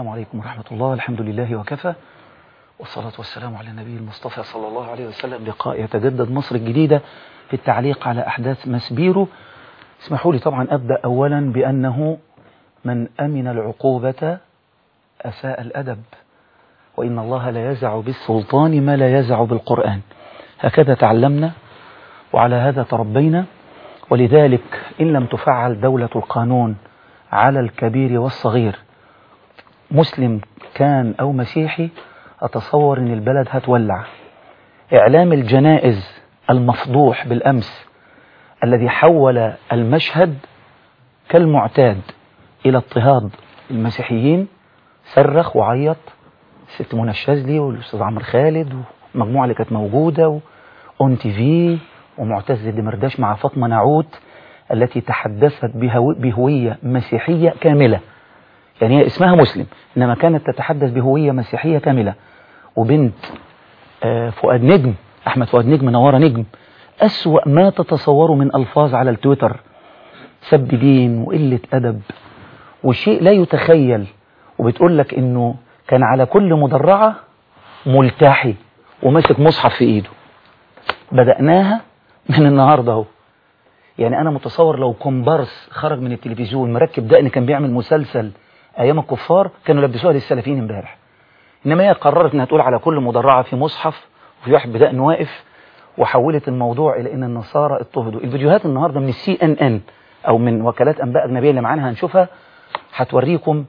عليكم ورحمة الله الحمد لله وكفى والصلاة والسلام على النبي المصطفى صلى الله عليه وسلم لقاء يتجدد مصر الجديدة في التعليق على أحداث مسبيرو اسمحوا لي طبعا أبدأ أولا بأنه من أمن العقوبة أساء الأدب وإن الله لا يزع بالسلطان ما لا يزع بالقرآن هكذا تعلمنا وعلى هذا تربينا ولذلك إن لم تفعل دولة القانون على الكبير والصغير مسلم كان أو مسيحي أتصور أن البلد هتولع إعلام الجنائز المفضوح بالأمس الذي حول المشهد كالمعتاد إلى اضطهاد المسيحيين صرخ وعيط الست منى الشاذلي والأستاذ عمرو خالد والمجموعة اللي كانت موجودة وأون تي في ومعتز الدمرداش مع فاطمة نعوت التي تحدثت بهو بهوية مسيحية كاملة يعني هي اسمها مسلم إنما كانت تتحدث بهوية مسيحية كاملة وبنت فؤاد نجم أحمد فؤاد نجم نوارة نجم أسوأ ما تتصوروا من ألفاظ على التويتر سب دين وقلة أدب وشيء لا يتخيل وبتقول لك إنه كان على كل مدرعة ملتحي وماسك مصحف في إيده بدأناها من النهاردة اهو يعني أنا متصور لو كومبارس خرج من التلفزيون مركب دقن كان بيعمل مسلسل أيام الكفار كانوا لبسوها للسلفيين امبارح إنما هي قررت إنها تقول على كل مدرعة في مصحف وفي واحد بدقن واقف وحولت الموضوع إلى إن النصارى اضطهدوا الفيديوهات النهاردة من السي ان ان أو من وكالات أنباء أجنبية اللي معانا هنشوفها هتوريكم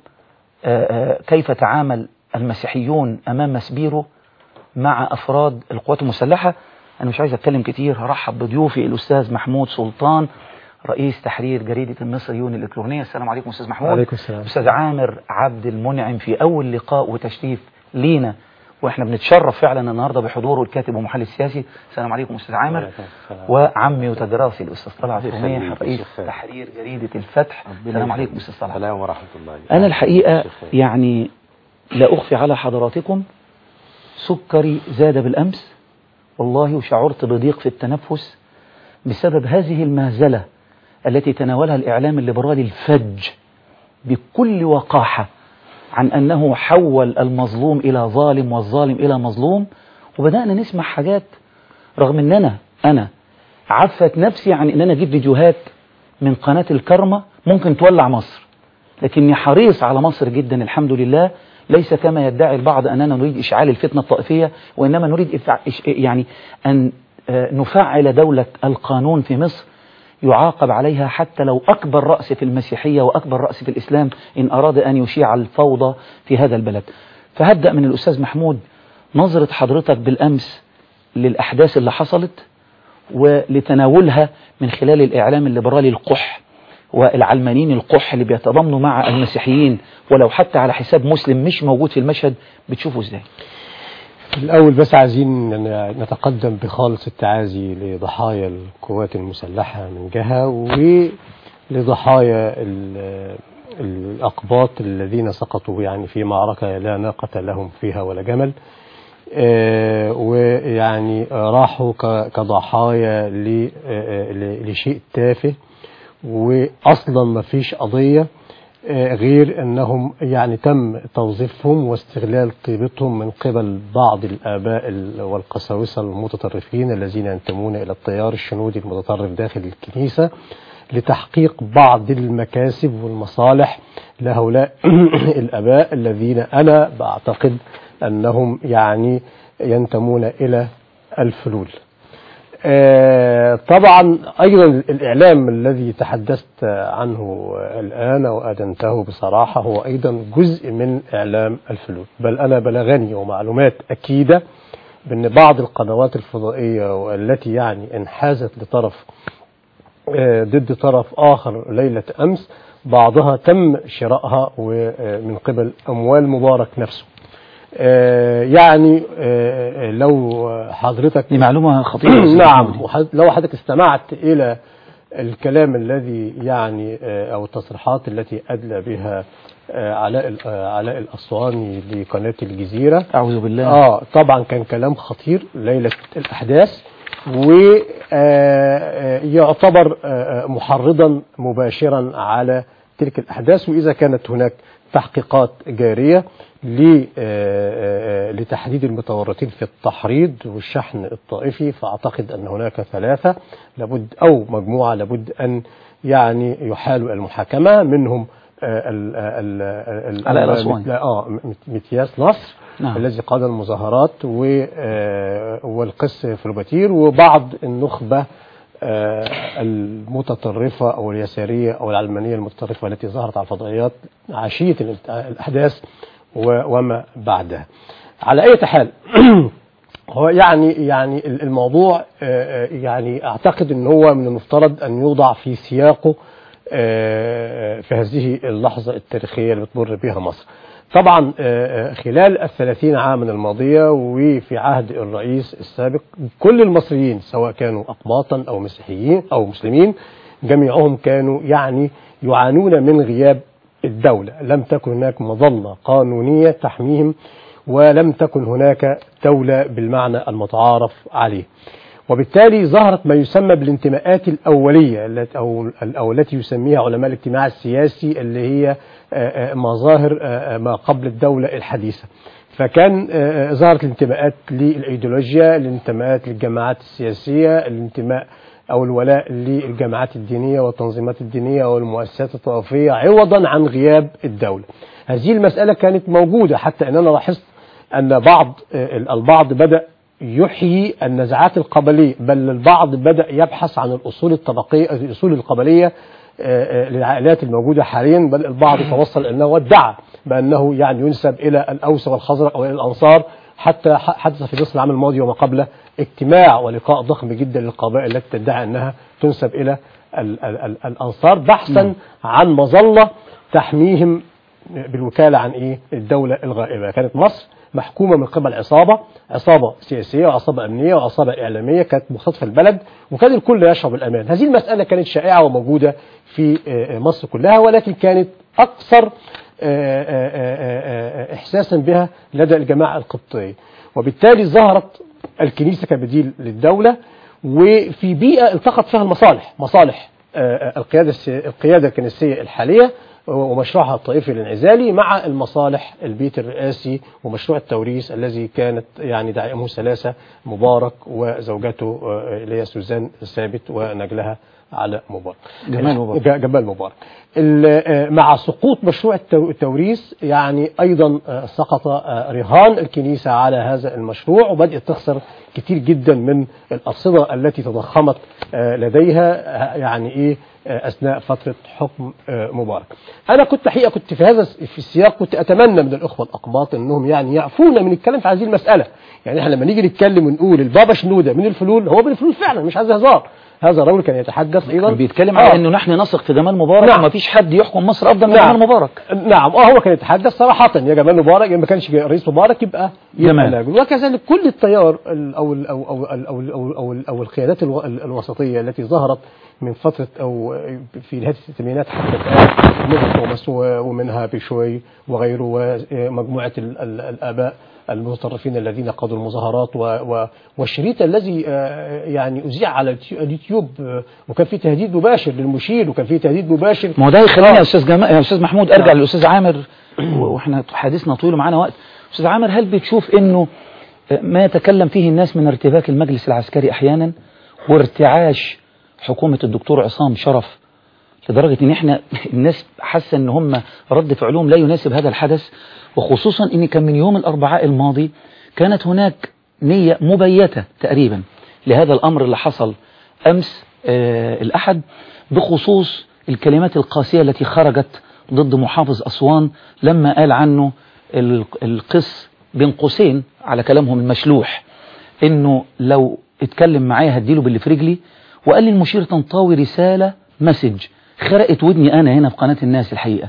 كيف تعامل المسيحيون أمام مسبيرو مع أفراد القوات المسلحة أنا مش عايز أتكلم كتير هرحب بضيوفي الأستاذ محمود سلطان رئيس تحرير جريدة المصريون الإلكترونية السلام عليكم أستاذ محمود وعليكم السلام أستاذ عامر عبد المنعم في أول لقاء وتشريف لينا واحنا بنتشرف فعلا النهارده بحضوره الكاتب والمحلل السياسي السلام عليكم استاذ عامر وعمي وتدراسي الاستاذ طلعت سميح رئيس تحرير جريده الفتح السلام عليكم استاذ طلعت السلام ورحمه الله انا الحقيقه يعني لا اخفي على حضراتكم سكري زاد بالامس والله وشعرت بضيق في التنفس بسبب هذه المهزله التي تناولها الاعلام الليبرالي الفج بكل وقاحه عن أنه حول المظلوم إلى ظالم والظالم إلى مظلوم وبدأنا نسمع حاجات رغم أن أنا أنا عفت نفسي عن أن أنا أجيب فيديوهات من قناة الكرمة ممكن تولع مصر لكني حريص على مصر جدا الحمد لله ليس كما يدعي البعض أننا نريد إشعال الفتنة الطائفية وإنما نريد يعني أن نفعل دولة القانون في مصر يعاقب عليها حتى لو أكبر رأس في المسيحية وأكبر رأس في الإسلام إن أراد أن يشيع الفوضى في هذا البلد فهبدأ من الأستاذ محمود نظرة حضرتك بالأمس للأحداث اللي حصلت ولتناولها من خلال الإعلام الليبرالي القح والعلمانيين القح اللي بيتضامنوا مع المسيحيين ولو حتى على حساب مسلم مش موجود في المشهد بتشوفه ازاي الأول بس عايزين نتقدم بخالص التعازي لضحايا القوات المسلحة من جهة ولضحايا الأقباط الذين سقطوا يعني في معركة لا ناقة لهم فيها ولا جمل ويعني راحوا كضحايا لشيء تافه وأصلا ما فيش قضية غير أنهم يعني تم توظيفهم واستغلال طيبتهم من قبل بعض الآباء والقساوسة المتطرفين الذين ينتمون إلى التيار الشنودي المتطرف داخل الكنيسة لتحقيق بعض المكاسب والمصالح لهؤلاء الآباء الذين أنا بعتقد أنهم يعني ينتمون إلى الفلول آه طبعا أيضا الإعلام الذي تحدثت عنه الآن وأدنته بصراحة هو أيضا جزء من إعلام الفلول بل أنا بلغني ومعلومات أكيدة بأن بعض القنوات الفضائية والتي يعني انحازت لطرف آه ضد طرف آخر ليلة أمس بعضها تم شرائها من قبل أموال مبارك نفسه آه يعني آه لو حضرتك دي معلومة خطيرة نعم لو حضرتك استمعت إلى الكلام الذي يعني آه أو التصريحات التي أدلى بها علاء علاء الأسواني لقناة الجزيرة أعوذ بالله آه طبعا كان كلام خطير ليلة الأحداث ويعتبر محرضا مباشرا على تلك الأحداث وإذا كانت هناك تحقيقات جارية ل- آه، آه، لتحديد المتورطين في التحريض والشحن الطائفي فأعتقد أن هناك ثلاثة لابد أو مجموعة لابد أن يعني يحالوا المحاكمة منهم آه، ال- ال- ال- علاء الأسواني. لا، اه م- متياس نصر نعم. الذي قاد المظاهرات و- آه، والقس فلوباتير وبعض النخبة آه، المتطرفة أو اليسارية أو العلمانية المتطرفة التي ظهرت على الفضائيات عشية الالت- الأحداث و- وما بعدها على أي حال هو يعني يعني الموضوع آه، آه، يعني أعتقد أن هو من المفترض أن يوضع في سياقه آه، في هذه اللحظة التاريخية اللي بتمر بها مصر طبعا آه، آه، خلال الثلاثين عاما الماضية وفي عهد الرئيس السابق كل المصريين سواء كانوا أقباطا أو مسيحيين أو مسلمين جميعهم كانوا يعني يعانون من غياب الدولة لم تكن هناك مظلة قانونية تحميهم ولم تكن هناك دولة بالمعنى المتعارف عليه وبالتالي ظهرت ما يسمى بالانتماءات الأولية التي أو, أو التي يسميها علماء الاجتماع السياسي اللي هي آه، آه، مظاهر آه، آه، ما قبل الدولة الحديثة فكان آه، آه، ظهرت الانتماءات للأيديولوجيا الانتماءات للجماعات السياسية الانتماء أو الولاء للجماعات الدينية والتنظيمات الدينية والمؤسسات الطائفية عوضا عن غياب الدولة هذه المسألة كانت موجودة حتى أننا لاحظت أن بعض آه، البعض بدأ يحيي النزعات القبلية بل البعض بدأ يبحث عن الأصول الطبقية الأصول القبلية آه، آه، للعائلات الموجودة حاليا بل البعض توصل أنه وادعى بأنه يعني ينسب إلى الأوس والخزرج أو إلى الأنصار حتى ح- حدث في مصر العام الماضي وما قبله اجتماع ولقاء ضخم جدا للقبائل التي تدعي أنها تنسب إلى ال ال ال الأنصار بحثا عن مظلة تحميهم بالوكالة عن إيه الدولة الغائبة كانت مصر محكومة من قبل عصابة عصابة سياسية وعصابة أمنية وعصابة إعلامية كانت مختطفة البلد وكان الكل يشعر بالأمان هذه المسألة كانت شائعة وموجودة في آه، مصر كلها ولكن كانت أكثر آه، آه، آه، آه، إحساسا بها لدى الجماعة القبطية وبالتالي ظهرت الكنيسة كبديل للدولة وفي بيئة التقت فيها المصالح مصالح آه، آه، القيادة السي- القيادة الكنسية الحالية ومشروعها الطائفي الانعزالي مع المصالح البيت الرئاسي ومشروع التوريث الذي كانت يعني داعمه ثلاثة مبارك وزوجته آه، اللي هي سوزان ثابت ونجلها على مبارك جمال مبارك. ج- جمال مبارك ال- آه، مع سقوط مشروع التو- التوريث يعني ايضا آه، سقط آه، رهان الكنيسه على هذا المشروع وبدات تخسر كتير جدا من الارصده التي تضخمت آه، لديها آه، يعني ايه آه، اثناء فتره حكم آه، مبارك. انا كنت حقيقه كنت في هذا في السياق كنت اتمنى من الاخوه الاقباط انهم يعني يعفونا من الكلام في هذه المساله. يعني احنا لما نيجي نتكلم ونقول البابا شنوده من الفلول هو من الفلول فعلا مش عايز هزار. هذا الرجل كان يتحدث ايضا كان بيتكلم على آه. انه نحن نثق في جمال مبارك نعم. وما فيش حد يحكم مصر افضل من نعم. جمال مبارك نعم اه هو كان يتحدث صراحة يا جمال مبارك ما كانش رئيس مبارك يبقى يبقى جمال. ناجل وكذلك كل التيار ال- أو ال أو أو أو أو أو, أو, أو القيادات الو- ال- الوسطية التي ظهرت من فترة أو في نهاية الستينات حتى الآن منها توماس و- ومنها بشوي وغيره ومجموعة ال- ال- الآباء المتطرفين الذين قادوا المظاهرات و و والشريط الذي آه، يعني أذيع على اليوتيو- اليوتيوب آه، وكان فيه تهديد مباشر للمشير وكان فيه تهديد مباشر ما هو ده يخليني آه. يا استاذ جمال يا استاذ محمود ارجع نعم. للاستاذ عامر و- واحنا حديثنا طويل ومعانا وقت استاذ عامر هل بتشوف انه ما يتكلم فيه الناس من ارتباك المجلس العسكري احيانا وارتعاش حكومة الدكتور عصام شرف لدرجة ان احنا الناس حاسة ان هم رد فعلهم لا يناسب هذا الحدث وخصوصا ان كان من يوم الاربعاء الماضي كانت هناك نية مبيتة تقريبا لهذا الامر اللي حصل امس آه الاحد بخصوص الكلمات القاسية التي خرجت ضد محافظ أسوان لما قال عنه ال- القس بين قوسين على كلامهم المشلوح انه لو اتكلم معايا هديله باللي في رجلي وقال لي المشير طنطاوي رسالة مسج خرقت ودني انا هنا في قناة الناس الحقيقة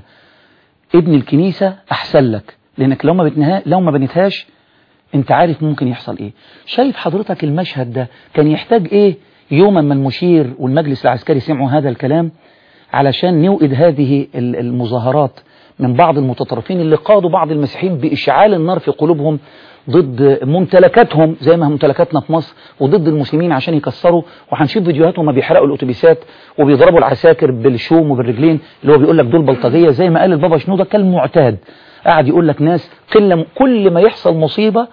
ابن الكنيسة احسن لك لانك لو ما بتنها لو ما بنتهاش انت عارف ممكن يحصل ايه شايف حضرتك المشهد ده كان يحتاج ايه يوما ما المشير والمجلس العسكري سمعوا هذا الكلام علشان نوئد هذه ال- المظاهرات من بعض المتطرفين اللي قادوا بعض المسيحيين بإشعال النار في قلوبهم ضد ممتلكاتهم زي ما ممتلكاتنا في مصر وضد المسلمين عشان يكسروا وهنشوف فيديوهات وما بيحرقوا الاتوبيسات وبيضربوا العساكر بالشوم وبالرجلين اللي هو بيقول لك دول بلطجيه زي ما قال البابا شنوده كالمعتاد قاعد يقول لك ناس قله كل ما يحصل مصيبه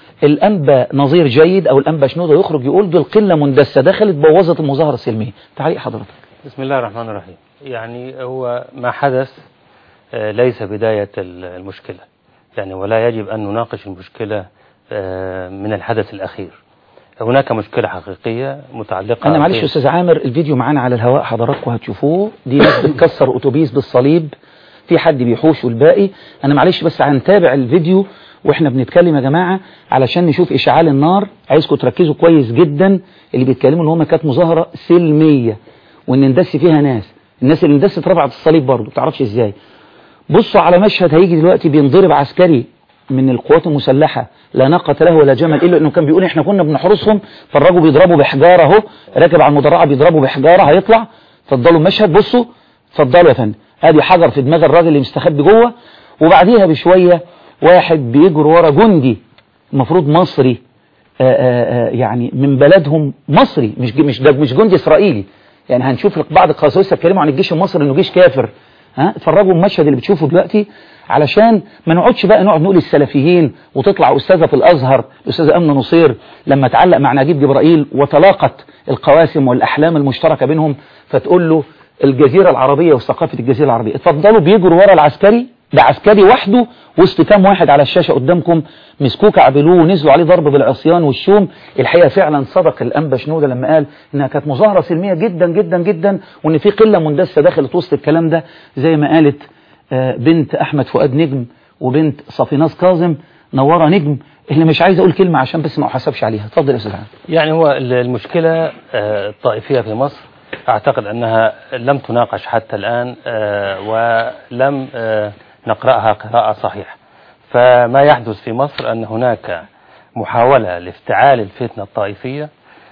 الانبا نظير جيد او الانبا شنوده يخرج يقول دول قله مندسه دخلت بوظت المظاهره السلميه تعليق حضرتك بسم الله الرحمن الرحيم يعني هو ما حدث آه، ليس بداية ال- المشكلة يعني ولا يجب أن نناقش المشكلة آه، من الحدث الأخير هناك مشكلة حقيقية متعلقة انا معلش يا ب- استاذ عامر الفيديو معانا على الهواء حضراتكم هتشوفوه دي ناس بتكسر اتوبيس بالصليب في حد بيحوش والباقي انا معلش بس هنتابع الفيديو واحنا بنتكلم يا جماعه علشان نشوف اشعال النار عايزكم تركزوا كويس جدا اللي بيتكلموا ان هم كانت مظاهره سلميه وان اندس فيها ناس الناس اللي اندست رفعت الصليب برضه ما تعرفش ازاي بصوا على مشهد هيجي دلوقتي بينضرب عسكري من القوات المسلحة لا ناقة له ولا جمل إلا إنه كان بيقول إحنا كنا بنحرسهم فالراجل بيضربوا بحجارة أهو راكب على المدرعة بيضربوا بحجارة هيطلع اتفضلوا المشهد بصوا اتفضلوا يا فندم ادي حجر في دماغ الراجل اللي مستخبي جوه وبعديها بشوية واحد بيجري ورا جندي المفروض مصري آآ آآ يعني من بلدهم مصري مش مش ده مش جندي اسرائيلي يعني هنشوف بعض القساوسه اتكلموا عن الجيش المصري انه جيش كافر ها اتفرجوا المشهد اللي بتشوفه دلوقتي علشان ما نقعدش بقى نقعد نقول السلفيين وتطلع استاذه في الازهر الاستاذه امنه نصير لما تعلق مع نجيب جبرائيل وتلاقت القواسم والاحلام المشتركه بينهم فتقول له الجزيره العربيه وثقافه الجزيره العربيه اتفضلوا بيجروا ورا العسكري ده عسكري وحده وسط كام واحد على الشاشه قدامكم مسكوه كعبلوه ونزلوا عليه ضرب بالعصيان والشوم الحقيقه فعلا صدق الانبا شنوده لما قال انها كانت مظاهره سلميه جدا جدا جدا وان في قله مندسه دخلت وسط الكلام ده زي ما قالت آه، بنت احمد فؤاد نجم وبنت صفيناز كاظم نوره نجم اللي مش عايز اقول كلمه عشان بس ما احسبش عليها اتفضل يا استاذ عام يعني هو ال- المشكلة آه، الطائفية في مصر أعتقد أنها لم تناقش حتى الآن آه، ولم آه، نقرأها قراءة صحيحة فما يحدث في مصر أن هناك محاولة لافتعال الفتنة الطائفية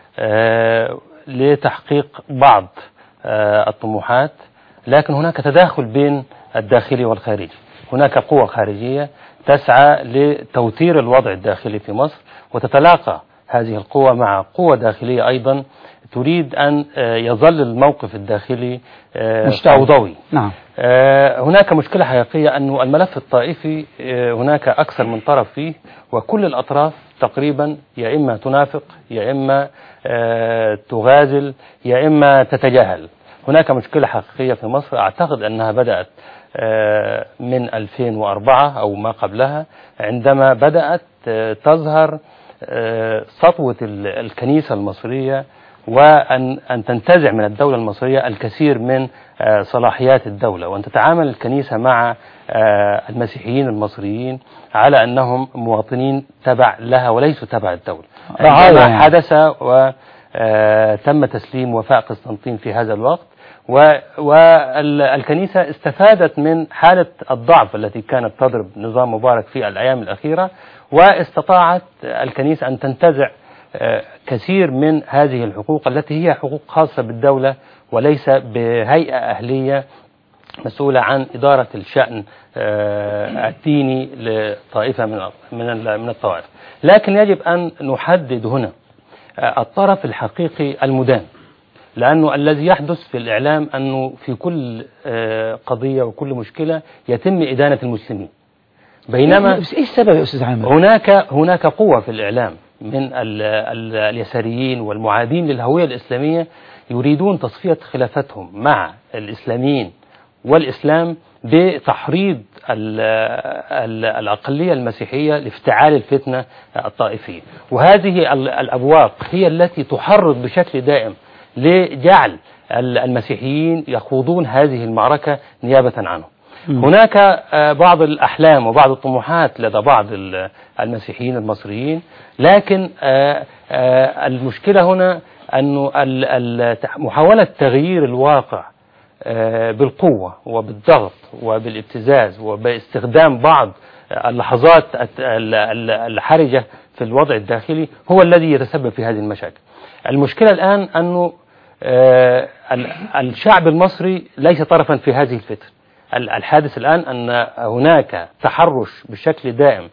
آه، لتحقيق بعض آه، الطموحات لكن هناك تداخل بين الداخلي والخارجي هناك قوة خارجية تسعى لتوتير الوضع الداخلي في مصر وتتلاقى هذه القوة مع قوة داخلية أيضا تريد أن آه، يظل الموقف الداخلي آه، مشتعل. فوضوي نعم آه، هناك مشكلة حقيقية أن الملف الطائفي آه، هناك أكثر من طرف فيه وكل الأطراف تقريبا يا إما تنافق يا إما آه، تغازل يا إما تتجاهل هناك مشكلة حقيقية في مصر أعتقد أنها بدأت آه، من 2004 أو ما قبلها عندما بدأت آه، تظهر آه، سطوة ال- الكنيسة المصرية وأن أن تنتزع من الدولة المصرية الكثير من آه، صلاحيات الدولة وأن تتعامل الكنيسة مع آه، المسيحيين المصريين على أنهم مواطنين تبع لها وليسوا تبع الدولة رعاية عندما يعني. حدث وتم تسليم وفاء قسطنطين في هذا الوقت والكنيسة استفادت من حالة الضعف التي كانت تضرب نظام مبارك في الأيام الأخيرة واستطاعت الكنيسة أن تنتزع آه، كثير من هذه الحقوق التي هي حقوق خاصة بالدولة وليس بهيئة أهلية مسؤولة عن إدارة الشأن آه، الديني لطائفة من من ال- من الطوائف لكن يجب أن نحدد هنا آه، الطرف الحقيقي المدان لأنه الذي يحدث في الإعلام أنه في كل آه، قضية وكل مشكلة يتم إدانة المسلمين بينما بس ايه السبب يا استاذ عامر هناك هناك قوة في الإعلام من ال ال اليساريين والمعادين للهوية الإسلامية يريدون تصفية خلافتهم مع الإسلاميين والإسلام بتحريض ال ال الأقلية المسيحية لافتعال الفتنة الطائفية وهذه ال- الأبواق هي التي تحرض بشكل دائم لجعل ال- المسيحيين يخوضون هذه المعركة نيابة عنهم هناك آه، بعض الأحلام وبعض الطموحات لدى بعض ال- المسيحيين المصريين لكن آه، آه، المشكلة هنا أنه ال- ال- محاولة تغيير الواقع آه، بالقوة وبالضغط وبالابتزاز وباستخدام بعض اللحظات الت- ال- ال- الحرجة في الوضع الداخلي هو الذي يتسبب في هذه المشاكل المشكلة الآن أنه آه، ال- الشعب المصري ليس طرفا في هذه الفتنة ال- الحادث الآن أن هناك تحرش بشكل دائم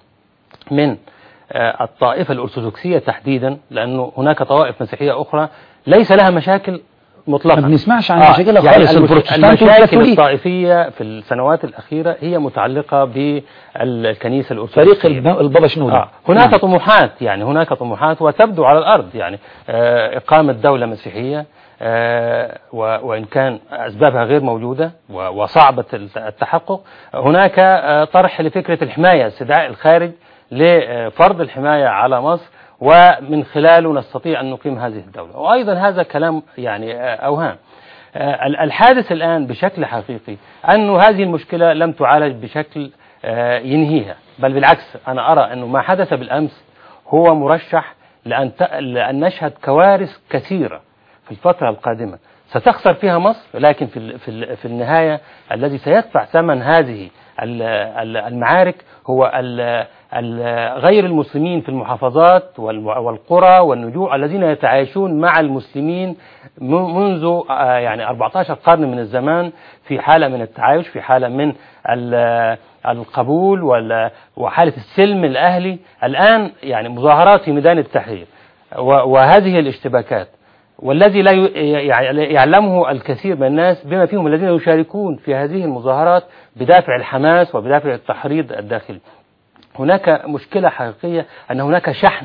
من آه، الطائفة الأرثوذكسية تحديدا لأنه هناك طوائف مسيحية أخرى ليس لها مشاكل مطلقا ما بنسمعش عن آه، مشاكلها يعني خالص المش- البروتستانت المشاكل والكاثوليك الطائفية في السنوات الأخيرة هي متعلقة بالكنيسة الأرثوذكسية فريق الب- البابا شنودة آه. هناك نعم. طموحات يعني هناك طموحات وتبدو على الأرض يعني آه إقامة دولة مسيحية آه و- وإن كان أسبابها غير موجودة و- وصعبة الت- التحقق هناك آه طرح لفكرة الحماية استدعاء الخارج لفرض الحماية على مصر ومن خلاله نستطيع أن نقيم هذه الدولة وأيضا هذا كلام يعني آه أوهام آه، ال- الحادث الآن بشكل حقيقي أن هذه المشكلة لم تعالج بشكل آه، ينهيها بل بالعكس أنا أرى أنه ما حدث بالأمس هو مرشح لأن, ت... لأن نشهد كوارث كثيرة في الفترة القادمة ستخسر فيها مصر لكن في, ال... في, ال... في النهاية الذي سيدفع ثمن هذه ال- ال- المعارك هو ال- ال- غير المسلمين في المحافظات والم- والقرى والنجوع الذين يتعايشون مع المسلمين م- منذ آه، يعني 14 قرن من الزمان في حالة من التعايش في حالة من ال- القبول وال- وحالة السلم الأهلي الآن يعني مظاهرات في ميدان التحرير و- وهذه الاشتباكات والذي لا ي- يع- يعلمه الكثير من الناس بما فيهم الذين يشاركون في هذه المظاهرات بدافع الحماس وبدافع التحريض الداخلي هناك مشكلة حقيقية أن هناك شحن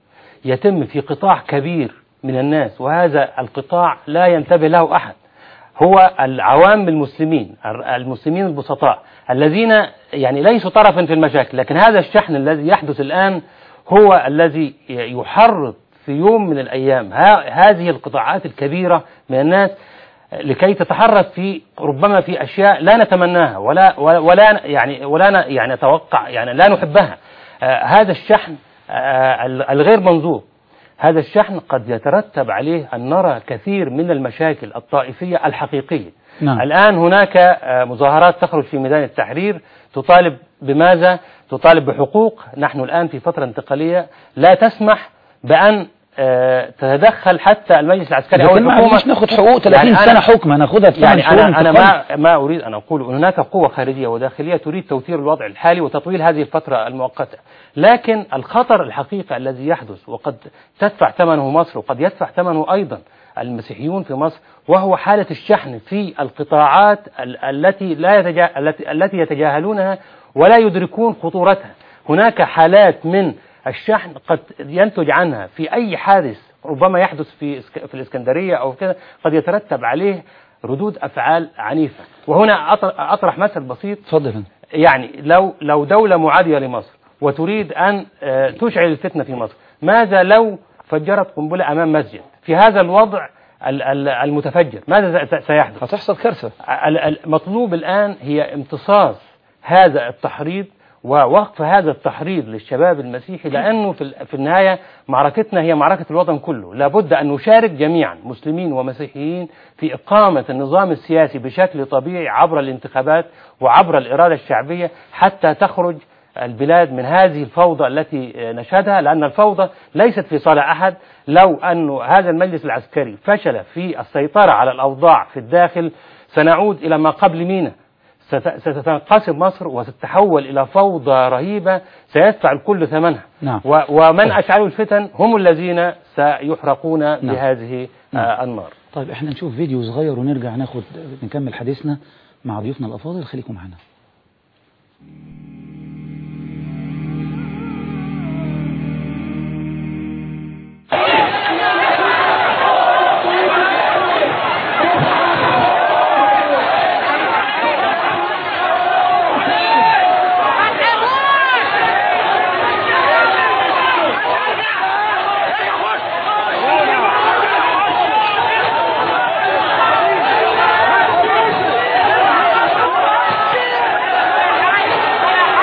يتم في قطاع كبير من الناس وهذا القطاع لا ينتبه له أحد هو العوام المسلمين المسلمين البسطاء الذين يعني ليسوا طرفا في المشاكل لكن هذا الشحن الذي يحدث الآن هو الذي يحرض في يوم من الأيام ها- هذه القطاعات الكبيرة من الناس لكي تتحرك في ربما في أشياء لا نتمناها ولا ولا يعني ولا ن- يعني نتوقع يعني لا نحبها آه، هذا الشحن آه، الغير منظور هذا الشحن قد يترتب عليه أن نرى كثير من المشاكل الطائفية الحقيقية نعم. الآن هناك آه، مظاهرات تخرج في ميدان التحرير تطالب بماذا؟ تطالب بحقوق نحن الآن في فترة انتقالية لا تسمح بأن آه، تتدخل حتى المجلس العسكري أو لكن ما الحكومة عرفناش ناخد حقوق 30 يعني أنا- سنة حكم هناخدها في يعني ثمان شهور أنا, أنا انتقال. ما, ما أريد أن أقول أن هناك قوة خارجية وداخلية تريد توتير الوضع الحالي وتطويل هذه الفترة المؤقتة لكن الخطر الحقيقي الذي يحدث وقد تدفع ثمنه مصر وقد يدفع ثمنه أيضا المسيحيون في مصر وهو حالة الشحن في القطاعات ال- التي لا يتجا... التي... التي يتجاهلونها ولا يدركون خطورتها هناك حالات من الشحن قد ينتج عنها في أي حادث ربما يحدث في إسك- في الإسكندرية أو كذا قد يترتب عليه ردود أفعال عنيفة وهنا أطر- أطرح مثل بسيط اتفضل يا فندم. يعني لو لو دولة معادية لمصر وتريد أن آه، تشعل الفتنة في مصر ماذا لو فجرت قنبلة أمام مسجد في هذا الوضع ال- ال- المتفجر ماذا س- سيحدث هتحصل كارثة ال- المطلوب الآن هي امتصاص هذا التحريض ووقف هذا التحريض للشباب المسيحي لأنه في ال- في النهاية معركتنا هي معركة الوطن كله لابد أن نشارك جميعا مسلمين ومسيحيين في إقامة النظام السياسي بشكل طبيعي عبر الانتخابات وعبر الإرادة الشعبية حتى تخرج البلاد من هذه الفوضى التي نشهدها لأن الفوضى ليست في صالح أحد لو أن هذا المجلس العسكري فشل في السيطرة على الأوضاع في الداخل سنعود إلى ما قبل مينا ست- ستنقسم مصر وستتحول إلى فوضى رهيبة سيدفع الكل ثمنها نعم. و- ومن أشعلوا الفتن هم الذين سيحرقون بهذه نعم. آه، النار طيب احنا نشوف فيديو صغير ونرجع ناخد نكمل حديثنا مع ضيوفنا الأفاضل خليكم معنا Yeah.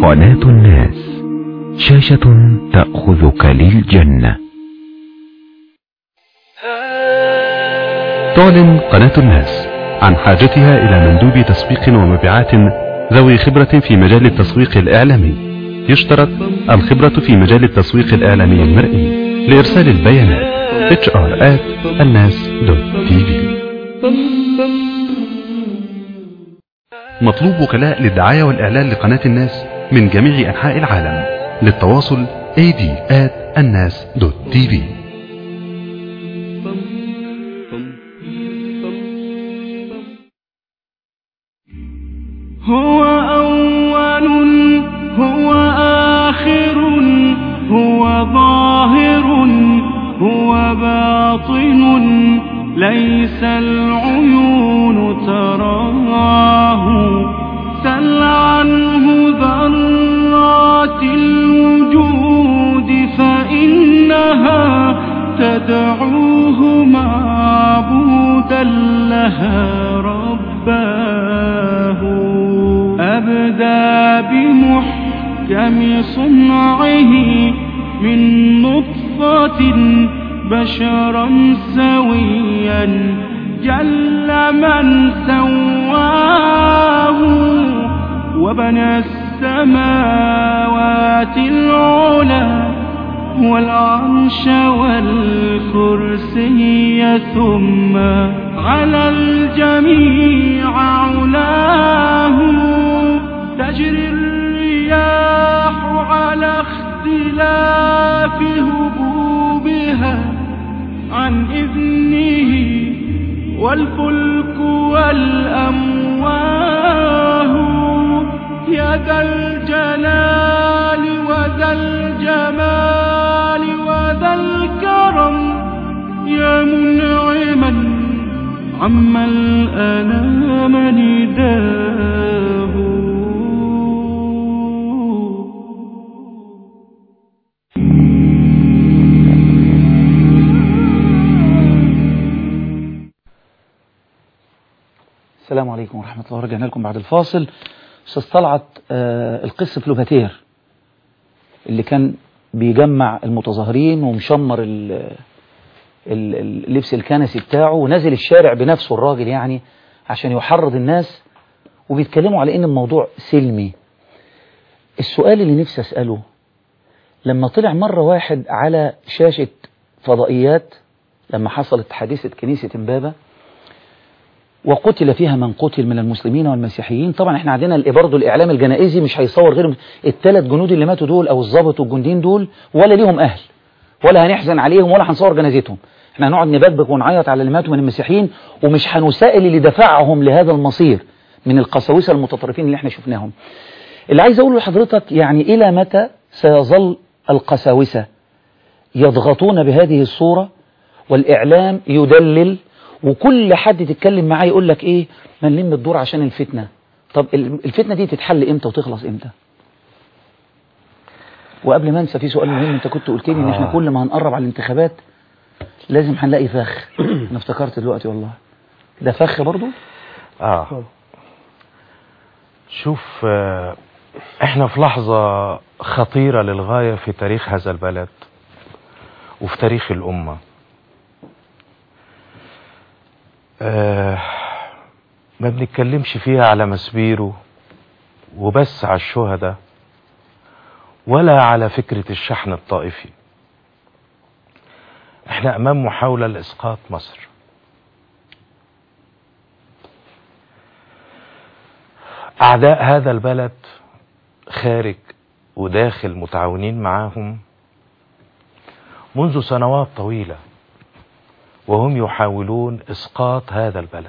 قناة الناس شاشة تأخذك للجنة تعلن قناة الناس عن حاجتها إلى مندوب تسويق ومبيعات ذوي خبرة في مجال التسويق الإعلامي يشترط الخبرة في مجال التسويق الإعلامي المرئي لإرسال البيانات hr at الناس.tv مطلوب وكلاء للدعاية والإعلان لقناة الناس من جميع أنحاء العالم للتواصل ad at الناس.tv هو أول هو آخر هو ظاهر هو باطن ليس العيون تراه سل عنه ذرات الوجود فإنها تدعوه معبودا لها رباه أبدى بمحكم صنعه من نطفة بشرا سويا جل من سواه وبنى السماوات العلى والعرش والكرسي ثم على الجميع علاه تجري الرياح على اختلاف هبوبها عن إذنه والفلك والأمواه يا ذا الجلال وذا الجمال وذا الكرم يا منعما عما الأنام نداه السلام عليكم ورحمة الله رجعنا لكم بعد الفاصل أستاذ طلعت آه القس فلوباتير اللي كان بيجمع المتظاهرين ومشمر ال- ال- اللبس الكنسي بتاعه ونزل الشارع بنفسه الراجل يعني عشان يحرض الناس وبيتكلموا على ان الموضوع سلمي السؤال اللي نفسي اسأله لما طلع مرة واحد على شاشة فضائيات لما حصلت حادثة كنيسة امبابة وقتل فيها من قتل من المسلمين والمسيحيين طبعا احنا عندنا برضه الاعلام الجنائزي مش هيصور غير الثلاث جنود اللي ماتوا دول او الضابط والجنديين دول ولا ليهم اهل ولا هنحزن عليهم ولا هنصور جنازتهم احنا هنقعد نبكبك ونعيط على اللي ماتوا من المسيحيين ومش هنسائل اللي دفعهم لهذا المصير من القساوسه المتطرفين اللي احنا شفناهم اللي عايز اقوله لحضرتك يعني الى متى سيظل القساوسه يضغطون بهذه الصوره والاعلام يدلل وكل حد تتكلم معاه يقول لك ايه ما نلم الدور عشان الفتنة طب الفتنة دي تتحل امتى وتخلص امتى وقبل ما انسى في سؤال مهم انت كنت قلت لي ان احنا كل ما هنقرب على الانتخابات لازم هنلاقي فخ انا افتكرت دلوقتي والله ده فخ برضو اه شوف آه، احنا في لحظة خطيرة للغاية في تاريخ هذا البلد وفي تاريخ الأمة آه ما بنتكلمش فيها على مسبيره وبس على الشهداء ولا على فكرة الشحن الطائفي احنا امام محاولة لاسقاط مصر اعداء هذا البلد خارج وداخل متعاونين معاهم منذ سنوات طويلة وهم يحاولون اسقاط هذا البلد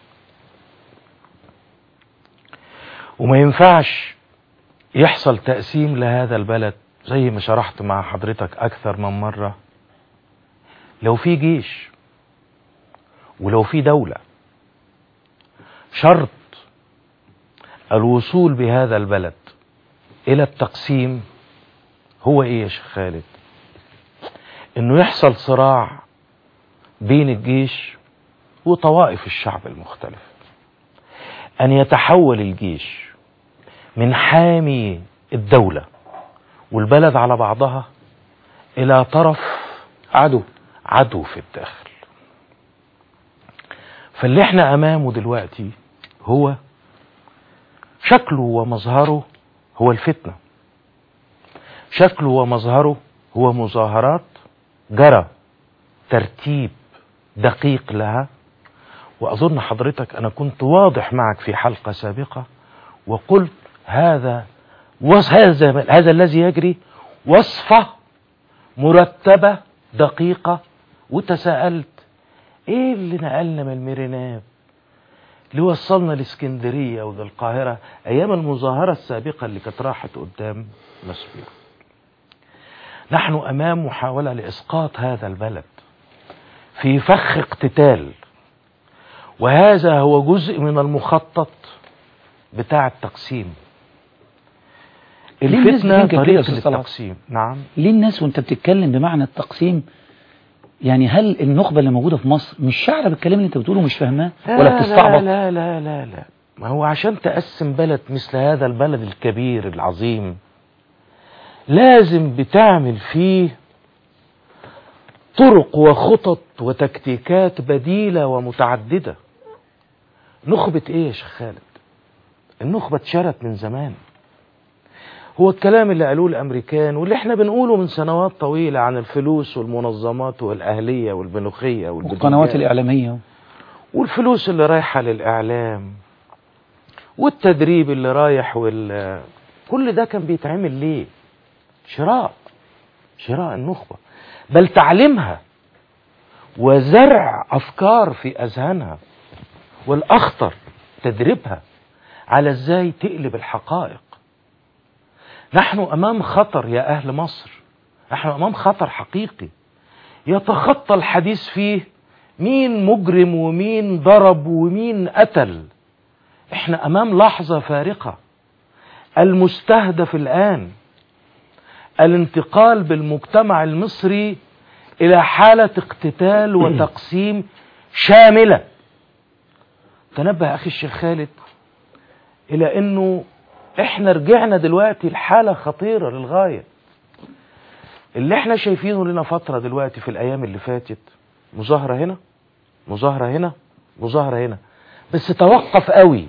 وما ينفعش يحصل تقسيم لهذا البلد زي ما شرحت مع حضرتك اكثر من مرة لو في جيش ولو في دولة شرط الوصول بهذا البلد الى التقسيم هو ايه يا شيخ خالد انه يحصل صراع بين الجيش وطوائف الشعب المختلف ان يتحول الجيش من حامي الدولة والبلد على بعضها إلى طرف عدو عدو في الداخل فاللي احنا أمامه دلوقتي هو شكله ومظهره هو الفتنة شكله ومظهره هو مظاهرات جرى ترتيب دقيق لها وأظن حضرتك أنا كنت واضح معك في حلقة سابقة وقلت هذا وص هذا هذا الذي يجري وصفة مرتبة دقيقة وتساءلت ايه اللي نقلنا من الميريناب اللي وصلنا لاسكندرية وللقاهرة ايام المظاهرة السابقة اللي كانت راحت قدام مسبير نحن امام محاولة لاسقاط هذا البلد في فخ اقتتال وهذا هو جزء من المخطط بتاع التقسيم ليه الناس الفتنة بتنكر كده يا طريقة أستاذ طلعت؟ التقسيم نعم ليه الناس وانت بتتكلم بمعنى التقسيم يعني هل النخبة اللي موجودة في مصر مش شاعرة بالكلام اللي انت بتقوله مش فاهماه ولا لا بتستعبط لا لا لا لا ما هو عشان تقسم بلد مثل هذا البلد الكبير العظيم لازم بتعمل فيه طرق وخطط وتكتيكات بديلة ومتعددة نخبة ايه يا شيخ خالد النخبة اتشرت من زمان هو الكلام اللي قالوه الامريكان واللي احنا بنقوله من سنوات طويلة عن الفلوس والمنظمات والاهلية والبنوخية والقنوات والبدويات. الإعلامية والفلوس اللي رايحة للإعلام والتدريب اللي رايح وال كل ده كان بيتعمل ليه شراء شراء النخبة بل تعليمها وزرع أفكار في أذهانها والأخطر تدريبها على ازاي تقلب الحقائق نحن أمام خطر يا أهل مصر نحن أمام خطر حقيقي يتخطى الحديث فيه مين مجرم ومين ضرب ومين قتل احنا امام لحظة فارقة المستهدف الان الانتقال بالمجتمع المصري الى حالة اقتتال وتقسيم شاملة تنبه اخي الشيخ خالد الى انه احنا رجعنا دلوقتي لحالة خطيرة للغاية اللي احنا شايفينه لنا فترة دلوقتي في الايام اللي فاتت مظاهرة هنا مظاهرة هنا مظاهرة هنا بس توقف قوي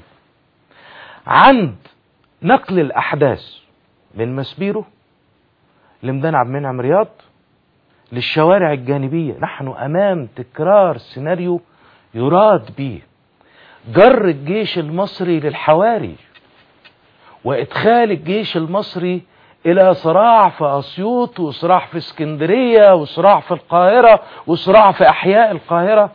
عند نقل الأحداث من مسبيرو لميدان عبد المنعم رياض للشوارع الجانبية نحن أمام تكرار سيناريو يراد به جر الجيش المصري للحواري وإدخال الجيش المصري إلى صراع في أسيوط وصراع في اسكندرية وصراع في القاهرة وصراع في أحياء القاهرة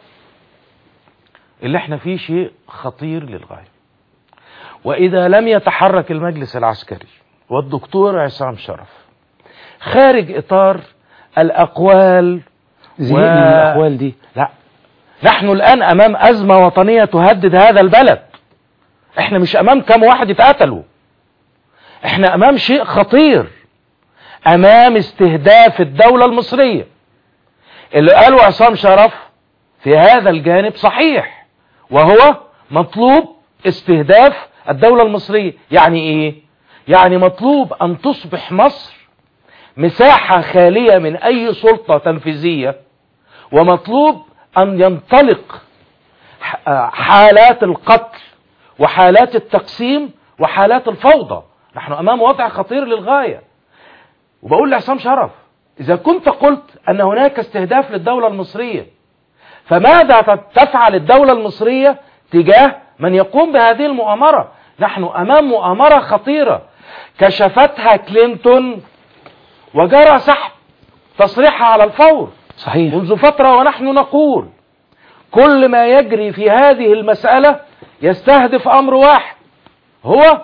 اللي احنا فيه شيء خطير للغاية وإذا لم يتحرك المجلس العسكري والدكتور عصام شرف خارج إطار الأقوال زهقنا من الأقوال دي لا نحن الآن أمام أزمة وطنية تهدد هذا البلد احنا مش أمام كم واحد اتقتلوا احنا أمام شيء خطير أمام استهداف الدولة المصرية اللي قاله عصام شرف في هذا الجانب صحيح وهو مطلوب استهداف الدولة المصرية يعني ايه يعني مطلوب ان تصبح مصر مساحة خالية من اي سلطة تنفيذية ومطلوب ان ينطلق ح- حالات القتل وحالات التقسيم وحالات الفوضى نحن امام وضع خطير للغاية وبقول لعصام شرف اذا كنت قلت ان هناك استهداف للدولة المصرية فماذا تفعل الدولة المصرية تجاه من يقوم بهذه المؤامرة نحن أمام مؤامرة خطيرة كشفتها كلينتون وجرى سحب تصريحها على الفور صحيح منذ فترة ونحن نقول كل ما يجري في هذه المسألة يستهدف أمر واحد هو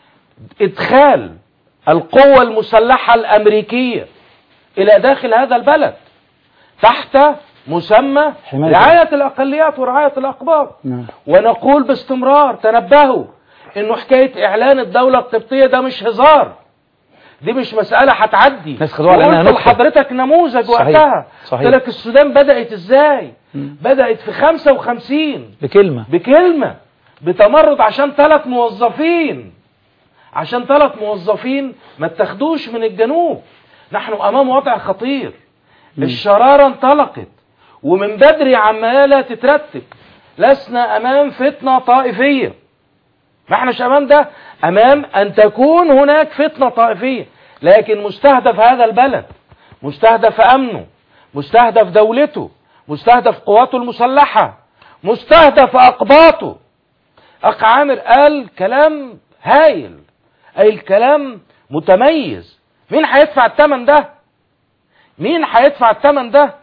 إدخال القوة المسلحة الأمريكية إلى داخل هذا البلد تحت مسمى حماية. رعاية الأقليات ورعاية الأقباط نعم. ونقول باستمرار تنبهوا إنه حكاية إعلان الدولة القبطية ده مش هزار دي مش مسألة هتعدي ناس خدوها على إنها وقلت نكتة. لحضرتك نموذج صحيح. وقتها صحيح. قلت لك السودان بدأت ازاي مم. بدأت في 55 بكلمة بكلمة بتمرد عشان ثلاث موظفين عشان ثلاث موظفين ما اتخدوش من الجنوب نحن امام وضع خطير الشرارة انطلقت ومن بدري عمالة تترتب لسنا امام فتنة طائفية ما احناش امام ده امام ان تكون هناك فتنة طائفية لكن مستهدف هذا البلد مستهدف امنه مستهدف دولته مستهدف قواته المسلحة مستهدف اقباطه اخ عامر قال كلام هايل اي الكلام متميز مين هيدفع الثمن ده مين هيدفع الثمن ده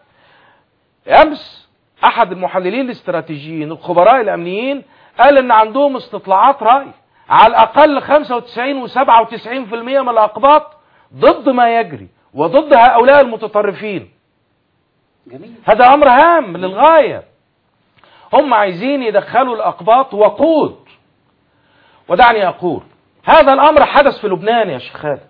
امس احد المحللين الاستراتيجيين الخبراء الامنيين قال ان عندهم استطلاعات راي على الاقل 95 و97% من الاقباط ضد ما يجري وضد هؤلاء المتطرفين جميل هذا امر هام للغايه هم عايزين يدخلوا الاقباط وقود ودعني اقول هذا الامر حدث في لبنان يا شيخ خالد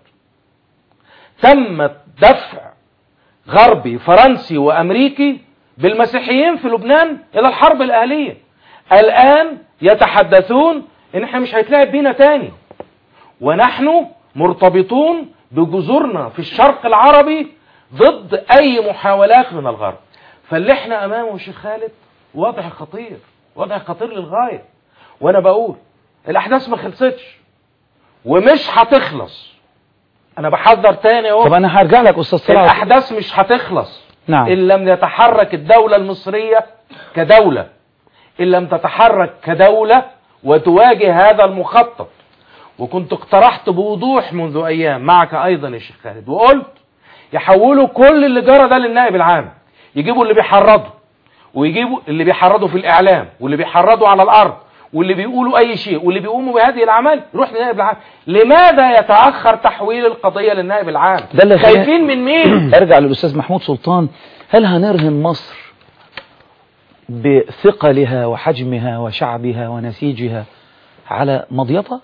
تم دفع غربي فرنسي وامريكي بالمسيحيين في لبنان الى الحرب الاهليه الان يتحدثون ان احنا مش هيتلعب بينا تاني ونحن مرتبطون بجذورنا في الشرق العربي ضد اي محاولات من الغرب فاللي احنا امامه يا شيخ خالد وضع خطير وضع خطير للغايه وانا بقول الاحداث ما خلصتش ومش هتخلص انا بحذر تاني طب اهو انا هرجع لك استاذ صلاح الاحداث مش هتخلص نعم. ان لم يتحرك الدوله المصريه كدوله ان لم تتحرك كدوله وتواجه هذا المخطط وكنت اقترحت بوضوح منذ ايام معك ايضا يا شيخ خالد وقلت يحولوا كل اللي جرى ده للنائب العام يجيبوا اللي بيحرضوا ويجيبوا اللي بيحرضوا في الاعلام واللي بيحرضوا على الارض واللي بيقولوا اي شيء واللي بيقوموا بهذه الاعمال يروح للنائب العام لماذا يتاخر تحويل القضيه للنائب العام ده اللي خلاني- خايفين من مين ارجع للاستاذ محمود سلطان هل هنرهن مصر بثقلها وحجمها وشعبها ونسيجها على مضيطة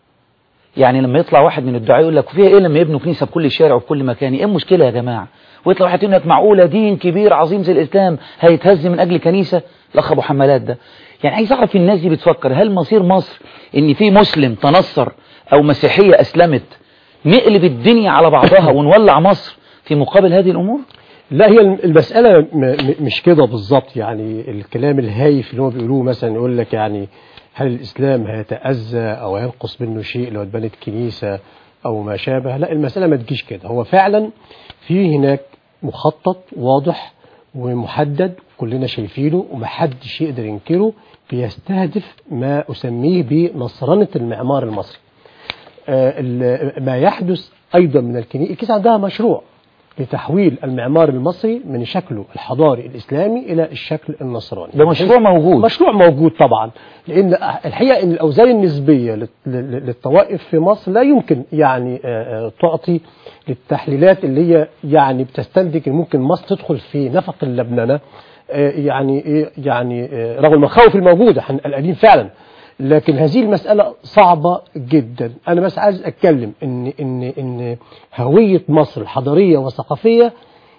يعني لما يطلع واحد من الدعاء يقول لك فيها ايه لما يبنوا كنيسة في كل شارع وفي كل مكان ايه المشكلة يا جماعة ويطلع واحد يقول لك معقولة دين كبير عظيم زي الاسلام هيتهز من اجل كنيسة الاخ ابو حمالات ده يعني عايز اعرف الناس دي بتفكر هل مصير مصر ان في مسلم تنصر او مسيحية اسلمت نقلب الدنيا على بعضها ونولع مصر في مقابل هذه الامور لا هي المسألة م- م- مش كده بالظبط يعني الكلام الهايف اللي هو بيقولوه مثلا يقول لك يعني هل الإسلام هيتأذى أو هينقص منه شيء لو اتبنت كنيسة أو ما شابه لا المسألة ما تجيش كده هو فعلا في هناك مخطط واضح ومحدد كلنا شايفينه ومحدش يقدر ينكره بيستهدف ما أسميه بنصرنة المعمار المصري آه، ال- ما يحدث أيضا من الكنيسة الكنيسة عندها مشروع لتحويل المعمار المصري من شكله الحضاري الإسلامي إلى الشكل النصراني ده مشروع موجود مشروع موجود طبعا لأن الحقيقة أن الأوزان النسبية لل- لل- للطوائف في مصر لا يمكن يعني آه، آه، تعطي للتحليلات اللي هي يعني بتستنتج إن ممكن مصر تدخل في نفق اللبنانة آه، يعني إيه يعني آه، رغم المخاوف الموجودة احنا قلقانين فعلا لكن هذه المسألة صعبة جدا أنا بس عايز أتكلم إن إن إن هوية مصر الحضارية والثقافية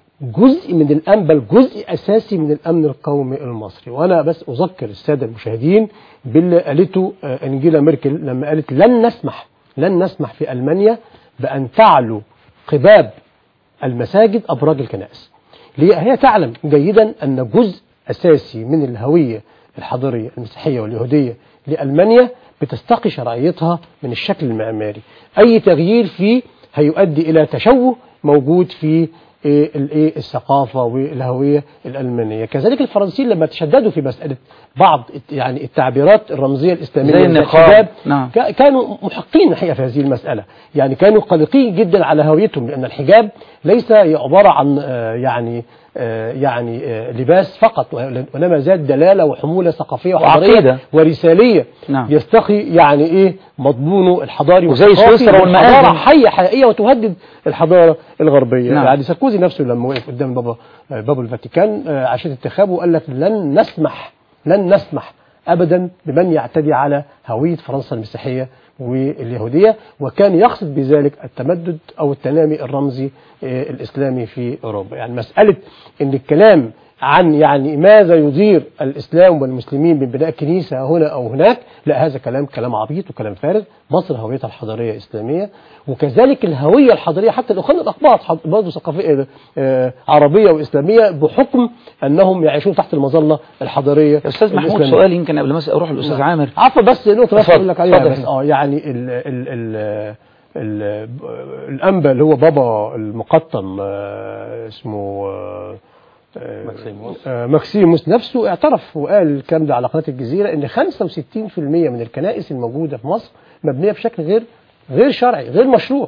جزء من الأمن بل جزء أساسي من الأمن القومي المصري وأنا بس أذكر السادة المشاهدين باللي قالته آه، أنجيلا ميركل لما قالت لن نسمح لن نسمح في ألمانيا بأن تعلو قباب المساجد أبراج الكنائس ليه؟ هي تعلم جيدا أن جزء أساسي من الهوية الحضارية المسيحية واليهودية لألمانيا بتستقي شرعيتها من الشكل المعماري أي تغيير فيه هيؤدي إلى تشوه موجود في إيه الإيه الثقافة والهوية الألمانية كذلك الفرنسيين لما تشددوا في مسألة بعض الت- يعني التعبيرات الرمزية الإسلامية زي مثل النقاب. الحجاب، نعم. كا- كانوا محقين الحقيقة في هذه المسألة يعني كانوا قلقين جدا على هويتهم لأن الحجاب ليس عبارة عن آه، يعني آه، يعني آه، لباس فقط وإنما زاد دلالة وحمولة ثقافية وعقيدة. وحضارية ورسالية نعم. يستقي يعني إيه مضمونه الحضاري وزي والثقافي سويسرا من والمآذن. حضارة حية حقيقية وتهدد الحضارة الغربية نعم. يعني ساركوزي نفسه لما وقف قدام بابا بابا الفاتيكان آه، عشان انتخابه قال لك لن نسمح لن نسمح ابدا بمن يعتدي على هويه فرنسا المسيحيه واليهوديه وكان يقصد بذلك التمدد او التنامي الرمزي آه، الاسلامي في اوروبا يعني مساله ان الكلام عن يعني ماذا يضير الإسلام والمسلمين من بناء كنيسة هنا أو هناك لا هذا كلام كلام عبيط وكلام فارغ مصر هويتها الحضارية إسلامية وكذلك الهوية الحضارية حتى الأخوان الأقباط حض- برضه ثقافية آه، عربية وإسلامية بحكم أنهم يعيشون تحت المظلة الحضارية يا استاذ محمود الإسلامية. سؤال يمكن قبل ما أس- اروح للاستاذ عامر عفوا بس نقطة بس اتفضل، أقول لك عليها اتفضل. بس اه يعني ال ال ال ال الأنبا اللي هو بابا المقطم آه، اسمه آه، آه، ماكسيموس. آه، ماكسيموس نفسه اعترف وقال الكلام ده على قناة الجزيرة ان 65% من الكنائس الموجودة في مصر مبنية بشكل غير غير شرعي غير مشروع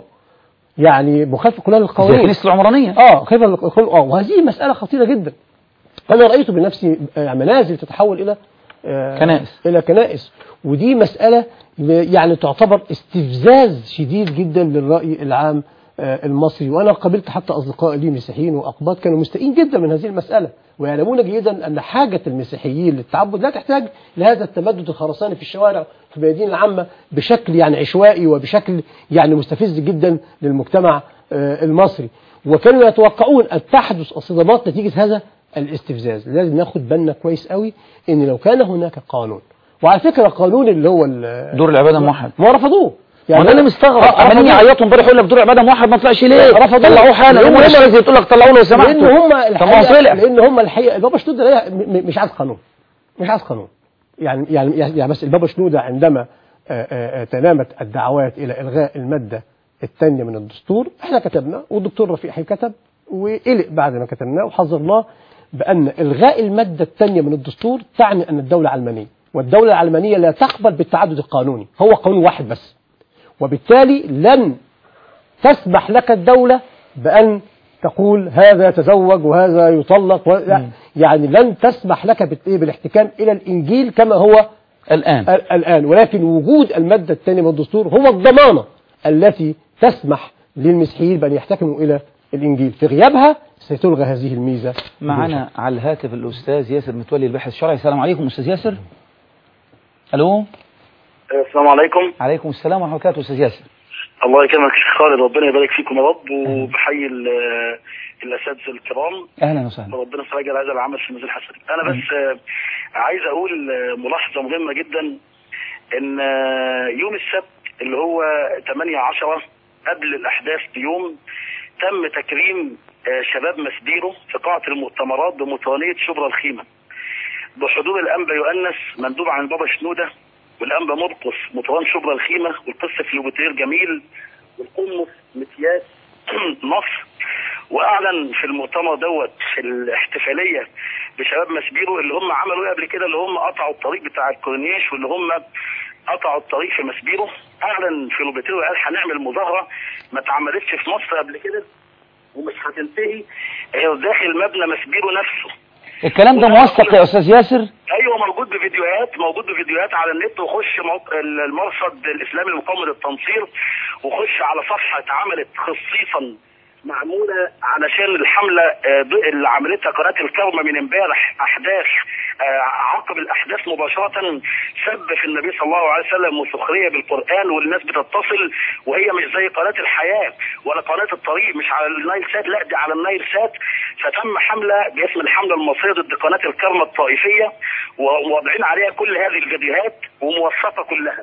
يعني مخالفة كلها زي للقوانين كنيسه العمرانيه اه كيف القول اه وهذه مسألة خطيرة جدا أنا رأيت بنفسي آه، منازل تتحول إلى آه، كنائس. إلى كنائس ودي مسألة يعني تعتبر استفزاز شديد جدا للرأي العام آه، المصري وأنا قابلت حتى أصدقاء لي مسيحيين وأقباط كانوا مستائين جدا من هذه المسألة ويعلمون جيدا أن حاجة المسيحيين للتعبد لا تحتاج لهذا التمدد الخرساني في الشوارع في الميادين العامة بشكل يعني عشوائي وبشكل يعني مستفز جدا للمجتمع آه، المصري وكانوا يتوقعون أن تحدث الصدمات نتيجة هذا الاستفزاز لازم ناخد بالنا كويس قوي ان لو كان هناك قانون وعلى فكره القانون اللي هو ال- دور العباده موحد ما رفضوه يعني انا مستغرب آه، عمالين رفضوه. يعيطوا امبارح يقول لك دور العباده موحد ما طلعش ليه رفضوه. طلعوه حالا لأن هم هم- الاشراف تقول لك طلعوه لو سمحتوا لان هم طب ما هو الحقيقه طلع لان هم الحقيقه البابا شنودة لا- م- م- مش عايز قانون مش عايز قانون يعني يعني يعني بس البابا شنودة عندما آه، آه، آه، تنامت الدعوات الى الغاء الماده الثانيه من الدستور احنا كتبنا والدكتور رفيق حي كتب وقلق بعد ما كتبناه وحذرناه بان الغاء الماده الثانيه من الدستور تعني ان الدوله علمانيه والدوله العلمانيه لا تقبل بالتعدد القانوني هو قانون واحد بس وبالتالي لن تسمح لك الدولة بأن تقول هذا يتزوج وهذا يطلق و... لا يعني لن تسمح لك بال- بالاحتكام إلى الإنجيل كما هو الان ال- الآن ولكن وجود المادة الثانية من الدستور هو الضمانة التي تسمح للمسيحيين بأن يحتكموا إلى الإنجيل في غيابها ستلغى هذه الميزة معنا على الهاتف الاستاذ ياسر متولي الباحث الشرعي السلام عليكم استاذ ياسر الو السلام عليكم عليكم السلام ورحمه الله وبركاته استاذ ياسر الله يكرمك يا شيخ خالد ربنا يبارك فيكم يا رب وبحيي ال- الاساتذه الكرام اهلا وسهلا ربنا يجعل هذا العمل في ميزان حسنك انا بس آه، عايز اقول آه، ملاحظه مهمه جدا ان آه، يوم السبت اللي هو 8 10 قبل الاحداث بيوم تم تكريم آه، شباب مسبيرو في قاعه المؤتمرات بمطرانيه شبرا الخيمه بحضور الانبا يؤنس مندوب عن بابا شنوده والانبا مرقس مطران شبرا الخيمه والقس فيلوبوتير جميل والقمص متياس مصر واعلن في المؤتمر دوت في الاحتفاليه بشباب مسبيرو اللي هم عملوا ايه قبل كده اللي هم قطعوا الطريق بتاع الكورنيش واللي هم قطعوا الطريق في مسبيرو اعلن فيلوبوتير وقال هنعمل مظاهره ما اتعملتش في مصر قبل كده ومش هتنتهي غير داخل مبنى مسبيرو نفسه الكلام ده موثق يا استاذ ياسر ايوه موجود بفيديوهات موجود بفيديوهات على النت وخش موق- المرصد الاسلامي المقاوم للتنصير وخش على صفحه اتعملت خصيصا معموله علشان الحمله آه، ض- اللي عملتها قناه الكرمه من امبارح احداث آه، عقب الاحداث مباشره سب في النبي صلى الله عليه وسلم وسخريه بالقران والناس بتتصل وهي مش زي قناه الحياه ولا قناه الطريق مش على النايل سات لا دي على النايل سات فتم حمله باسم الحمله المصريه ضد قناه الكرمه الطائفيه وواضعين عليها كل هذه الفيديوهات وموثقه كلها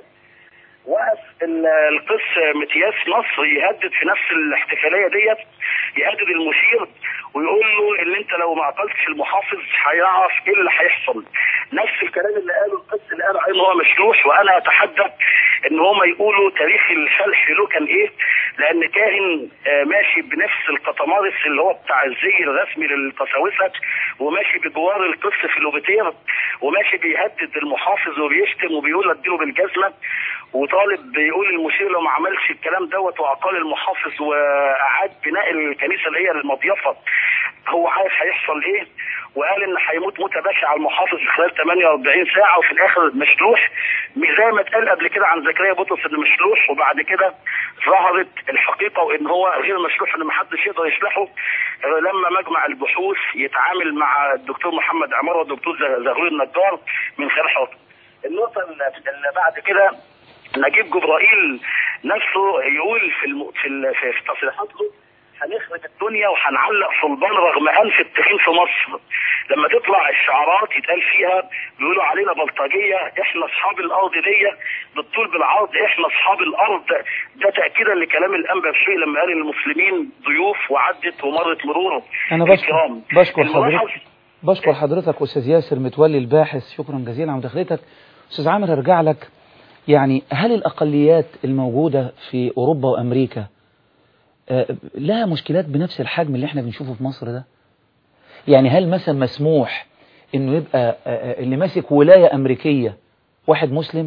وقف ال- القس متياس نصر يهدد في نفس الاحتفاليه ديت يهدد المشير ويقول له ان انت لو ما عقلتش المحافظ هيعرف ايه اللي هيحصل نفس الكلام اللي قاله القس اللي قال عليه ان هو مشلوح وانا اتحدى ان هم يقولوا تاريخ الشلح له كان ايه لان كاهن آه، ماشي بنفس القطمارس اللي هو بتاع الزي الرسمي للقساوسه وماشي بجوار القس في لوبيتير وماشي بيهدد المحافظ وبيشتم وبيقول اديله بالجزمه وطالب بيقول المشير لو ما عملش الكلام دوت واقال المحافظ واعاد بناء الكنيسه اللي هي المضيفه هو عارف هيحصل ايه وقال ان هيموت موته بشعه المحافظ في خلال 48 ساعه وفي الاخر مشلوح مش زي ما اتقال قبل كده عن زكريا بطرس انه مشلوح وبعد كده ظهرت الحقيقه وان هو غير مشلوح ان محدش يقدر يشلحه غير لما مجمع البحوث يتعامل مع الدكتور محمد عمار والدكتور زغلول النجار من خلال حكم النقطه اللي بعد كده نجيب جبرائيل نفسه يقول في الم... في ال... في في تصريحاته هنخرب الدنيا وهنعلق صلبان رغم انف التخين في مصر لما تطلع الشعارات يتقال فيها بيقولوا علينا بلطجيه احنا اصحاب الارض دي بالطول بالعرض احنا اصحاب الارض ده تاكيدا لكلام الانبا بشوي لما قال المسلمين ضيوف وعدت ومرت مرور انا بشكر الكرام. بشكر الملاحظ- حضرتك بشكر حضرتك استاذ ياسر متولي الباحث شكرا جزيلا على مداخلتك استاذ عامر ارجع لك يعني هل الاقليات الموجوده في اوروبا وامريكا آه، لها مشكلات بنفس الحجم اللي احنا بنشوفه في مصر ده يعني هل مثلا مسموح انه يبقى آه، آه، اللي ماسك ولايه امريكيه واحد مسلم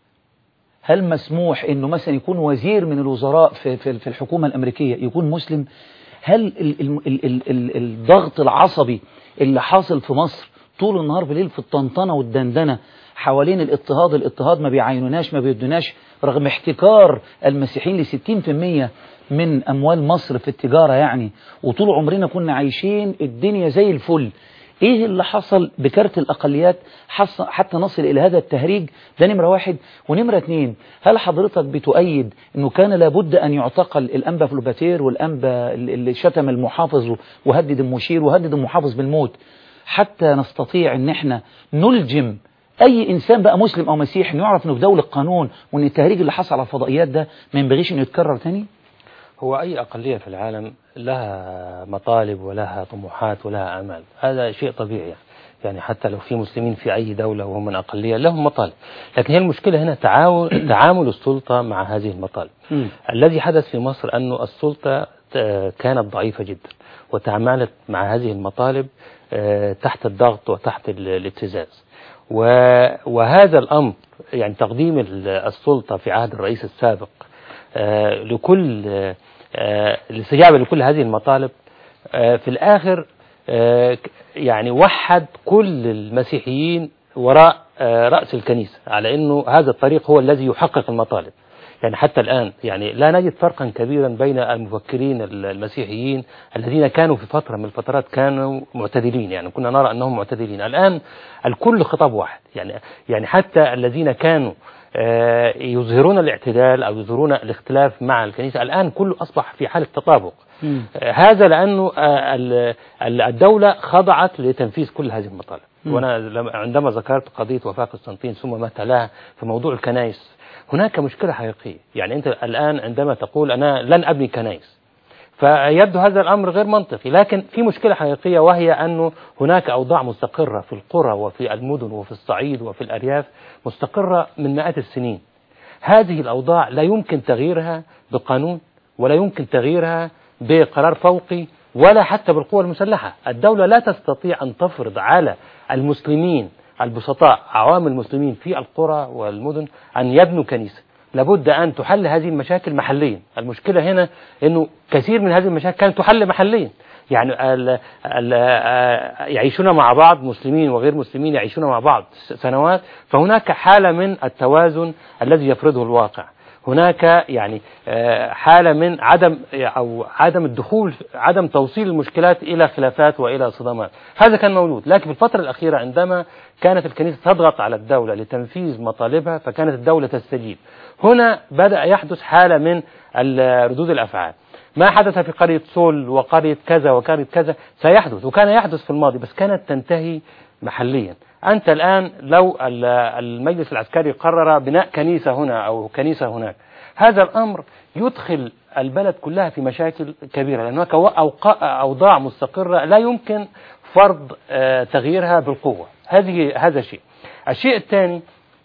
هل مسموح انه مثلا يكون وزير من الوزراء في في في الحكومه الامريكيه يكون مسلم هل ال ال ال ال ال الضغط العصبي اللي حاصل في مصر طول النهار بالليل في الطنطنه والدندنه حوالين الاضطهاد الاضطهاد ما بيعينوناش ما بيدوناش رغم احتكار المسيحيين ل 60% من اموال مصر في التجاره يعني وطول عمرنا كنا عايشين الدنيا زي الفل ايه اللي حصل بكارت الاقليات حص- حتى نصل الى هذا التهريج ده نمرة واحد ونمرة اتنين هل حضرتك بتؤيد انه كان لابد ان يعتقل الانبا فلوباتير والانبا اللي شتم المحافظ وهدد المشير وهدد المحافظ بالموت حتى نستطيع ان احنا نلجم اي انسان بقى مسلم او مسيحي انه يعرف انه في دولة قانون وان التهريج اللي حصل على الفضائيات ده ما ينبغيش انه يتكرر تاني هو أي أقلية في العالم لها مطالب ولها طموحات ولها آمال هذا شيء طبيعي يعني. يعني حتى لو في مسلمين في أي دولة وهم من أقلية لهم مطالب لكن هي المشكلة هنا تعاون تعامل السلطة مع هذه المطالب الذي حدث في مصر أن السلطة آه، كانت ضعيفة جدا وتعاملت مع هذه المطالب آه، تحت الضغط وتحت ال- الابتزاز و- وهذا الأمر يعني تقديم ال- السلطة في عهد الرئيس السابق آه، لكل آه، آه، الاستجابة لكل هذه المطالب آه، في الآخر آه، ك- يعني وحد كل المسيحيين وراء آه، رأس الكنيسة على أنه هذا الطريق هو الذي يحقق المطالب يعني حتى الآن يعني لا نجد فرقا كبيرا بين المفكرين المسيحيين الذين كانوا في فترة من الفترات كانوا معتدلين يعني كنا نرى أنهم معتدلين الآن الكل خطاب واحد يعني يعني حتى الذين كانوا آه، يظهرون الاعتدال أو يظهرون الاختلاف مع الكنيسة الآن كله أصبح في حالة تطابق آه، هذا لأنه آه، ال- ال- الدولة خضعت لتنفيذ كل هذه المطالب وأنا لما- عندما ذكرت قضية وفاة قسطنطين ثم ما تلاها في موضوع الكنائس هناك مشكلة حقيقية يعني أنت الآن عندما تقول أنا لن أبني كنائس فيبدو هذا الأمر غير منطقي لكن في مشكلة حقيقية وهي أنه هناك أوضاع مستقرة في القرى وفي المدن وفي الصعيد وفي الأرياف مستقرة من مئات السنين هذه الأوضاع لا يمكن تغييرها بقانون ولا يمكن تغييرها بقرار فوقي ولا حتى بالقوى المسلحة الدولة لا تستطيع أن تفرض على المسلمين البسطاء عوام المسلمين في القرى والمدن أن يبنوا كنيسة لابد أن تحل هذه المشاكل محليا المشكلة هنا أنه كثير من هذه المشاكل كانت تحل محليا يعني ال ال يعيشون مع بعض مسلمين وغير مسلمين يعيشون مع بعض سنوات فهناك حالة من التوازن الذي يفرضه الواقع هناك يعني آه، حالة من عدم أو عدم الدخول عدم توصيل المشكلات إلى خلافات وإلى صدامات هذا كان موجود لكن في الفترة الأخيرة عندما كانت الكنيسة تضغط على الدولة لتنفيذ مطالبها فكانت الدولة تستجيب هنا بدأ يحدث حالة من ال- ردود الأفعال ما حدث في قرية سول وقرية كذا وقرية كذا سيحدث وكان يحدث في الماضي بس كانت تنتهي محليا أنت الآن لو ال- المجلس العسكري قرر بناء كنيسة هنا أو كنيسة هناك هذا الأمر يدخل البلد كلها في مشاكل كبيرة لأن هناك أوقا- أوضاع مستقرة لا يمكن فرض آه، تغييرها بالقوة هذه هذا شيء الشيء الثاني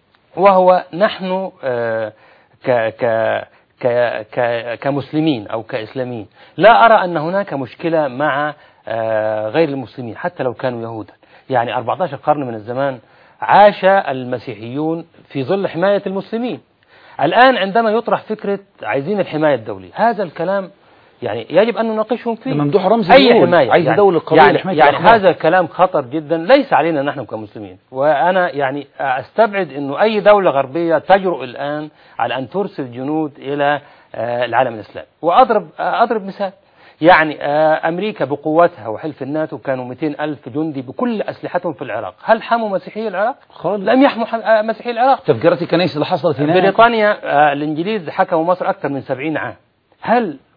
وهو نحن آه، ك ك ك ك كمسلمين أو كإسلاميين لا أرى أن هناك مشكلة مع آه، غير المسلمين حتى لو كانوا يهودا يعني 14 قرن من الزمان عاش المسيحيون في ظل حماية المسلمين الآن عندما يطرح فكرة عايزين الحماية الدولية هذا الكلام يعني يجب أن نناقشهم فيه ده ممدوح رمزي أي بيقول حماية عايز يعني دولة قوية يعني, لحماية يعني الأخلاق. هذا كلام خطر جدا ليس علينا نحن كمسلمين وأنا يعني أستبعد أنه أي دولة غربية تجرؤ الآن على أن ترسل جنود إلى آه، العالم الإسلامي وأضرب آه، أضرب مثال يعني آه، أمريكا بقوتها وحلف الناتو كانوا 200 ألف جندي بكل أسلحتهم في العراق هل حموا مسيحي العراق؟ خالص. لم يحموا ح- آه، مسيحي العراق تفجيرات الكنائس اللي حصلت هناك بريطانيا آه، الإنجليز حكموا مصر أكثر من 70 عام هل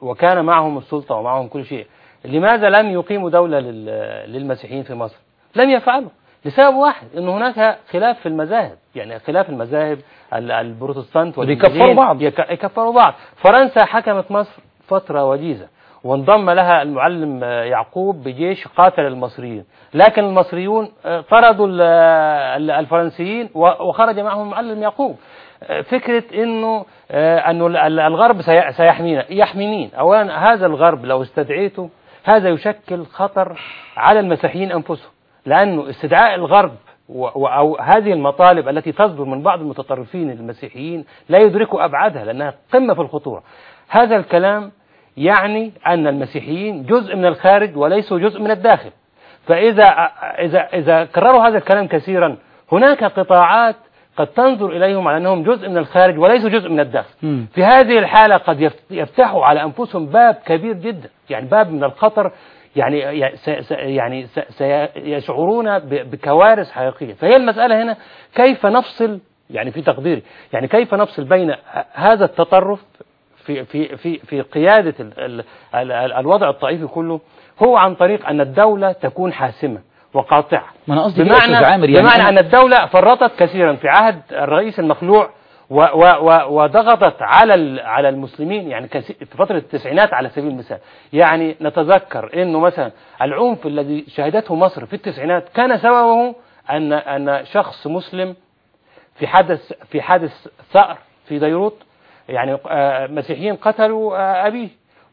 وكان معهم السلطة ومعهم كل شيء لماذا لم يقيموا دولة لل- للمسيحيين في مصر لم يفعلوا لسبب واحد ان هناك خلاف في المذاهب يعني خلاف المذاهب ال- البروتستانت بيكفروا والإنجيليين بعض. يك- يكفروا بعض فرنسا حكمت مصر فترة وجيزة وانضم لها المعلم آه، يعقوب بجيش قاتل المصريين لكن المصريون آه، طردوا ال- ال- الفرنسيين و- وخرج معهم المعلم يعقوب آه، فكرة انه آه، انه ال- ال- الغرب سي- سيحمينا يحمي اولا هذا الغرب لو استدعيته هذا يشكل خطر على المسيحيين انفسهم لانه استدعاء الغرب و- و- أو هذه المطالب التي تصدر من بعض المتطرفين المسيحيين لا يدركوا أبعادها لأنها قمة في الخطورة هذا الكلام يعني أن المسيحيين جزء من الخارج وليسوا جزء من الداخل فإذا إذا إذا كرروا هذا الكلام كثيرا هناك قطاعات قد تنظر إليهم على أنهم جزء من الخارج وليسوا جزء من الداخل مم. في هذه الحالة قد يف- يفتحوا على أنفسهم باب كبير جدا يعني باب من الخطر يعني يعني س- س- يعني س- سيشعرون ب- بكوارث حقيقية فهي المسألة هنا كيف نفصل يعني في تقديري يعني كيف نفصل بين هذا التطرف في في في في قيادة ال ال ال ال الوضع الطائفي كله هو عن طريق أن الدولة تكون حاسمة وقاطعة ما أنا قصدي كده يا بمعنى أستاذ عامر يعني بمعنى أنا- أن الدولة فرطت كثيرا في عهد الرئيس المخلوع و و و وضغطت على ال- على المسلمين يعني كثي- في فترة التسعينات على سبيل المثال يعني نتذكر انه مثلا العنف الذي شهدته مصر في التسعينات كان سببه ان ان شخص مسلم في حدث في حادث ثأر في بيروت يعني آه، مسيحيين قتلوا آه، أبيه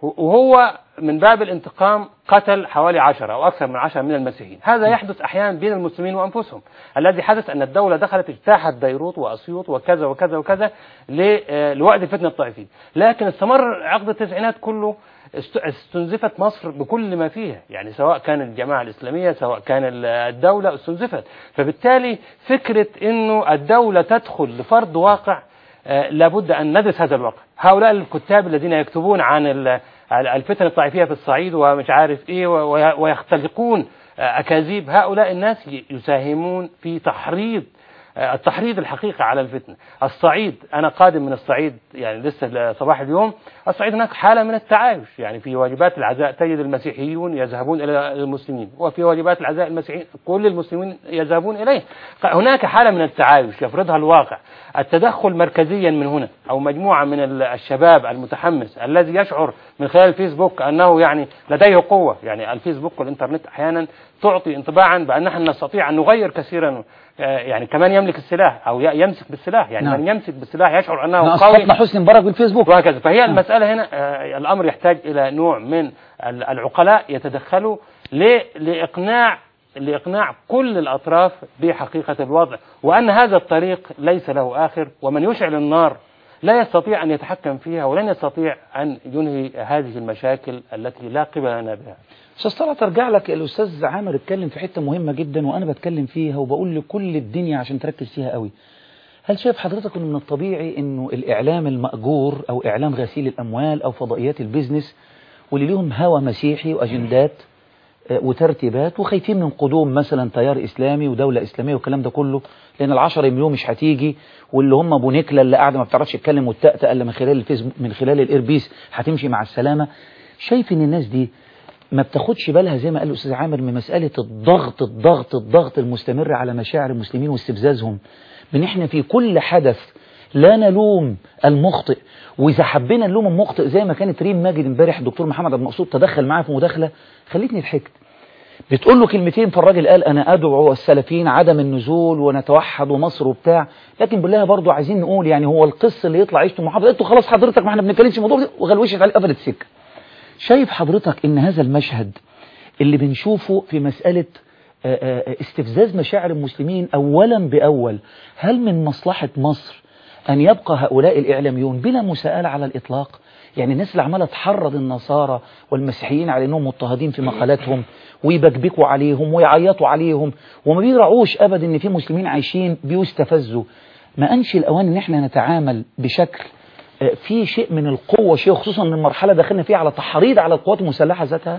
وهو من باب الانتقام قتل حوالي عشرة أو أكثر من عشرة من المسيحيين هذا يحدث أحيانا بين المسلمين وأنفسهم الذي حدث أن الدولة دخلت اجتاحت بيروت وأسيوط وكذا وكذا وكذا ل- آه، لوقت الفتنة الطائفية لكن استمر عقد التسعينات كله است- استنزفت مصر بكل ما فيها يعني سواء كان الجماعة الإسلامية سواء كان ال- الدولة استنزفت فبالتالي فكرة أنه الدولة تدخل لفرض واقع آه، لابد أن ندرس هذا الواقع هؤلاء الكتاب الذين يكتبون عن ال- الفتن الطائفية في الصعيد ومش عارف إيه و- ويختلقون آه، أكاذيب هؤلاء الناس ي- يساهمون في تحريض آه، التحريض الحقيقي على الفتنة الصعيد أنا قادم من الصعيد يعني لسه صباح اليوم الصعيد هناك حالة من التعايش يعني في واجبات العزاء تجد المسيحيون يذهبون إلى المسلمين وفي واجبات العزاء المسيحيين كل المسلمين يذهبون إليه هناك حالة من التعايش يفرضها الواقع التدخل مركزيا من هنا أو مجموعة من ال- الشباب المتحمس الذي يشعر من خلال الفيسبوك أنه يعني لديه قوة يعني الفيسبوك والإنترنت أحيانا تعطي انطباعا بأن نحن نستطيع أن نغير كثيرا آه، يعني كمان يملك السلاح أو ي- يمسك بالسلاح يعني نعم. من يمسك بالسلاح يشعر أنه احنا قوي اسقطنا حسني مبارك بالفيسبوك وهكذا فهي المسألة هنا آه، الأمر يحتاج إلى نوع من ال- العقلاء يتدخلوا ل- لإقناع لإقناع كل الأطراف بحقيقة الوضع وأن هذا الطريق ليس له آخر ومن يشعل النار لا يستطيع أن يتحكم فيها ولن يستطيع أن ينهي هذه المشاكل التي لا قبل لنا بها استاذ طلعت ارجع لك الاستاذ عامر اتكلم في حته مهمه جدا وانا بتكلم فيها وبقول لكل الدنيا عشان تركز فيها قوي هل شايف حضرتك انه من الطبيعي انه الاعلام المأجور او اعلام غسيل الاموال او فضائيات البيزنس واللي ليهم هوى مسيحي واجندات آه، وترتيبات وخايفين من قدوم مثلا تيار اسلامي ودوله اسلاميه والكلام ده كله لان العشرة مليون مش هتيجي واللي هم ابو نكله اللي قاعده ما بتعرفش تتكلم والتأتأ الا من خلال الفيسبوك من خلال الايربيس هتمشي مع السلامه شايف ان الناس دي ما بتاخدش بالها زي ما قال الأستاذ عامر من مسألة الضغط الضغط الضغط المستمر على مشاعر المسلمين واستفزازهم بان احنا في كل حدث لا نلوم المخطئ واذا حبينا نلوم المخطئ زي ما كانت ريم ماجد امبارح الدكتور محمد عبد المقصود تدخل معاها في مداخله خلتني ضحكت بتقول له كلمتين فالراجل قال انا ادعو السلفيين عدم النزول ونتوحد ومصر وبتاع لكن بالله برضو عايزين نقول يعني هو القس اللي يطلع يشتم محافظ قلت له خلاص حضرتك ما احنا بنتكلمش في الموضوع ده وغلوشت عليه قفلت السكه شايف حضرتك ان هذا المشهد اللي بنشوفه في مسألة آه، آه، استفزاز مشاعر المسلمين أولا بأول هل من مصلحة مصر أن يبقى هؤلاء الإعلاميون بلا مساءلة على الإطلاق يعني الناس اللي عمالة تحرض النصارى والمسيحيين على أنهم مضطهدين في مقالاتهم ويبكبكوا عليهم ويعيطوا عليهم وما بيراعوش أبدا أن في مسلمين عايشين بيستفزوا ما أنش الأوان أن احنا نتعامل بشكل آه، في شيء من القوة شيء خصوصا من المرحلة دخلنا فيها على تحريض على القوات المسلحة ذاتها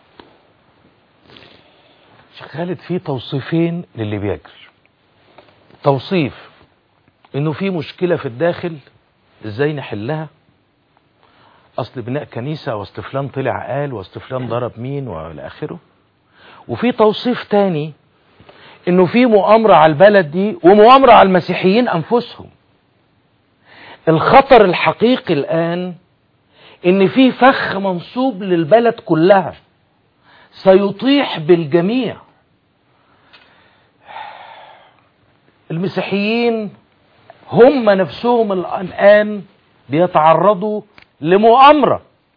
شيخ خالد في توصيفين للي بيجري توصيف انه في مشكلة في الداخل ازاي نحلها اصل بناء كنيسة واصل فلان طلع قال واصل فلان ضرب مين والى اخره وفي توصيف تاني انه في مؤامرة على البلد دي ومؤامرة على المسيحيين انفسهم الخطر الحقيقي الان ان في فخ منصوب للبلد كلها سيطيح بالجميع المسيحيين هم نفسهم الآن بيتعرضوا لمؤامرة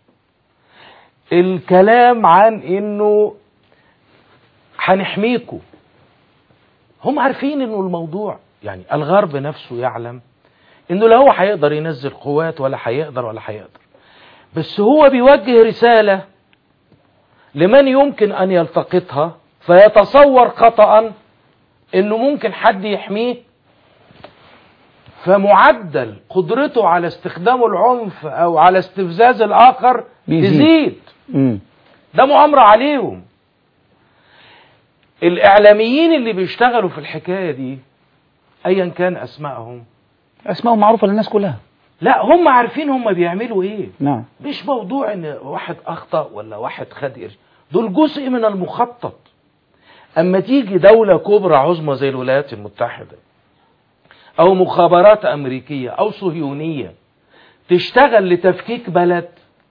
الكلام عن انه هنحميكوا هم عارفين انه الموضوع يعني الغرب نفسه يعلم انه لا هو هيقدر ينزل قوات ولا هيقدر ولا هيقدر بس هو بيوجه رسالة لمن يمكن ان يلتقطها فيتصور خطأ انه ممكن حد يحميه فمعدل قدرته على استخدام العنف او على استفزاز الاخر بيزيد. يزيد مم. ده مؤامرة عليهم الاعلاميين اللي بيشتغلوا في الحكاية دي ايا كان اسمائهم اسمائهم معروفة للناس كلها لا هم عارفين هم بيعملوا ايه نعم مش موضوع ان واحد اخطأ ولا واحد خد قرش دول جزء من المخطط اما تيجي دولة كبرى عظمى زي الولايات المتحدة او مخابرات امريكية او صهيونية تشتغل لتفكيك بلد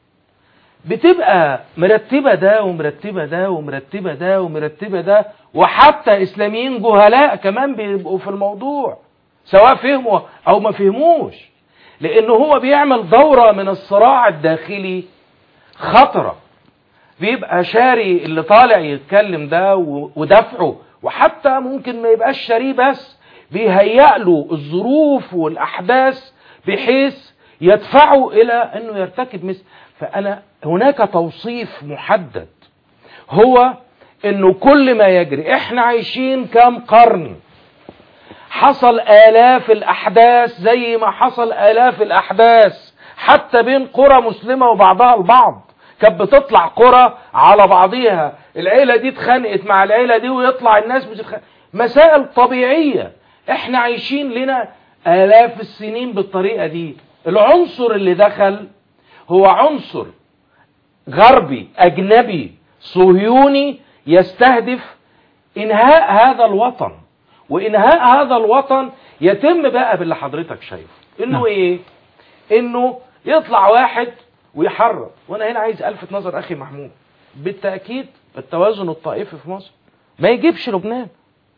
بتبقى مرتبة ده ومرتبة ده ومرتبة ده ومرتبة ده وحتى اسلاميين جهلاء كمان بيبقوا في الموضوع سواء فهموا او ما فهموش لانه هو بيعمل دورة من الصراع الداخلي خطرة بيبقى شاري اللي طالع يتكلم ده و- ودفعه وحتى ممكن ما يبقاش شاريه بس بيهيأ له الظروف والأحداث بحيث يدفعه إلى أنه يرتكب مثل فأنا هناك توصيف محدد هو أنه كل ما يجري إحنا عايشين كام قرن حصل آلاف الأحداث زي ما حصل آلاف الأحداث حتى بين قرى مسلمة وبعضها البعض كانت بتطلع قرى على بعضيها العيلة دي اتخانقت مع العيلة دي ويطلع الناس بتتخانق مسائل طبيعية احنا عايشين لنا آلاف السنين بالطريقة دي العنصر اللي دخل هو عنصر غربي أجنبي صهيوني يستهدف إنهاء هذا الوطن وإنهاء هذا الوطن يتم بقى باللي حضرتك شايفه إنه نعم. إيه إنه يطلع واحد ويحرر وأنا هنا عايز ألفت نظر أخي محمود بالتأكيد التوازن الطائفي في مصر ما يجيبش لبنان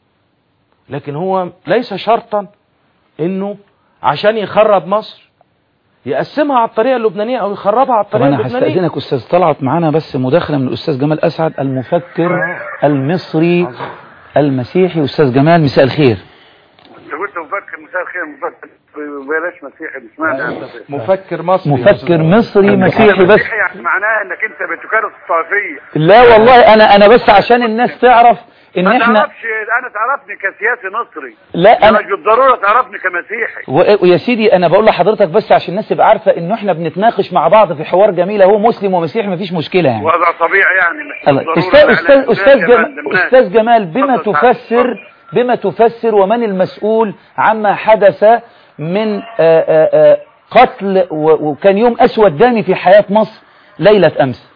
لكن هو ليس شرطا إنه عشان يخرب مصر يقسمها على الطريقة اللبنانية أو يخربها على طب الطريقة انا اللبنانية هستأذنك استاذ طلعت معانا بس مداخلة من الاستاذ جمال اسعد المفكر المصري المسيحي استاذ جمال مساء الخير انت قلت مفكر مساء الخير مفكر بلاش مسيحي بسمعني عن مفكر مصري مفكر مصري مسيحي بس مسيحي يعني معناه انك انت بتكرس الطائفية لا والله انا انا بس عشان الناس تعرف ان ما احنا تعرفش انا تعرفني كسياسي مصري لا مش انا بالضرورة تعرفني كمسيحي و- ويا سيدي انا بقول لحضرتك بس عشان الناس تبقى عارفه انه احنا بنتناقش مع بعض في حوار جميل هو مسلم ومسيحي مفيش مشكله يعني وهذا طبيعي يعني مش الله. بالضرورة استاذ الإعلام استاذ استاذ كمان جمال للناس. استاذ جمال بما اتفضل تعال. تفسر بما تفسر ومن المسؤول عما حدث من آه، آه، آه، قتل و- وكان يوم اسود دامي في حياه مصر ليله امس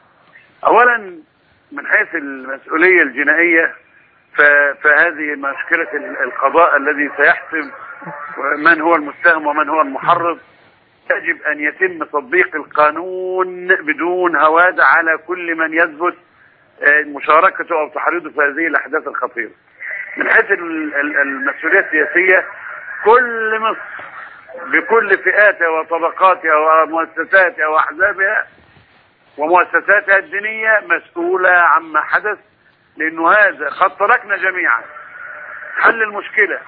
اولا من حيث المسؤولية الجنائية ف- فهذه مشكلة ال- القضاء الذي سيحسم من هو المتهم ومن هو المحرض يجب ان يتم تطبيق القانون بدون هوادة على كل من يثبت آه، مشاركته او تحريضه في هذه الاحداث الخطيرة من حيث ال- ال- المسؤولية السياسية كل مصر بكل فئاتها وطبقاتها ومؤسساتها واحزابها ومؤسساتها الدينية مسؤولة عما حدث لأنه هذا قد تركنا جميعا حل المشكلة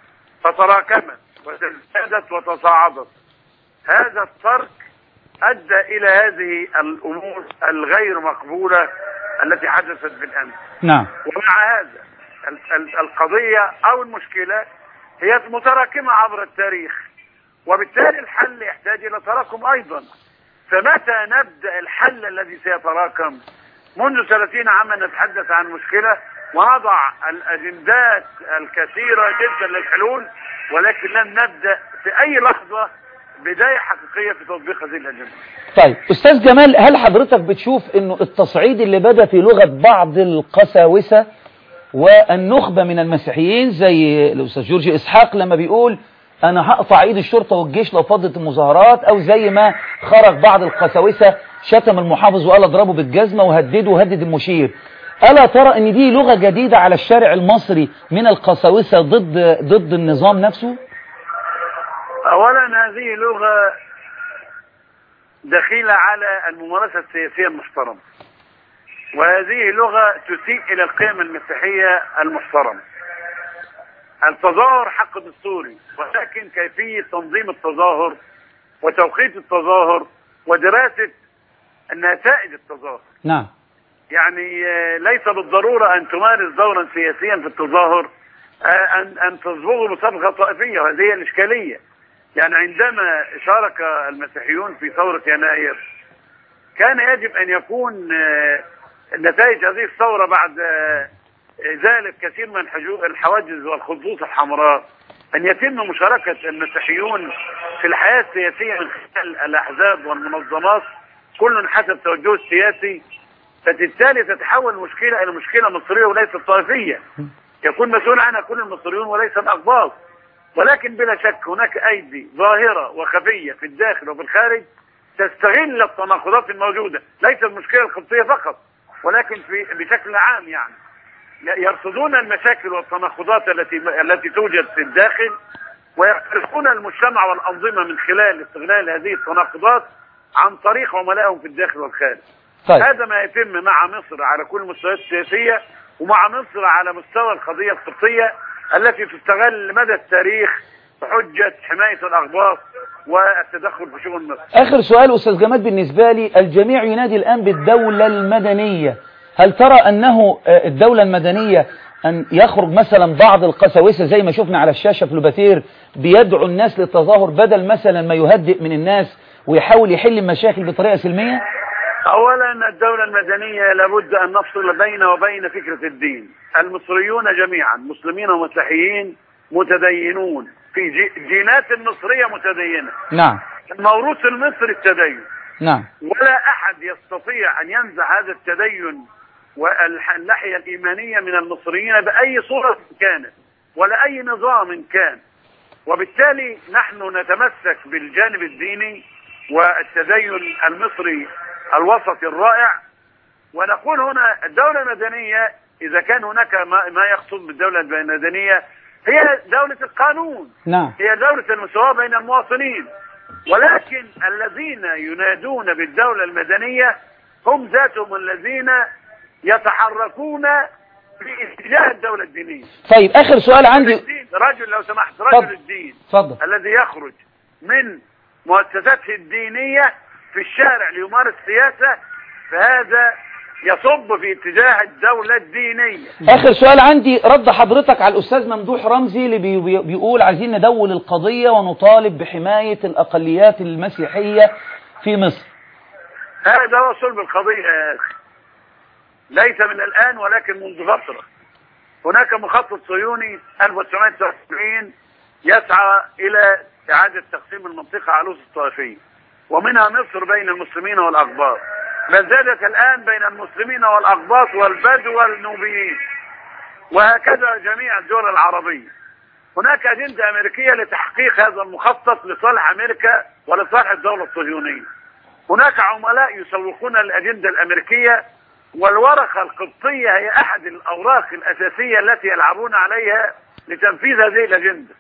فتراكمت وتزدادت وتصاعدت هذا الترك أدى إلى هذه الأمور الغير مقبولة التي حدثت بالأمس نعم ومع هذا ال- ال- القضية أو المشكلة هي متراكمة عبر التاريخ وبالتالي الحل يحتاج إلى تراكم أيضا فمتى نبدأ الحل الذي سيتراكم منذ 30 عاما نتحدث عن مشكلة ونضع الأجندات الكثيرة جدا للحلول ولكن لم نبدأ في أي لحظة بداية حقيقية في تطبيق هذه الأجندة طيب أستاذ جمال هل حضرتك بتشوف أنه التصعيد اللي بدأ في لغة بعض القساوسة والنخبة من المسيحيين زي الأستاذ جورج إسحاق لما بيقول أنا هقطع إيد الشرطة والجيش لو فضت المظاهرات أو زي ما خرج بعض القساوسة شتم المحافظ وقال اضربه بالجزمة وهدده وهدد المشير ألا ترى أن دي لغة جديدة على الشارع المصري من القساوسة ضد ضد النظام نفسه؟ أولا هذه لغة دخيلة على الممارسة السياسية المحترمة وهذه لغة تسيء إلى القيم المسيحية المحترمة التظاهر حق دستوري ولكن كيفية تنظيم التظاهر وتوقيت التظاهر ودراسة نتائج التظاهر نعم يعني آه، ليس بالضرورة أن تمارس دورا سياسيا في التظاهر آه، أن أن تصبغ مسابقة طائفية وهذه هي الإشكالية يعني عندما شارك المسيحيون في ثورة يناير كان يجب أن يكون آه، نتائج هذه الثورة بعد آه، ذلك كثير من الحجو- الحواجز والخطوط الحمراء أن يتم مشاركة المسيحيون في الحياة السياسية من خلال الأحزاب والمنظمات كل حسب توجهه السياسي فبالتالي تتحول المشكلة إلى مشكلة مصرية وليست طائفية يكون مسؤول عنها كل المصريون وليس الأقباط ولكن بلا شك هناك أيدي ظاهرة وخفية في الداخل وفي الخارج تستغل التناقضات الموجودة ليس المشكلة القبطية فقط ولكن في بشكل عام يعني يرصدون المشاكل والتناقضات التي التي توجد في الداخل ويخترقون المجتمع والأنظمة من خلال استغلال هذه التناقضات عن طريق عملائهم في الداخل والخارج طيب هذا ما يتم مع مصر على كل المستويات السياسية ومع مصر على مستوى القضية القبطية التي تستغل مدى التاريخ بحجة حماية الأخبار والتدخل في شؤون مصر آخر سؤال أستاذ جمال بالنسبة لي الجميع ينادي الآن بالدولة المدنية هل ترى أنه آه، الدولة المدنية أن يخرج مثلا بعض القساوسة زي ما شفنا على الشاشة في لوباتير بيدعو الناس للتظاهر بدل مثلا ما يهدئ من الناس ويحاول يحل المشاكل بطريقة سلمية أولا الدولة المدنية لابد أن نفصل بين وبين فكرة الدين المصريون جميعا مسلمين ومسيحيين متدينون في جي- جينات المصرية متدينة نعم الموروث المصري التدين نعم ولا أحد يستطيع أن ينزع هذا التدين والناحية الإيمانية من المصريين بأي صورة كانت ولا أي نظام كان وبالتالي نحن نتمسك بالجانب الديني والتدين المصري الوسطي الرائع ونقول هنا الدولة المدنية إذا كان هناك ما ما يقصد بالدولة المدنية هي دولة القانون نعم هي دولة المساواة بين المواطنين ولكن الذين ينادون بالدولة المدنية هم ذاتهم الذين يتحركون في اتجاه الدولة الدينية طيب آخر سؤال عندي الدين رجل لو سمحت اتفضل. رجل الدين اتفضل الذي يخرج من مؤسساته الدينية في الشارع ليمارس سياسة فهذا يصب في اتجاه الدولة الدينية آخر سؤال عندي رد حضرتك على الأستاذ ممدوح رمزي اللي بي بي- بيقول عايزين ندول القضية ونطالب بحماية الأقليات المسيحية في مصر هذا هو صلب القضية يا أخي ليس من الآن ولكن منذ فترة هناك مخطط صهيوني 1979 يسعى إلى إعادة تقسيم المنطقة على الأسس الطائفية ومنها مصر بين المسلمين والأقباط ما زالت الآن بين المسلمين والأقباط والبدو والنوبيين وهكذا جميع الدول العربية هناك أجندة أمريكية لتحقيق هذا المخطط لصالح أمريكا ولصالح الدولة الصهيونية هناك عملاء يسوقون الأجندة الأمريكية والورقة القبطية هي أحد الأوراق الأساسية التي يلعبون عليها لتنفيذ هذه الأجندة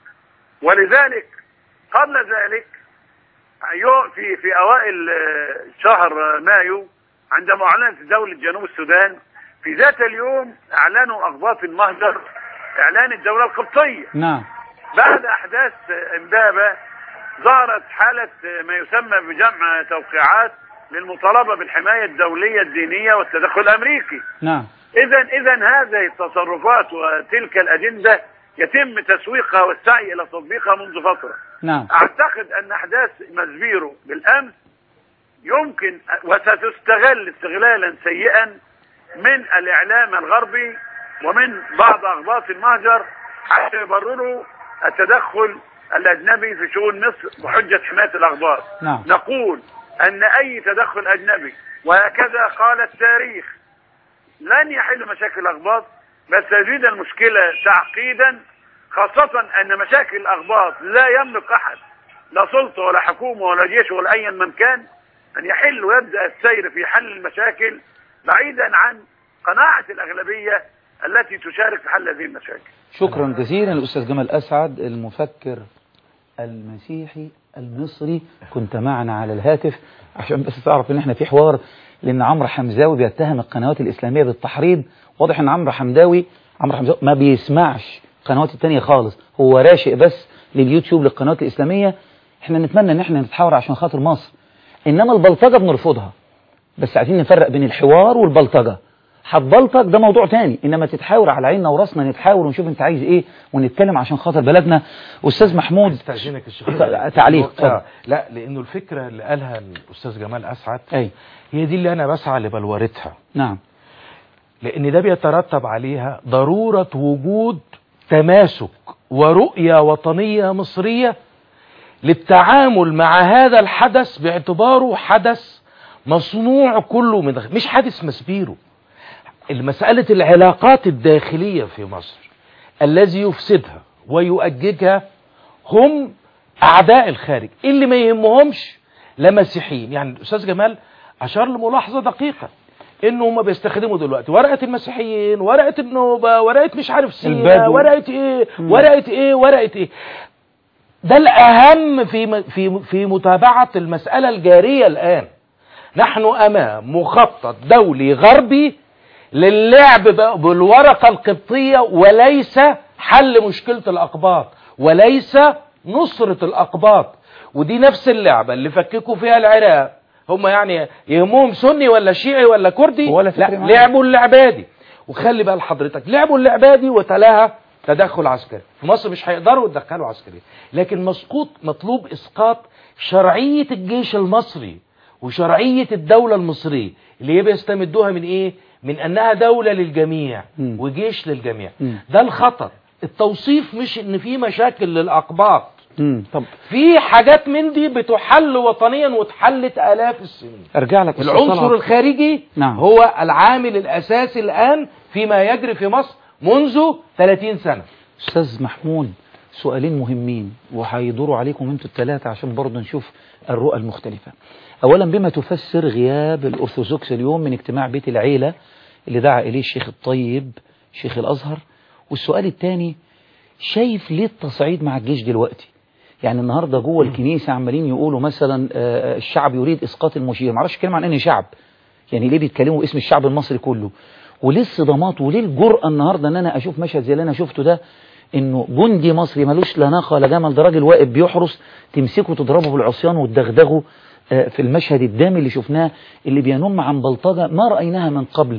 ولذلك قبل ذلك يو- في في أوائل آه، شهر مايو عندما أعلنت دولة جنوب السودان في ذات اليوم أعلنوا أقباط المهجر إعلان الدولة القبطية نعم بعد احداث امبابة ظهرت حالة ما يسمى بجمع توقيعات للمطالبة بالحماية الدولية الدينية والتدخل الامريكي نعم اذا اذا هذه التصرفات وتلك الاجندة يتم تسويقها والسعي الى تطبيقها منذ فترة نعم اعتقد ان احداث مزبيرو بالامس يمكن وستستغل استغلالا سيئا من الاعلام الغربي ومن بعض اغباط المهجر حتى يبرروا التدخل الاجنبي في شؤون مصر بحجه حمايه الاخبار نعم. نقول ان اي تدخل اجنبي وهكذا قال التاريخ لن يحل مشاكل الاخبار بل سيزيد المشكله تعقيدا خاصه ان مشاكل الاخبار لا يملك احد لا سلطه ولا حكومه ولا جيش ولا ايا من كان ان يحل ويبدا السير في حل المشاكل بعيدا عن قناعه الاغلبيه التي تشارك في حل هذه المشاكل شكرا جزيلا الأستاذ جمال أسعد المفكر المسيحي المصري كنت معنا على الهاتف عشان بس تعرف ان احنا في حوار لان عمرو حمزاوي بيتهم القنوات الإسلامية بالتحريض واضح ان عمرو حمداوي عمرو حمزاوي ما بيسمعش القنوات التانية خالص هو راشق بس لليوتيوب للقنوات الإسلامية احنا نتمنى ان احنا نتحاور عشان خاطر مصر انما البلطجة بنرفضها بس عايزين نفرق بين الحوار والبلطجة هتبلطج ده موضوع تاني انما تتحاور على عيننا وراسنا نتحاور ونشوف انت عايز ايه ونتكلم عشان خاطر بلدنا استاذ محمود استاذنك الشيخ تعليق اتفضل. آه، لا لانه الفكره اللي قالها الاستاذ جمال اسعد اي هي دي اللي انا بسعى لبلورتها نعم لان ده بيترتب عليها ضروره وجود تماسك ورؤيه وطنيه مصريه للتعامل مع هذا الحدث باعتباره حدث مصنوع كله من داخل مش حادث مسبيره المسألة العلاقات الداخلية في مصر الذي يفسدها ويؤججها هم أعداء الخارج اللي ما يهمهمش لا مسيحيين يعني الأستاذ جمال أشار لملاحظة دقيقة إنه هم بيستخدموا دلوقتي ورقة المسيحيين ورقة النوبة ورقة مش عارف سينا البدو. ورقة إيه ورقة إيه ورقة إيه ده الأهم في في في متابعة المسألة الجارية الآن نحن أمام مخطط دولي غربي للعب ب- بالورقة القبطية وليس حل مشكلة الأقباط وليس نصرة الأقباط ودي نفس اللعبة اللي فككوا فيها العراق هم يعني يهمهم سني ولا شيعي ولا كردي ولا لا فكرة معاهم. لعبوا اللعبة دي وخلي بقى لحضرتك لعبوا اللعبة دي وتلاها تدخل عسكري في مصر مش هيقدروا يتدخلوا عسكري لكن مسقوط مطلوب اسقاط شرعية الجيش المصري وشرعية الدولة المصرية اللي هي بيستمدوها من ايه من انها دولة للجميع مم. وجيش للجميع مم. ده الخطر التوصيف مش ان في مشاكل للاقباط امم طب في حاجات من دي بتحل وطنيا واتحلت الاف السنين ارجع لك أستاذ العنصر طلعت. الخارجي نعم. هو العامل الاساسي الان فيما يجري في مصر منذ 30 سنة استاذ محمود سؤالين مهمين وهيدوروا عليكم انتوا الثلاثة عشان برضه نشوف الرؤى المختلفة اولا بما تفسر غياب الارثوذكس اليوم من اجتماع بيت العيلة اللي دعا اليه الشيخ الطيب شيخ الازهر والسؤال الثاني شايف ليه التصعيد مع الجيش دلوقتي يعني النهارده جوه الكنيسه عمالين يقولوا مثلا آه، الشعب يريد اسقاط المشير ما اعرفش الكلام عن انهي شعب يعني ليه بيتكلموا باسم الشعب المصري كله وليه الصدمات وليه الجرأة النهارده ان انا اشوف مشهد زي اللي انا شفته ده انه جندي مصري ملوش لا ناقه ولا جمل ده راجل واقف بيحرس تمسكه تضربه بالعصيان وتدغدغه آه، في المشهد الدامي اللي شفناه اللي بينم عن بلطجه ما رايناها من قبل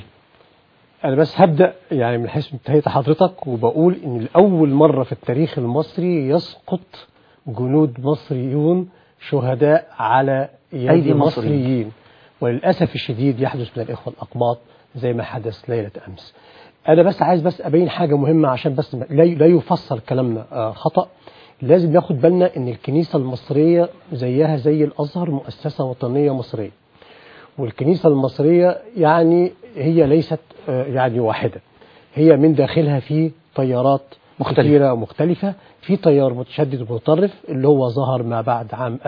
أنا بس هبدأ يعني من حيث انتهيت حضرتك وبقول إن لأول مرة في التاريخ المصري يسقط جنود مصريون شهداء على أيدي أيدي مصريين. مصريين وللأسف الشديد يحدث من الإخوة الأقباط زي ما حدث ليلة أمس أنا بس عايز بس أبين حاجة مهمة عشان بس ما- لا لا يفسر كلامنا آه، خطأ لازم ناخد بالنا إن الكنيسة المصرية زيها زي الأزهر مؤسسة وطنية مصرية والكنيسة المصرية يعني هي ليست آه، يعني واحدة هي من داخلها في تيارات مختلفة. كثيرة مختلفة في تيار متشدد ومتطرف اللي هو ظهر ما بعد عام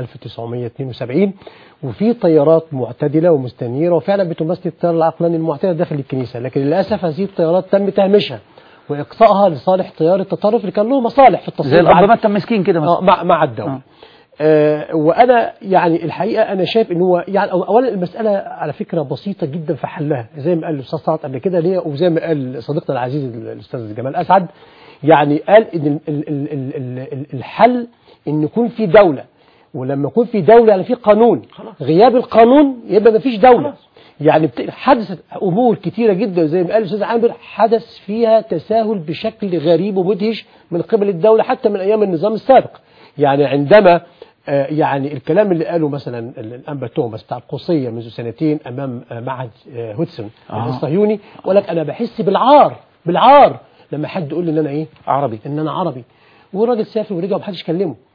1972 وفي تيارات معتدلة ومستنيرة وفعلا بتمثل التيار العقلاني المعتدل داخل الكنيسة لكن للأسف هذه التيارات تم تهميشها وإقصائها لصالح تيار التطرف اللي كان له مصالح في التصوير زي مع- الاب متى مسكين كده آه، مثلا مع مع الدولة آه. آه وانا يعني الحقيقه انا شايف ان هو يعني أو- اولا المساله على فكره بسيطه جدا في حلها زي ما قال الاستاذ طلعت قبل كده ليه وزي ما قال صديقنا العزيز الاستاذ جمال اسعد يعني قال ان ال- ال- ال- ال- ال- ال- الحل ان يكون في دوله ولما يكون في دوله يعني في قانون غياب القانون يبقى ما فيش دوله يعني بت- حدثت امور كتيره جدا زي ما قال الاستاذ عامر حدث فيها تساهل بشكل غريب ومدهش من قبل الدوله حتى من ايام النظام السابق يعني عندما آه، يعني الكلام اللي قاله مثلا ال- الانبا توماس بتاع القوسيه منذ سنتين امام آه، معهد آه، هودسون آه. الصهيوني وقال لك انا بحس بالعار بالعار لما حد يقول لي ان انا ايه عربي ان انا عربي والراجل سافر ورجع ومحدش كلمه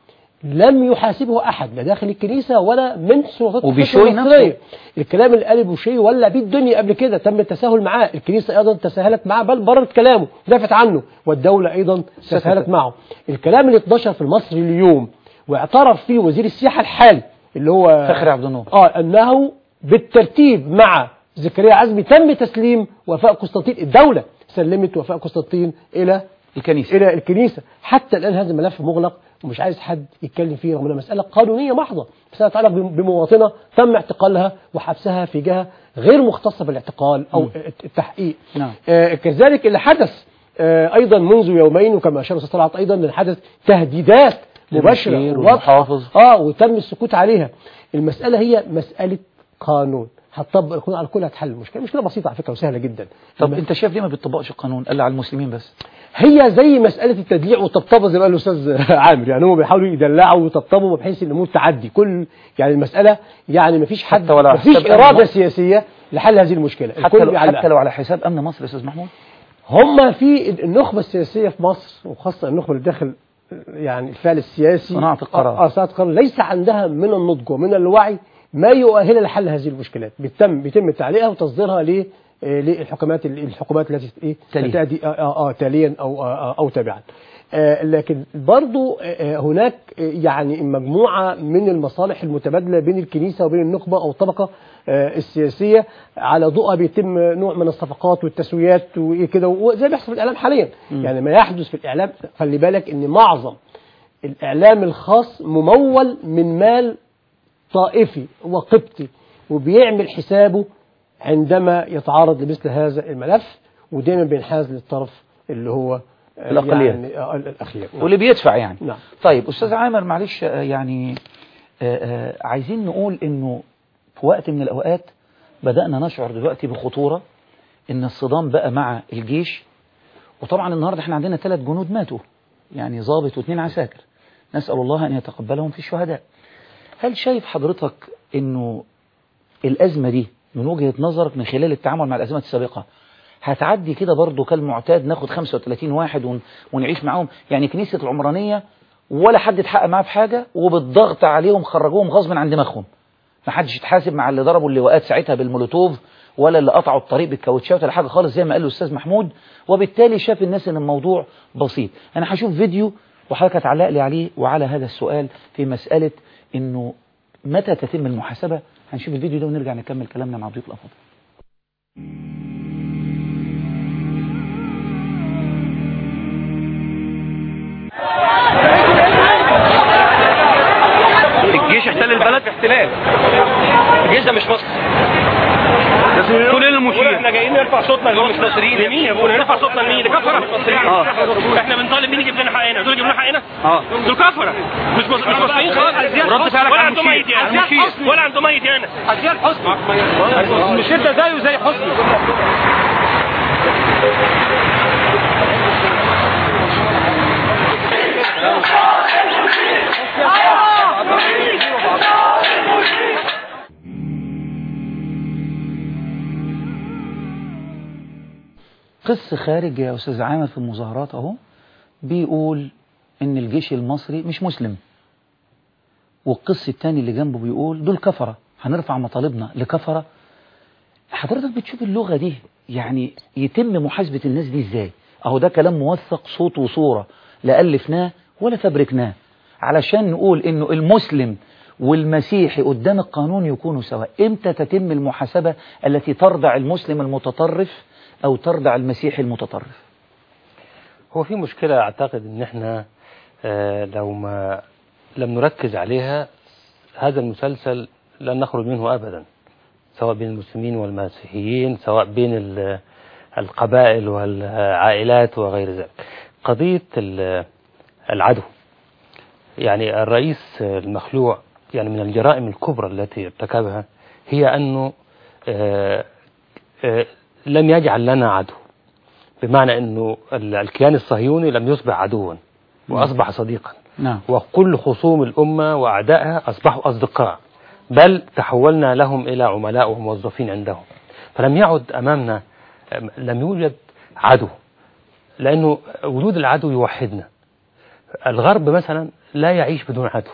لم يحاسبه أحد لا داخل الكنيسة ولا من سلطات وبيشوي الحكم المصرية. نفسه. الكلام اللي قاله بوشي ولا بيه الدنيا قبل كده تم التساهل معاه الكنيسة أيضا تساهلت معاه بل بررت كلامه دافت عنه والدولة أيضا تساهلت معه الكلام اللي اتنشر في المصري اليوم واعترف فيه وزير السياحة الحالي اللي هو فخري عبد النور اه انه بالترتيب مع زكريا عزمي تم تسليم وفاء قسطنطين الدولة سلمت وفاء قسطنطين الى الكنيسة الى الكنيسة حتى الان هذا الملف مغلق ومش عايز حد يتكلم فيه رغم انها مسألة قانونية محضة مسألة تتعلق بمواطنة تم اعتقالها وحبسها في جهة غير مختصة بالاعتقال او التحقيق نعم. آه كذلك اللي حدث آه ايضا منذ يومين وكما اشار الاستاذ طلعت ايضا ان حدث تهديدات مباشرة للمشير وواضحة. والمحافظ. اه وتم السكوت عليها المسألة هي مسألة قانون هتطبق القانون على الكل هتحل المشكلة مشكلة بسيطة على فكرة وسهلة جدا طب انت شايف ليه ما بتطبقش القانون الا على المسلمين بس هي زي مسألة التدليع والطبطبة زي ما قال الأستاذ عامر يعني هم بيحاولوا يدلعوا ويطبطبوا بحيث إن الأمور تعدي كل يعني المسألة يعني ما فيش حد حتى ولا ما فيش حساب أمن إرادة مصر. سياسية لحل هذه المشكلة حتى الكل لو, بيعلق. حتى لو على حساب امن مصر يا استاذ محمود هم في النخبة السياسية في مصر وخاصة النخبة اللي داخل يعني الفعل السياسي صناعة القرار. آه، صناعة القرار ليس عندها من النضج ومن الوعي ما يؤهلها لحل هذه المشكلات بيتم بيتم تعليقها وتصديرها ل آه، للحكومات الحكومات التي ايه تليها. تأتي آه، آه، آه، تاليا او آه، آه، او تابعا آه، لكن برضو آه، آه، هناك آه، يعني مجموعة من المصالح المتبادلة بين الكنيسة وبين النخبة أو الطبقة آه، السياسية على ضوءها بيتم نوع من الصفقات والتسويات وإيه كده وزي ما بيحصل في الإعلام حاليا يعني ما يحدث في الإعلام خلي بالك إن معظم الإعلام الخاص ممول من مال طائفي وقبطي وبيعمل حسابه عندما يتعرض لمثل هذا الملف ودايما بينحاز للطرف اللي هو آه، الأقلية. يعني آه، الأخير نعم. واللي بيدفع يعني نعم طيب استاذ عامر معلش آه، يعني آه، آه، عايزين نقول انه في وقت من الاوقات بدأنا نشعر دلوقتي بخطورة ان الصدام بقى مع الجيش وطبعا النهاردة احنا عندنا ثلاث جنود ماتوا يعني ضابط واثنين عساكر نسأل الله ان يتقبلهم في الشهداء هل شايف حضرتك انه الازمة دي من وجهة نظرك من خلال التعامل مع الازمات السابقة هتعدي كده برضو كالمعتاد ناخد 35 واحد ون... ونعيش معاهم يعني كنيسة العمرانية ولا حد اتحقق معاه في حاجة وبالضغط عليهم خرجوهم غصب عن دماغهم ما حدش يتحاسب مع اللي ضربوا اللواءات ساعتها بالمولوتوف ولا اللي قطعوا الطريق بالكاوتشات ولا حاجة خالص زي ما قال الأستاذ محمود وبالتالي شاف الناس ان الموضوع بسيط انا هشوف فيديو وحضرتك هتعلق لي عليه وعلى هذا السؤال في مسألة انه متى تتم المحاسبة هنشوف الفيديو ده ونرجع نكمل كلامنا مع ضيوف الأفاضل الجيش احتل البلد احتلال الجيش ده مش مصر كل المشير احنا جايين نرفع صوتنا اللي هو مش مصريين لمين يا ابونا نرفع صوتنا لمين كفره اه احنا بنطالب مين يجيب لنا حقنا دول يجيبوا لنا حقنا اه دول كفره مش مص- مش مصريين خالص رد فعلك ولا عنده ميت يعني ولا عنده ميت يعني ازياء حسني المشير ده زيه زي حسني قس خارج يا أستاذ عامر في المظاهرات أهو بيقول إن الجيش المصري مش مسلم والقس التاني اللي جنبه بيقول دول كفرة هنرفع مطالبنا لكفرة حضرتك بتشوف اللغة دي يعني يتم محاسبة الناس دي ازاي اهو ده كلام موثق صوت وصورة لا ألفناه ولا فبركناه علشان نقول انه المسلم والمسيحي قدام القانون يكونوا سواء امتى تتم المحاسبة التي ترضع المسلم المتطرف او ترضع المسيحي المتطرف هو في مشكلة أعتقد إن إحنا آه، لو ما لم نركز عليها هذا المسلسل لن نخرج منه أبدا سواء بين المسلمين والمسيحيين سواء بين ال- القبائل والعائلات وغير ذلك قضية ال- العدو يعني الرئيس المخلوع يعني من الجرائم الكبرى التي ارتكبها هي أنه آه، آه، لم يجعل لنا عدو بمعنى أنه ال- الكيان الصهيوني لم يصبح عدوا وأصبح صديقا نعم وكل خصوم الأمة وأعدائها أصبحوا أصدقاء بل تحولنا لهم إلى عملاء وموظفين عندهم فلم يعد أمامنا لم يوجد عدو لأنه وجود العدو يوحدنا الغرب مثلا لا يعيش بدون عدو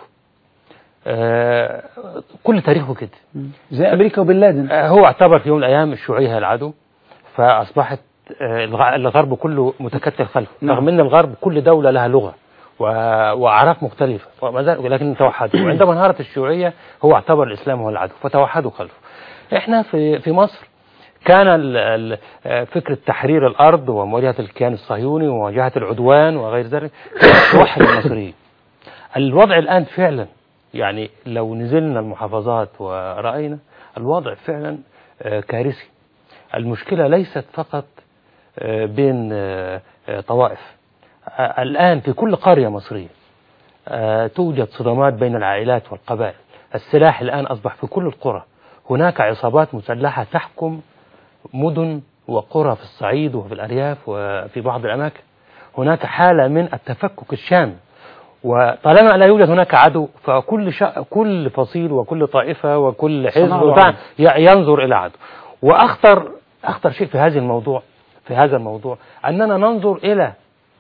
آه، كل تاريخه كده زي أمريكا وبن لادن آه، هو اعتبر في يوم من الأيام الشيوعية هي العدو فأصبحت آه، الغ- الغرب كله متكتل خلفه نعم. رغم أن الغرب كل دولة لها لغة و- وأعراف مختلفة وما زال- ولكن توحدوا وعندما انهارت الشيوعية هو اعتبر الإسلام هو العدو فتوحدوا خلفه احنا في في مصر كان ال- ال- آه، فكرة تحرير الأرض ومواجهة الكيان الصهيوني ومواجهة العدوان وغير ذلك توحد المصريين الوضع الآن فعلا يعني لو نزلنا المحافظات ورأينا الوضع فعلا آه، كارثي المشكلة ليست فقط آه، بين آه، آه، طوائف آه، الآن في كل قرية مصرية آه، توجد صدامات بين العائلات والقبائل السلاح الآن أصبح في كل القرى هناك عصابات مسلحة تحكم مدن وقرى في الصعيد وفي الأرياف وفي بعض الأماكن هناك حالة من التفكك الشامل وطالما لا يوجد هناك عدو فكل شا... كل فصيل وكل طائفة وكل حزب صنعوا وبتاع عدو. ي- ينظر إلى عدو وأخطر أخطر شيء في هذا الموضوع في هذا الموضوع أننا ننظر إلى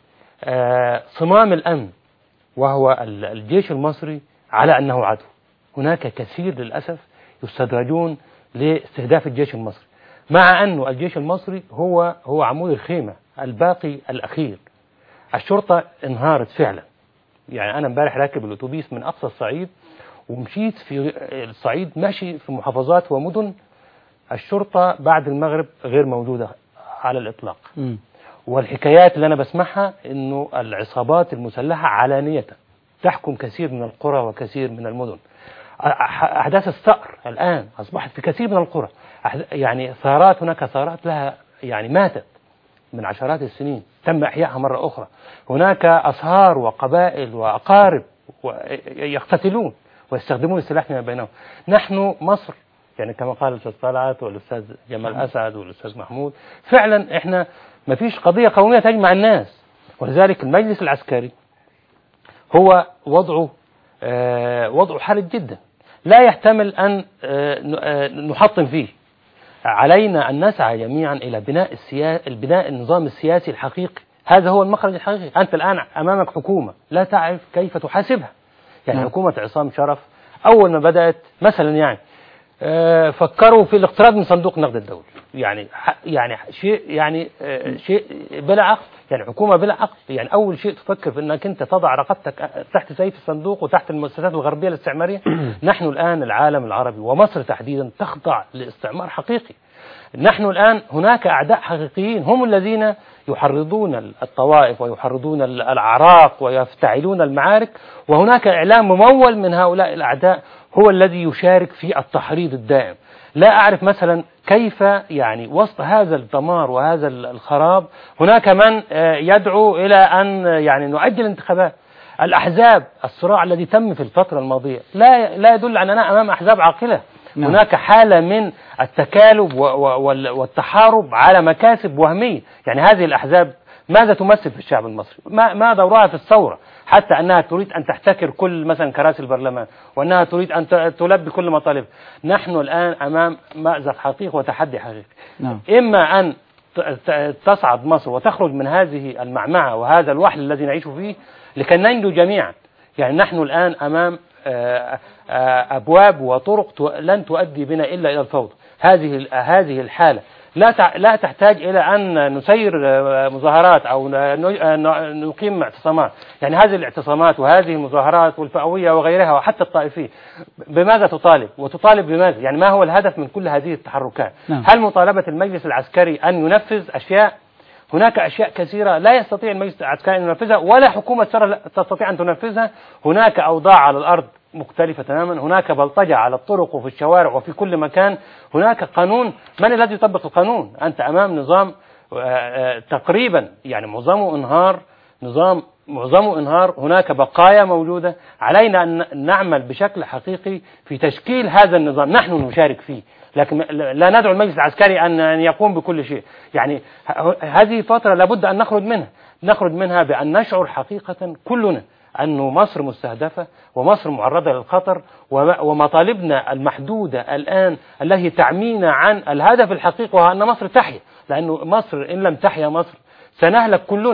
آه، صمام الأمن وهو ال- الجيش المصري على أنه عدو هناك كثير للأسف يستدرجون لاستهداف الجيش المصري مع أنه الجيش المصري هو هو عمود الخيمة الباقي الأخير الشرطة انهارت فعلا يعني أنا امبارح راكب الأتوبيس من أقصى الصعيد ومشيت في الصعيد ماشي في محافظات ومدن الشرطة بعد المغرب غير موجودة على الإطلاق مم. والحكايات اللي أنا بسمعها إنه العصابات المسلحة علانية تحكم كثير من القرى وكثير من المدن أح- أحداث الثأر الآن أصبحت في كثير من القرى أحد- يعني ثارات هناك ثارات لها يعني ماتت من عشرات السنين تم إحيائها مرة أخرى هناك أصهار وقبائل وأقارب و- يقتتلون ويستخدمون السلاح فيما بينهم نحن مصر يعني كما قال الأستاذ طلعت والأستاذ جمال أسعد والأستاذ محمود فعلا إحنا ما فيش قضية قومية تجمع الناس ولذلك المجلس العسكري هو وضعه آه، وضعه حرج جدا لا يحتمل أن آه، ن- آه، نحطم فيه علينا أن نسعى جميعا إلى بناء السيا... البناء النظام السياسي الحقيقي هذا هو المخرج الحقيقي أنت الآن أمامك حكومة لا تعرف كيف تحاسبها يعني نعم. حكومة عصام شرف أول ما بدأت مثلا يعني آه، فكروا في الاقتراض من صندوق النقد الدولي يعني ح- يعني شيء يعني آه، شيء بلا عقل يعني حكومه بلا عقل يعني اول شيء تفكر في انك انت تضع رقبتك تحت سيف الصندوق وتحت المؤسسات الغربيه الاستعماريه نحن الان العالم العربي ومصر تحديدا تخضع لاستعمار حقيقي نحن الآن هناك أعداء حقيقيين هم الذين يحرضون الطوائف ويحرضون الأعراق ويفتعلون المعارك وهناك إعلام ممول من هؤلاء الأعداء هو الذي يشارك في التحريض الدائم لا أعرف مثلا كيف يعني وسط هذا الدمار وهذا الخراب هناك من آه، يدعو إلى أن يعني نؤجل الانتخابات الأحزاب الصراع الذي تم في الفترة الماضية لا لا يدل أننا أمام أحزاب عاقلة نعم. هناك حالة من التكالب و- و- وال- والتحارب على مكاسب وهمية يعني هذه الأحزاب ماذا تمثل في الشعب المصري ما, ما دورها في الثورة حتى أنها تريد أن تحتكر كل مثلا كراسي البرلمان وأنها تريد أن ت- تلبي كل مطالب نحن الآن أمام مأزق حقيقي وتحدي حقيقي نعم إما أن ت- ت- تصعد مصر وتخرج من هذه المعمعة وهذا الوحل الذي نعيش فيه لكي ننجو جميعا يعني نحن الآن أمام آه، آه، أبواب وطرق تو- لن تؤدي بنا إلا إلى الفوضى هذه ال- هذه الحالة لا تع- لا تحتاج إلى أن نسير آه، مظاهرات أو ن- آه، ن- نقيم اعتصامات يعني هذه الاعتصامات وهذه المظاهرات والفئوية وغيرها وحتى الطائفية بماذا تطالب وتطالب بماذا يعني ما هو الهدف من كل هذه التحركات نعم. هل مطالبة المجلس العسكري أن ينفذ أشياء هناك أشياء كثيرة لا يستطيع المجلس العسكري أن ينفذها ولا حكومة شرع لا تستطيع أن تنفذها هناك أوضاع على الأرض مختلفة تماما هناك بلطجة على الطرق وفي الشوارع وفي كل مكان هناك قانون من الذي يطبق القانون أنت أمام نظام آه، آه، تقريبا يعني معظمه انهار نظام معظمه انهار هناك بقايا موجودة علينا أن نعمل بشكل حقيقي في تشكيل هذا النظام نحن نشارك فيه لكن لا ندعو المجلس العسكري أن أن يقوم بكل شيء يعني ه- هذه فترة لابد أن نخرج منها نخرج منها بأن نشعر حقيقة كلنا أن مصر مستهدفة ومصر معرضة للخطر وم- ومطالبنا المحدودة الآن التي تعمينا عن الهدف الحقيقي وهو أن مصر تحيا لأنه مصر إن لم تحيا مصر سنهلك كلنا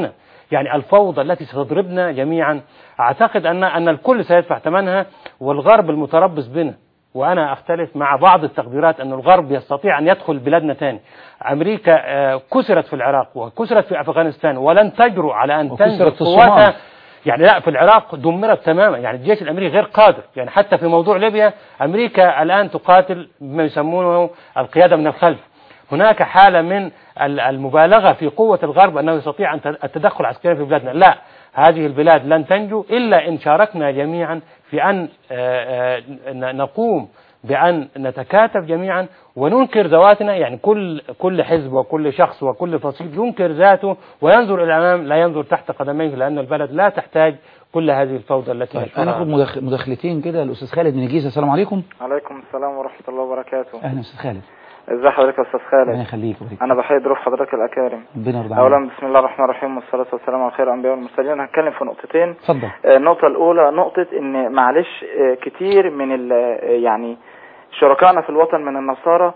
يعني الفوضى التي ستضربنا جميعا اعتقد ان ان الكل سيدفع ثمنها والغرب المتربص بنا وانا اختلف مع بعض التقديرات ان الغرب يستطيع ان يدخل بلادنا تاني امريكا آه، كسرت في العراق وكسرت في افغانستان ولن تجرؤ على ان وكسرت تنزل في قواتها الصومال. يعني لا في العراق دمرت تماما يعني الجيش الامريكي غير قادر يعني حتى في موضوع ليبيا امريكا الان تقاتل بما يسمونه القياده من الخلف هناك حاله من ال- المبالغه في قوه الغرب انه يستطيع ان ت- التدخل عسكريا في بلادنا لا هذه البلاد لن تنجو الا ان شاركنا جميعا في ان آه، آه، ن- نقوم بأن نتكاتف جميعا وننكر ذواتنا يعني كل كل حزب وكل شخص وكل فصيل ينكر ذاته وينظر إلى الأمام لا ينظر تحت قدميه لأن البلد لا تحتاج كل هذه الفوضى التي طيب نشرها. هناخد مداخ- مداخلتين كده الاستاذ خالد من الجيزه السلام عليكم عليكم السلام ورحمة الله وبركاته اهلا استاذ خالد ازي حضرتك يا استاذ ربنا خالد يخليك ويبارك انا بحيي ضيوف حضرتك الاكارم ربنا يرضى اولا عنك بسم الله الرحمن الرحيم والصلاة والسلام على خير الانبياء والمرسلين هتكلم في نقطتين اتفضل آه، النقطة الاولى نقطة ان معلش آه، كتير من ال- آه، يعني شركائنا في الوطن من النصارى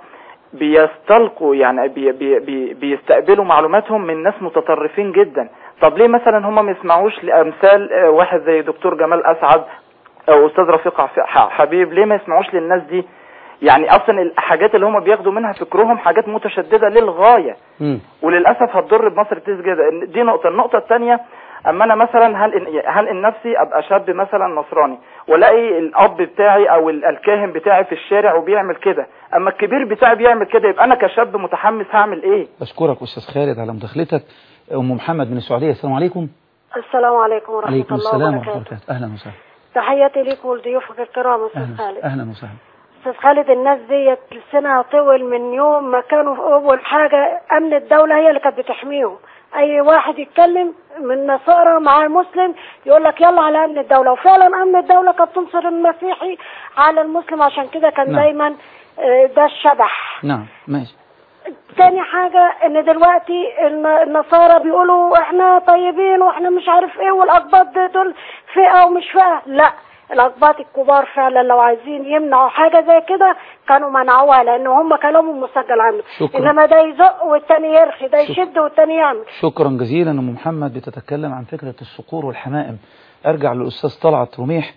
بيستلقوا يعني بي بي بي بيستقبلوا معلوماتهم من ناس متطرفين جدا طب ليه مثلا هم ما يسمعوش لامثال آه، واحد زي دكتور جمال اسعد او استاذ رفيق عف- ح- حبيب ليه ما يسمعوش للناس دي يعني اصلا الحاجات اللي هم بياخدوا منها فكرهم حاجات متشدده للغايه مم. وللاسف هتضر بمصر كتير جدا دي نقطه النقطه الثانيه اما انا مثلا هل إن هل ان نفسي ابقى شاب مثلا نصراني والاقي الاب بتاعي او ال- الكاهن بتاعي في الشارع وبيعمل كده اما الكبير بتاعي بيعمل كده يبقى انا كشاب متحمس هعمل ايه بشكرك استاذ خالد على مداخلتك ام محمد من السعوديه السلام عليكم السلام عليكم ورحمة عليكم الله السلام ورحمه الله وبركاته وبركاته اهلا وسهلا تحياتي ليك ولضيوفك الكرام أستاذ اهلا خالد اهلا وسهلا أستاذ خالد الناس ديت لسنها طول من يوم ما كانوا في أول حاجة أمن الدولة هي اللي كانت بتحميهم أي واحد يتكلم من نصارى مع المسلم يقول لك يلا على أمن الدولة وفعلا أمن الدولة كانت تنصر المسيحي على المسلم عشان كده كان نعم. دايما آه، ده الشبح نعم ماشي تاني حاجة ان دلوقتي الن- النصارى بيقولوا احنا طيبين واحنا مش عارف ايه والاقباط دول فئة ومش فئة لا الاقباط الكبار فعلا لو عايزين يمنعوا حاجة زي كده كانوا منعوها لان هم كلامهم مسجل عنه شكرا. انما ده يزق والتاني يرخي ده شكرا. يشد والتاني يعمل شكرا جزيلا ام محمد بتتكلم عن فكره الصقور والحمائم ارجع للاستاذ طلعت رميح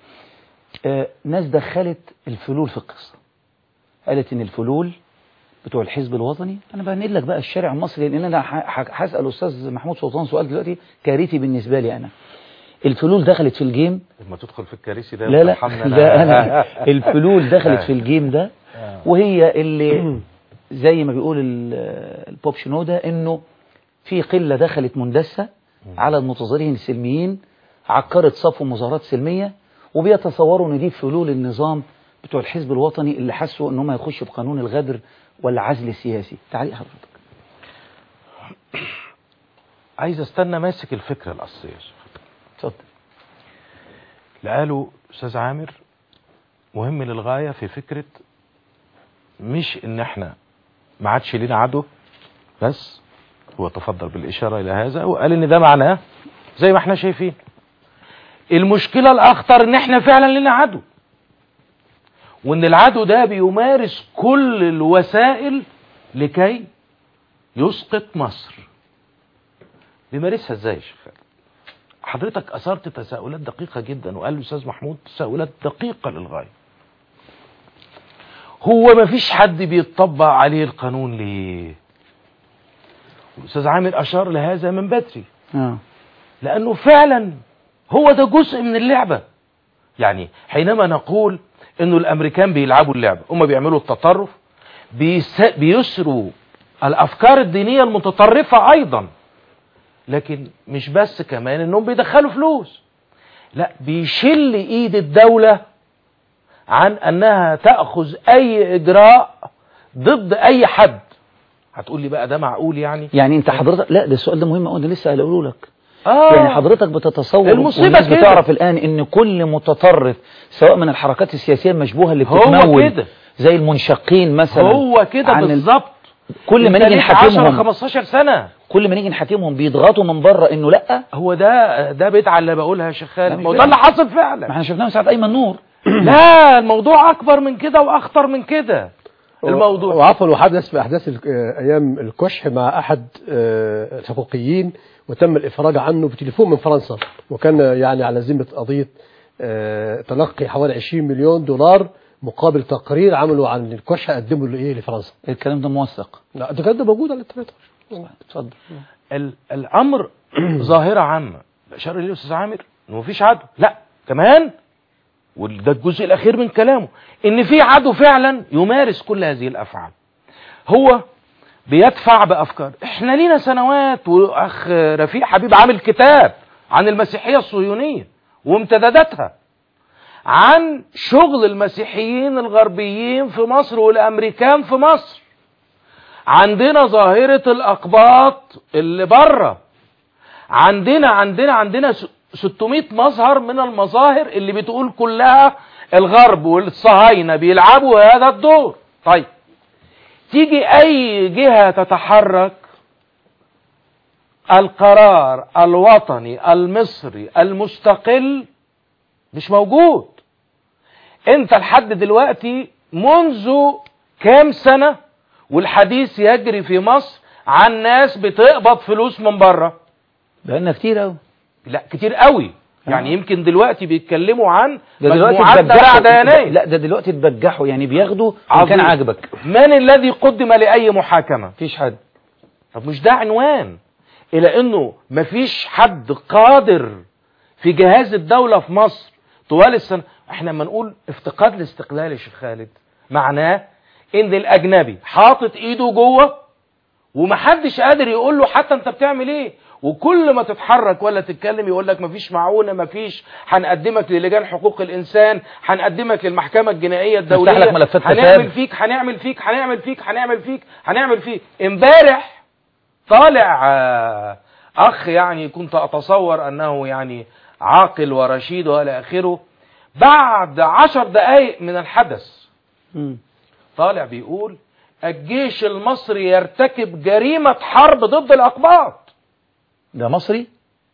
آه ناس دخلت الفلول في القصه قالت ان الفلول بتوع الحزب الوطني انا بنقل لك بقى الشارع المصري لان انا ح- ح- هسال استاذ محمود سلطان سؤال دلوقتي كارثي بالنسبه لي انا الفلول دخلت في الجيم لما تدخل في الكراسي ده لا لا وترحمنا ده انا الفلول دخلت آه. في الجيم ده آه. وهي اللي زي ما بيقول ال- البوب شنودا انه في قله دخلت مندسه على المتظاهرين السلميين عكرت صفوا مظاهرات سلميه وبيتصوروا ان دي فلول النظام بتوع الحزب الوطني اللي حسوا ان هم يخشوا في قانون الغدر والعزل السياسي تعليق حضرتك عايز استنى ماسك الفكره الاصليه اتفضل اللي قاله استاذ عامر مهم للغايه في فكره مش ان احنا ما عادش لينا عدو بس هو تفضل بالاشاره الى هذا وقال ان ده معناه زي ما احنا شايفين المشكله الاخطر ان احنا فعلا لنا عدو وان العدو ده بيمارس كل الوسائل لكي يسقط مصر بيمارسها ازاي يا شيخ خالد؟ حضرتك اثرت تساؤلات دقيقه جدا وقال الاستاذ محمود تساؤلات دقيقه للغايه هو ما فيش حد بيطبق عليه القانون ليه الاستاذ عامر اشار لهذا من بدري اه لانه فعلا هو ده جزء من اللعبه يعني حينما نقول انه الامريكان بيلعبوا اللعبه هم بيعملوا التطرف بيس- بيسروا الافكار الدينيه المتطرفه ايضا لكن مش بس كمان انهم بيدخلوا فلوس لا بيشل ايد الدوله عن انها تاخذ اي اجراء ضد اي حد هتقول لي بقى ده معقول يعني يعني انت حضرتك لا ده السؤال ده مهم قوي انا لسه هقوله لك آه. يعني حضرتك بتتصور المصيبة والناس كده. بتعرف الآن إن كل متطرف سواء من الحركات السياسية المشبوهة اللي هو بتتمول كده. زي المنشقين مثلا هو كده عن ال- بالظبط كل ما انت نيجي ليك 10 نحاكمهم 15 سنه كل ما نيجي نحاكمهم بيضغطوا من بره إنه لا هو ده ده بدعه اللي بقولها يا شيخ خالد ما هو لا. ده اللي حصل ما فعلا احنا شفناه من ساعة أيمن نور لا الموضوع اكبر من كده واخطر من كده الموضوع وعفوا وحدث في احداث ال- آه، ايام الكشح مع احد آه، الحقوقيين وتم الافراج عنه بتليفون من فرنسا وكان يعني على ذمه قضيه آه، تلقي حوالي 20 مليون دولار مقابل تقرير عملوا عن الكشح قدموا لايه لفرنسا الكلام ده موثق لا ده كان ده موجود على الانترنت اتفضل ال- الامر ظاهره عامه اشار اليه الاستاذ عامر انه مفيش عدو لا كمان وده الجزء الاخير من كلامه ان في عدو فعلا يمارس كل هذه الافعال هو بيدفع بافكار احنا لينا سنوات واخ رفيق حبيب عامل كتاب عن المسيحيه الصهيونيه وامتداداتها عن شغل المسيحيين الغربيين في مصر والامريكان في مصر عندنا ظاهرة الأقباط اللي بره عندنا عندنا عندنا س- 600 مظهر من المظاهر اللي بتقول كلها الغرب والصهاينة بيلعبوا هذا الدور طيب تيجي أي جهة تتحرك القرار الوطني المصري المستقل مش موجود انت لحد دلوقتي منذ كام سنة والحديث يجري في مصر عن ناس بتقبض فلوس من بره بقالنا كتير قوي لا كتير قوي يعني يمكن دلوقتي بيتكلموا عن ده دلوقتي مجموعات ما بعد اتبجحوا يناير لا ده دلوقتي اتبجحوا يعني بياخدوا إن عظيم. كان عاجبك من الذي قدم لأي محاكمة مفيش حد طب مش ده عنوان إلى أنه مفيش حد قادر في جهاز الدولة في مصر طوال السنة احنا لما نقول افتقاد الاستقلال يا شيخ خالد معناه ان الاجنبي حاطط ايده جوه ومحدش قادر يقول له حتى انت بتعمل ايه وكل ما تتحرك ولا تتكلم يقول لك مفيش معونه مفيش هنقدمك للجان حقوق الانسان هنقدمك للمحكمه الجنائيه الدوليه لك ملفات هنعمل فساد. فيك هنعمل فيك هنعمل فيك هنعمل فيك هنعمل فيك امبارح طالع آه، اخ يعني كنت اتصور انه يعني عاقل ورشيد والى اخره بعد عشر دقائق من الحدث طالع بيقول الجيش المصري يرتكب جريمة حرب ضد الأقباط ده مصري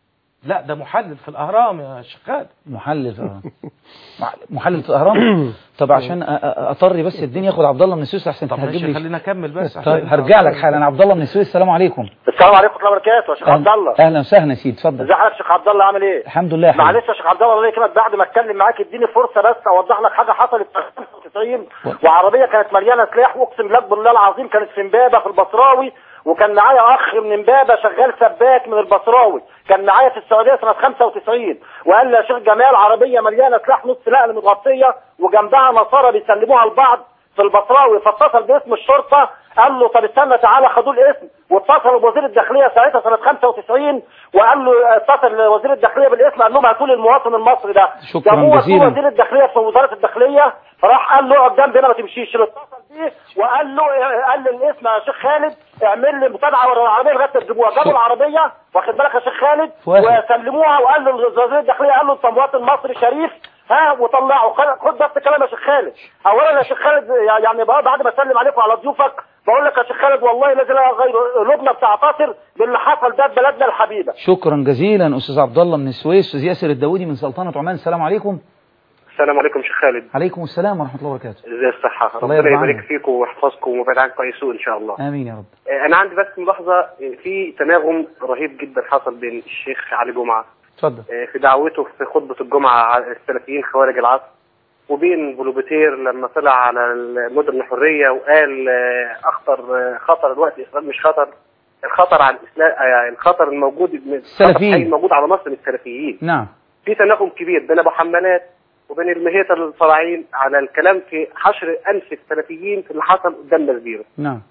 لا ده محلل في الأهرام يا شيخ خالد محلل في الأهرام. مع- محلل في الاهرام طب عشان أ- أ- اطري بس الدنيا اخد عبد الله من السويس احسن طب تهجب ماشي لي خلينا نكمل بس طيب عشان- هرجع لك حالا عبد الله من السويس السلام عليكم السلام عليكم ورحمه الله وبركاته يا شيخ عبد الله اهلا وسهلا يا سيدي اتفضل ازي حضرتك يا شيخ عبد الله عامل ايه؟ الحمد لله يا حبيبي. معلش يا شيخ عبد الله الله يكرمك بعد ما اتكلم معاك اديني فرصه بس اوضح لك حاجه حصلت في 95 وعربيه كانت مليانه سلاح واقسم لك بالله العظيم كانت في امبابه في البصراوي وكان معايا اخ من امبابه شغال سباك من البصراوي كان معايا في السعوديه سنه 95 وقال لي يا شيخ جمال عربيه مليانه سلاح نص نقل متغطيه وجنبها نصارى بيسلموها لبعض في البصراوي فاتصل باسم الشرطه قال له طب استنى تعالى خدوا الاسم واتصلوا بوزير الداخليه ساعتها سنه 95 وقال له اتصل وزير الداخليه بالاسم قال لهم هاتوا لي المواطن المصري ده شكراً جابوه ودوه جزيلاً. وزير الداخليه في وزاره الداخليه فراح قال له اقعد جنبي هنا ما تمشيش اللي اتصل بيه وقال له قال لي الاسم يا شيخ خالد اعمل لي متابعه ورا العربيه لغايه ما تجيبوها جابوا العربيه واخد بالك يا شيخ خالد واحد. وسلموها وقال له وزير الداخليه قال له انت مواطن مصري شريف ها وطلعوا خد- خد بس كلام يا شيخ خالد اولا يا شيخ خالد يعني بقى بعد ما اسلم عليكم على ضيوفك بقول لك يا شيخ خالد والله الذي لا غير قلوبنا بتعتصر باللي حصل ده في بلدنا الحبيبه شكرا جزيلا استاذ عبد الله من السويس استاذ ياسر الداودي من سلطنه عمان السلام عليكم السلام عليكم شيخ خالد عليكم السلام ورحمه الله وبركاته ازي الصحة الله ربنا يرضى يبارك عنك. فيكم ويحفظكم ويبعد عنكم أي سوء إن شاء الله امين يا رب آه، أنا عندي بس ملاحظة آه، في تناغم رهيب جدا حصل بين الشيخ علي جمعة اتفضل آه، في دعوته في خطبة الجمعة على السلفيين خوارج العصر وبين بلوبتير لما طلع على المدن الحرية وقال آه، أخطر آه، خطر الوقت إسرائيل مش خطر الخطر على الإسلام آه، الخطر الموجود السلفيين. الخطر الموجود على مصر السلفيين نعم في تناغم كبير بين ابو حمالات وبين المهيطة الفراعين على الكلام في حشر انف السلفيين في اللي حصل قدام مسبيرو نعم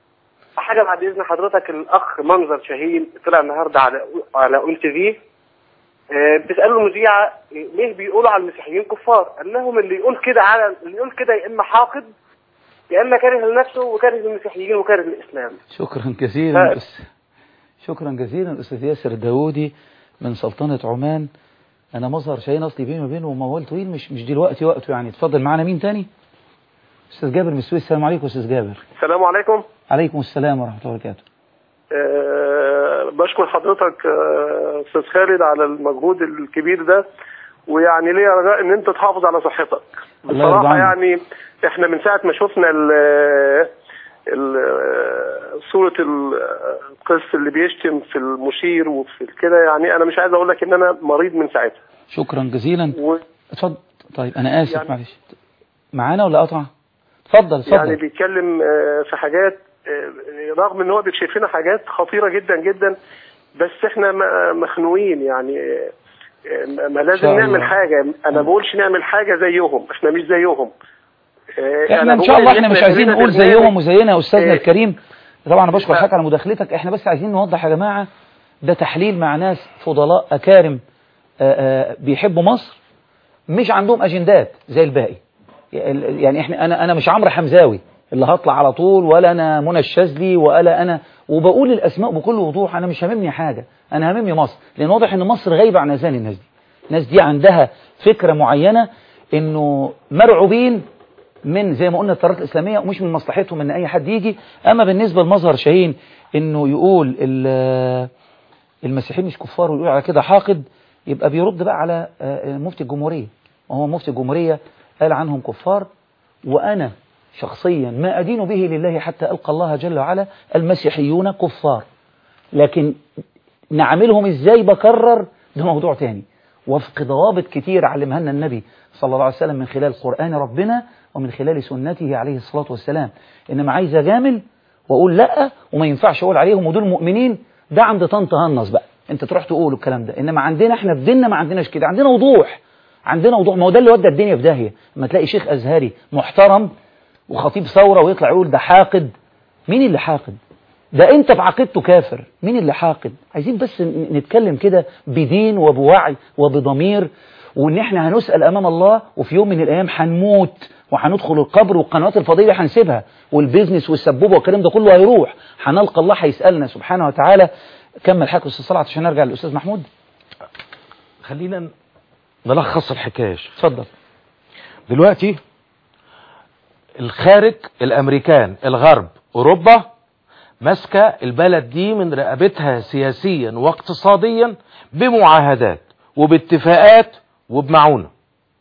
حاجه بعد اذن حضرتك الاخ منظر شاهين طلع النهارده على على ام تي في آه، بتساله المذيعه آه، ليه بيقولوا على المسيحيين كفار؟ قال لهم اللي يقول كده على اللي يقول كده يا اما حاقد يا اما كاره لنفسه وكاره للمسيحيين وكاره للاسلام شكرا جزيلا ف- أس- شكرا جزيلا استاذ ياسر الداودي من سلطنه عمان انا مظهر شاهين اصلي بيني وبينه موال طويل مش مش دلوقتي وقته يعني اتفضل معانا مين تاني استاذ جابر من السويس السلام عليكم استاذ جابر السلام عليكم عليكم السلام ورحمه الله وبركاته أه بشكر حضرتك آه، استاذ خالد على المجهود الكبير ده ويعني ليا رجاء ان انت تحافظ على صحتك الله يرضى بصراحه عنك. يعني احنا من ساعه ما شفنا ال ال صورة القس اللي بيشتم في المشير وفي كده يعني انا مش عايز اقول لك ان انا مريض من ساعتها شكرا جزيلا و... اتفضل طيب انا اسف يعني- معلش معانا ولا قطع اتفضل اتفضل يعني بيتكلم آه، في حاجات آه، رغم ان هو بيكشف لنا حاجات خطيره جدا جدا بس احنا م- مخنوقين يعني آه، آه، ما لازم شاء الله. نعمل حاجه انا ما بقولش نعمل حاجه زيهم احنا مش زيهم آه، احنا أنا ان شاء بقول الله إن احنا مش يبقى عايزين لنا نقول برنامج. زيهم وزينا يا استاذنا آه، الكريم طبعا انا بشكر حضرتك على مداخلتك احنا بس عايزين نوضح يا جماعه ده تحليل مع ناس فضلاء اكارم آه، آه، بيحبوا مصر مش عندهم اجندات زي الباقي يعني احنا انا انا مش عمرو حمزاوي اللي هطلع على طول ولا انا منى الشاذلي ولا انا وبقول الاسماء بكل وضوح انا مش هاممني حاجه انا هاممني مصر لان واضح ان مصر غايبه عن اذهان الناس دي الناس دي عندها فكره معينه انه مرعوبين من زي ما قلنا التيارات الاسلاميه ومش من مصلحتهم ان اي حد يجي اما بالنسبه لمظهر شاهين انه يقول ال- المسيحيين مش كفار ويقول على كده حاقد يبقى بيرد بقى على آه، مفتي الجمهوريه وهو مفتي الجمهوريه قال عنهم كفار وانا شخصيا ما ادين به لله حتى القى الله جل وعلا المسيحيون كفار لكن نعملهم ازاي بكرر ده موضوع تاني وفق ضوابط كتير علمها لنا النبي صلى الله عليه وسلم من خلال قرآن ربنا ومن خلال سنته عليه الصلاة والسلام إنما عايز أجامل وأقول لأ وما ينفعش أقول عليهم ودول مؤمنين ده عند طنط هنص بقى أنت تروح تقول الكلام ده إنما عندنا إحنا في ديننا ما عندناش كده عندنا وضوح عندنا وضوح ما هو ده اللي ودى الدنيا في داهية لما تلاقي شيخ أزهري محترم وخطيب ثورة ويطلع يقول ده حاقد مين اللي حاقد ده انت في عقيدته كافر مين اللي حاقد عايزين بس ن- نتكلم كده بدين وبوعي وبضمير وان احنا هنسأل امام الله وفي يوم من الايام هنموت وهندخل القبر والقنوات الفضائية هنسيبها والبيزنس والسبوبة والكلام ده كله هيروح هنلقى الله هيسألنا سبحانه وتعالى كمل حاجة استاذ صلاح عشان نرجع للاستاذ محمود خلينا نلخص الحكايه اتفضل دلوقتي الخارج الامريكان الغرب اوروبا ماسكه البلد دي من رقبتها سياسيا واقتصاديا بمعاهدات وباتفاقات وبمعونه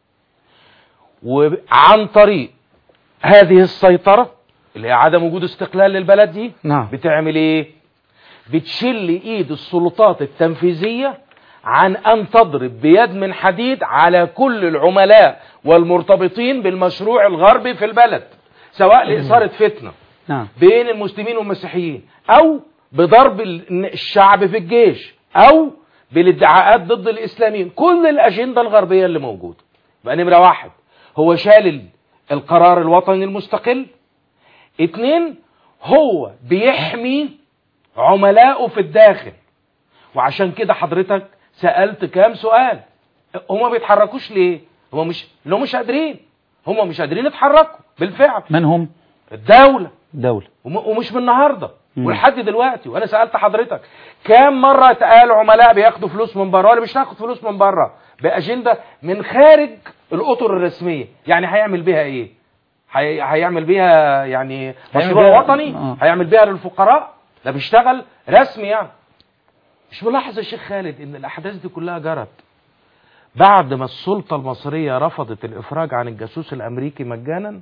وعن طريق هذه السيطره اللي هي عدم وجود استقلال للبلد دي نعم بتعمل ايه بتشل ايد السلطات التنفيذيه عن ان تضرب بيد من حديد على كل العملاء والمرتبطين بالمشروع الغربي في البلد سواء لاثاره فتنه نعم بين المسلمين والمسيحيين او بضرب ال- الشعب في الجيش او بالادعاءات ضد الاسلاميين كل الاجنده الغربيه اللي موجوده يبقى نمره واحد هو شال القرار الوطني المستقل اتنين هو بيحمي عملائه في الداخل وعشان كده حضرتك سألت كام سؤال هما بيتحركوش ليه هما مش لو مش قادرين هما مش قادرين يتحركوا بالفعل من هم الدولة دولة وم- ومش من النهارده مم. ولحد دلوقتي وانا سالت حضرتك كام مره اتقال عملاء بياخدوا فلوس من بره ولا مش هاخد فلوس من بره باجنده من خارج الاطر الرسميه يعني هيعمل بيها ايه هي... هيعمل بيها يعني هيعمل مشروع بيها- وطني آه. هيعمل بيها للفقراء ده بيشتغل رسمي يعني مش ملاحظ يا شيخ خالد ان الاحداث دي كلها جرت بعد ما السلطه المصريه رفضت الافراج عن الجاسوس الامريكي مجانا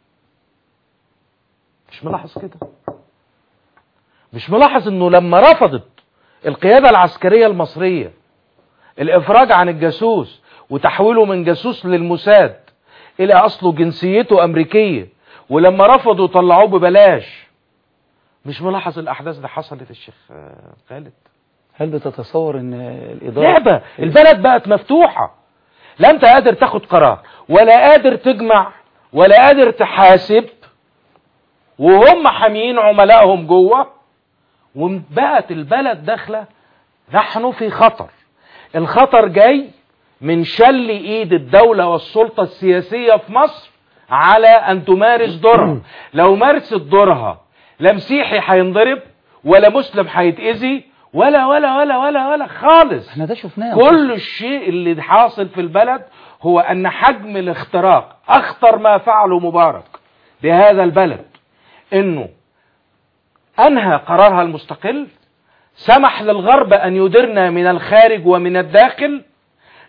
مش ملاحظ كده مش ملاحظ انه لما رفضت القيادة العسكرية المصرية الافراج عن الجاسوس وتحويله من جاسوس للموساد الى اصله جنسيته امريكية ولما رفضوا طلعوه ببلاش مش ملاحظ الاحداث دي حصلت الشيخ آه، خالد هل بتتصور ان الإدارة لعبة البلد بقت مفتوحة لا انت قادر تاخد قرار ولا قادر تجمع ولا قادر تحاسب وهم حاميين عملائهم جوه وبقت البلد داخله نحن في خطر الخطر جاي من شل ايد الدولة والسلطة السياسية في مصر على ان تمارس دورها لو مارست دورها لا مسيحي هينضرب ولا مسلم هيتأذي ولا ولا ولا ولا ولا خالص احنا ده شفناه كل الشيء اللي حاصل في البلد هو ان حجم الاختراق اخطر ما فعله مبارك بهذا البلد انه انهى قرارها المستقل سمح للغرب ان يدرنا من الخارج ومن الداخل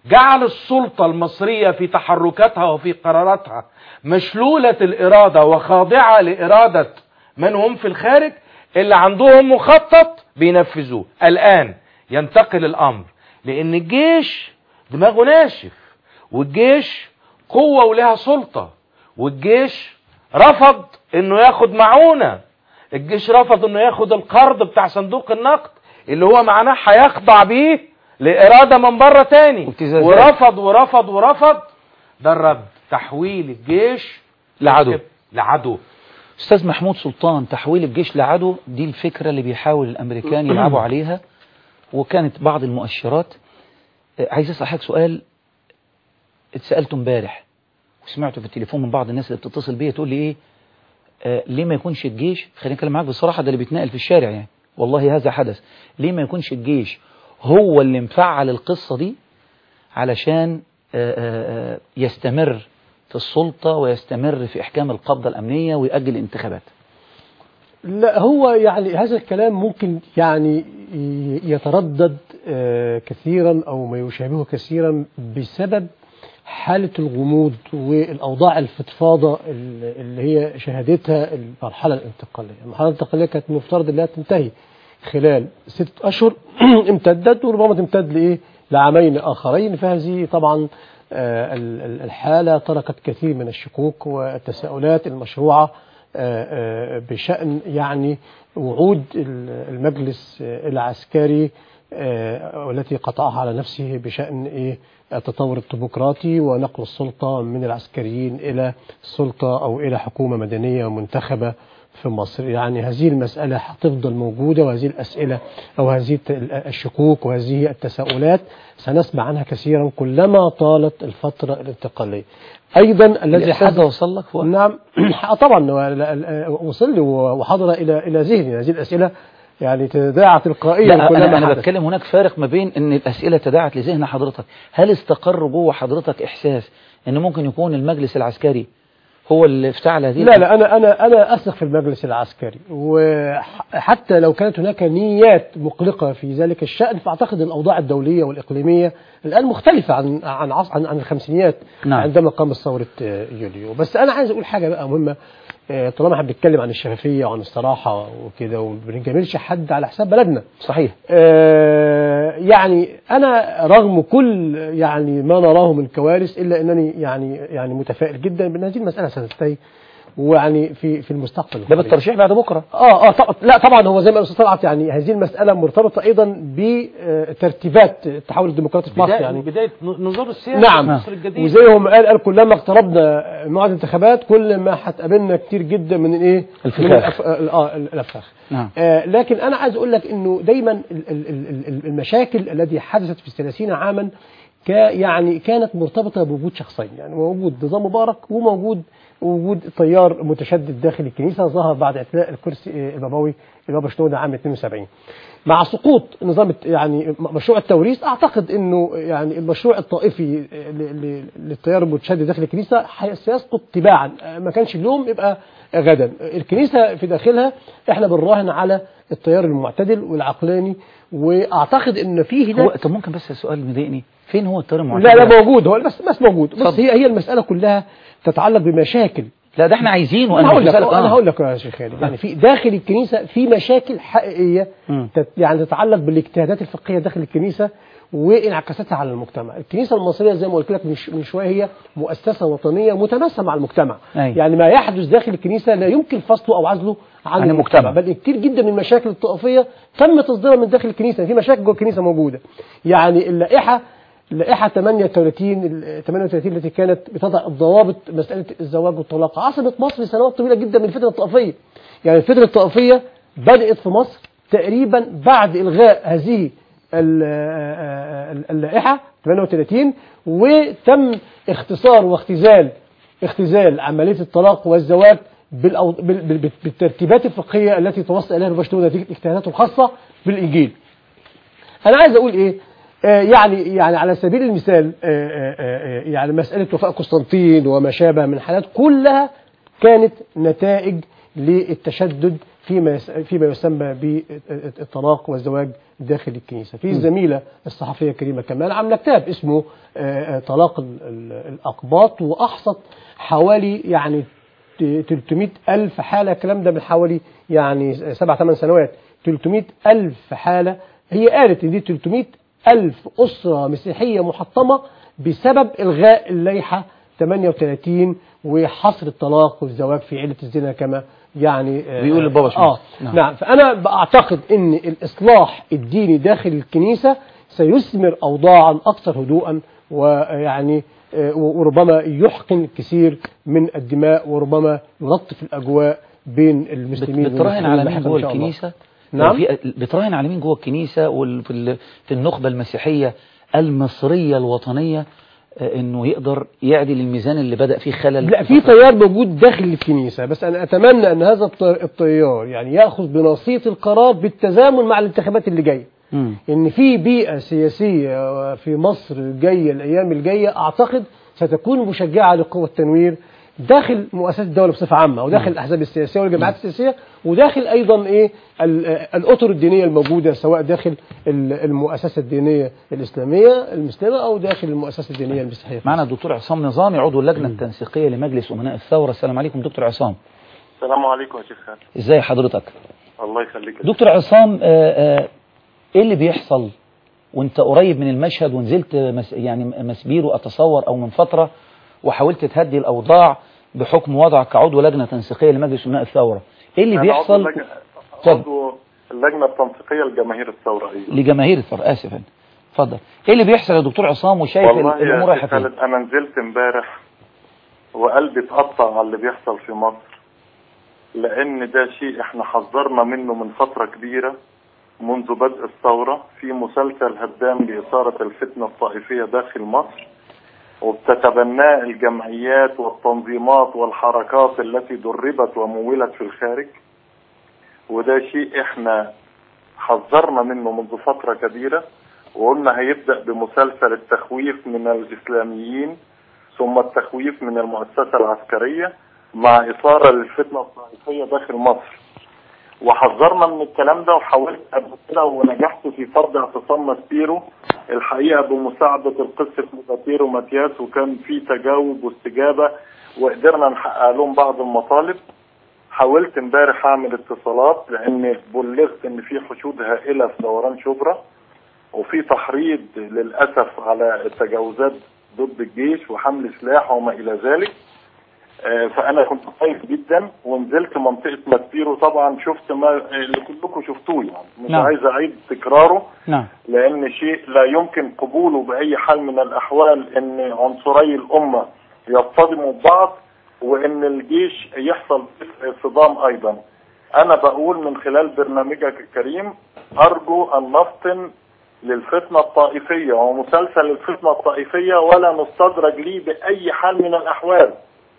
جعل السلطة المصرية في تحركاتها وفي قراراتها مشلولة الإرادة وخاضعة لإرادة من هم في الخارج اللي عندهم مخطط بينفذوه الآن ينتقل الأمر لأن الجيش دماغه ناشف والجيش قوة ولها سلطة والجيش رفض انه ياخد معونة الجيش رفض انه ياخد القرض بتاع صندوق النقد اللي هو معناه هيخضع بيه لإرادة من بره تاني وابتزازات. ورفض ورفض ورفض ده الرد تحويل الجيش لعدو لعدو استاذ محمود سلطان تحويل الجيش لعدو دي الفكرة اللي بيحاول الامريكان يلعبوا عليها وكانت بعض المؤشرات آه، عايز اسال حضرتك سؤال اتسالته امبارح وسمعته في التليفون من بعض الناس اللي بتتصل بيا تقول لي ايه آه ليه ما يكونش الجيش خليني اتكلم معاك بصراحه ده اللي بيتنقل في الشارع يعني والله هذا حدث ليه ما يكونش الجيش هو اللي مفعل القصه دي علشان آه، آه، آه، يستمر في السلطه ويستمر في احكام القبضه الامنيه ويؤجل الانتخابات لا هو يعني هذا الكلام ممكن يعني ي- يتردد آه، كثيرا او ما يشابهه كثيرا بسبب حالة الغموض والأوضاع الفضفاضة ال- اللي هي شهدتها المرحلة الانتقالية المرحلة الانتقالية كانت مفترض أنها تنتهي خلال ست أشهر امتدت وربما تمتد لإيه لعامين آخرين فهذه طبعا آه، ال- ال- الحالة تركت كثير من الشكوك والتساؤلات المشروعة آه، آه، بشأن يعني وعود ال- المجلس آه، العسكري آه، والتي قطعها على نفسه بشأن إيه التطور الديمقراطي ونقل السلطة من العسكريين إلى السلطة أو إلى حكومة مدنية منتخبة في مصر يعني هذه المسألة هتفضل موجودة وهذه الأسئلة أو هذه الت- الشكوك وهذه التساؤلات سنسمع عنها كثيرا كلما طالت الفترة الانتقالية أيضا الذي الإحساس حدث ده وصل لك فؤاد؟ نعم طبعا و- وصل لي وحضر إلى إلى ذهني هذه الأسئلة يعني تداعى تلقائيا لا كلما أنا, أنا حدث. بتكلم هناك فارق ما بين أن الأسئلة تداعت لذهن حضرتك هل استقر جوه حضرتك إحساس أن ممكن يكون المجلس العسكري هو اللي افتعل هذه لا لا أنا أنا أنا أثق في المجلس العسكري وحتى لو كانت هناك نيات مقلقة في ذلك الشأن فأعتقد الأوضاع الدولية والإقليمية الآن مختلفة عن عن عص- عن, عن الخمسينيات نعم. عندما قامت ثورة آه، يوليو بس أنا عايز أقول حاجة بقى مهمة آه، طالما احنا بنتكلم عن الشفافية وعن الصراحة وكده وما بنجاملش حد على حساب بلدنا صحيح آه، يعني انا رغم كل يعني ما نراه من كوارث الا انني يعني يعني متفائل جدا بان هذه المساله ستنتهي ويعني في في المستقبل ده بالترشيح بعد بكرة اه اه طبعا لا طبعا هو زي ما الاستاذ طلعت يعني هذه المساله مرتبطه ايضا بترتيبات التحول الديمقراطي في مصر بداية, يعني بداية نظام السياسة نعم في مصر الجديد وزي ما قال قال كلما اقتربنا موعد الانتخابات كل ما هتقابلنا كتير جدا من الايه الفخاخ. من الأف... اه الافخاخ نعم آه لكن انا عايز اقول لك انه دايما ال- ال- ال- ال- المشاكل التي حدثت في الثلاثين عاما ك يعني كانت مرتبطه بوجود شخصين يعني موجود نظام مبارك وموجود وجود تيار متشدد داخل الكنيسه ظهر بعد اعتلاء الكرسي آه، البابوي البابا شنودة عام 72 مع سقوط نظام الت- يعني م- مشروع التوريث اعتقد انه يعني المشروع الطائفي آه، ل- ل- للتيار المتشدد داخل الكنيسه حي- سيسقط تباعا آه، ما كانش اليوم يبقى غدا الكنيسه في داخلها احنا بنراهن على التيار المعتدل والعقلاني واعتقد ان فيه هو هناك طب ممكن بس سؤال مضايقني فين هو التيار المعتدل لا لا موجود هو بس بس موجود بس اتفضل. هي هي المساله كلها تتعلق بمشاكل لا ده احنا عايزينه انا هقول لك بسألك، انا آه. هقول لك يا شيخ خالد يعني في داخل الكنيسه في مشاكل حقيقيه مم. تت- يعني تتعلق بالاجتهادات الفقهيه داخل الكنيسه وانعكاساتها على المجتمع الكنيسه المصريه زي ما قلت لك من ش- من شويه هي مؤسسه وطنيه متماسه مع المجتمع أيوة. يعني ما يحدث داخل الكنيسه لا يمكن فصله او عزله عن, عن المجتمع. بل كتير جدا من المشاكل الطائفيه تم تصديرها من داخل الكنيسه في مشاكل جوه الكنيسه موجوده يعني اللائحه اللائحه 38 ال 38 التي كانت بتضع الضوابط مساله الزواج والطلاق عصبت مصر سنوات طويله جدا من الفتره الطائفيه يعني الفتره الطائفيه بدات في مصر تقريبا بعد الغاء هذه ال- ال- اللائحه 38 وتم اختصار واختزال اختزال عمليه الطلاق والزواج بالأو- بال- بال- بالترتيبات الفقهيه التي توصل اليها البشتوه نتيجه اجتهاداته الخاصه بالانجيل. انا عايز اقول ايه؟ آه يعني يعني على سبيل المثال آه آه آه يعني مساله وفاء قسطنطين وما شابه من حالات كلها كانت نتائج للتشدد فيما يس- فيما يسمى بالطلاق والزواج داخل الكنيسة في م. الزميلة الصحفية كريمة كمال عاملة كتاب اسمه آه، آه، طلاق ال- ال- الأقباط وأحصت حوالي يعني 300 ألف حالة الكلام ده من حوالي يعني سبع ثمان سنوات 300 ألف حالة هي قالت إن دي 300 ألف أسرة مسيحية محطمة بسبب إلغاء اللائحة 38 وحصر الطلاق والزواج في علة الزنا كما يعني آه، بيقول البابا شنودة. آه نعم. نعم. نعم فأنا بعتقد أن الإصلاح الديني داخل الكنيسة سيثمر أوضاعا أكثر هدوءا ويعني آه، وربما يحقن كثير من الدماء وربما يلطف الأجواء بين المسلمين بتراهن والمسلمين على مين لاحقاً جوه إن شاء الله. الكنيسة نعم. لو في بتراهن على مين جوه الكنيسة وفي ال- في النخبة المسيحية المصرية الوطنية آه، انه يقدر يعدل الميزان اللي بدأ فيه خلل لا في تيار موجود داخل الكنيسة بس أنا أتمنى أن هذا الط- التيار يعني يأخذ بناصية القرار بالتزامن مع الانتخابات اللي جاية مم. ان في بيئة سياسية في مصر جاية الايام الجاية اعتقد ستكون مشجعة لقوى التنوير داخل مؤسسات الدولة بصفة عامة وداخل الاحزاب السياسية والجماعات السياسية وداخل ايضا ايه ال- الاطر الدينية الموجودة سواء داخل ال- المؤسسة الدينية الاسلامية المسلمة او داخل المؤسسة الدينية المسيحية معنا الدكتور عصام نظامي عضو اللجنة التنسيقية لمجلس أمناء الثورة السلام عليكم دكتور عصام السلام عليكم يا شيخ خالد ازاي حضرتك الله يخليك دكتور عصام آه، آه، ايه اللي بيحصل وانت قريب من المشهد ونزلت مس يعني مسبيرو اتصور او من فترة وحاولت تهدي الاوضاع بحكم وضعك كعضو لجنة تنسيقية لمجلس امناء الثورة ايه اللي أنا بيحصل عضو اللجنة, اتفضل. عضو اللجنة التنسيقية لجماهير الثورة أيوة. لجماهير الثورة اسف أنا. اتفضل ايه اللي بيحصل يا دكتور عصام وشايف والله ال- الامور يا رايحة شيخ فين خالد أنا نزلت امبارح وقلبي اتقطع على اللي بيحصل في مصر لأن ده شيء احنا حذرنا منه من فترة كبيرة منذ بدء الثورة في مسلسل هدام لإثارة الفتنة الطائفية داخل مصر وبتتبناه الجمعيات والتنظيمات والحركات التي دربت ومولت في الخارج وده شيء احنا حذرنا منه منذ فترة كبيرة وقلنا هيبدأ بمسلسل التخويف من الإسلاميين ثم التخويف من المؤسسة العسكرية مع إثارة للفتنة الطائفية داخل مصر وحذرنا من الكلام ده وحاولت قبل كده ونجحت في فرض اعتصام ماسبيرو الحقيقة بمساعدة القس مباتيرو ماتياس وكان في تجاوب واستجابة وقدرنا نحقق لهم بعض المطالب حاولت امبارح اعمل اتصالات لان بلغت ان في حشود هائلة في دوران شبرا وفي تحريض للأسف على التجاوزات ضد الجيش وحمل سلاح وما إلى ذلك آه، فأنا كنت خايف جدا ونزلت منطقة ماسبيرو طبعا شفت ما اللي كلكم شفتوه يعني مش نعم. عايز أعيد تكراره نعم لأن شيء لا يمكن قبوله بأي حال من الأحوال أن عنصري الأمة يصطدموا ببعض وأن الجيش يحصل صدام أيضا أنا بقول من خلال برنامجك الكريم أرجو أن نفطن للفتنة الطائفية ومسلسل الفتنة الطائفية ولا نستدرج ليه بأي حال من الأحوال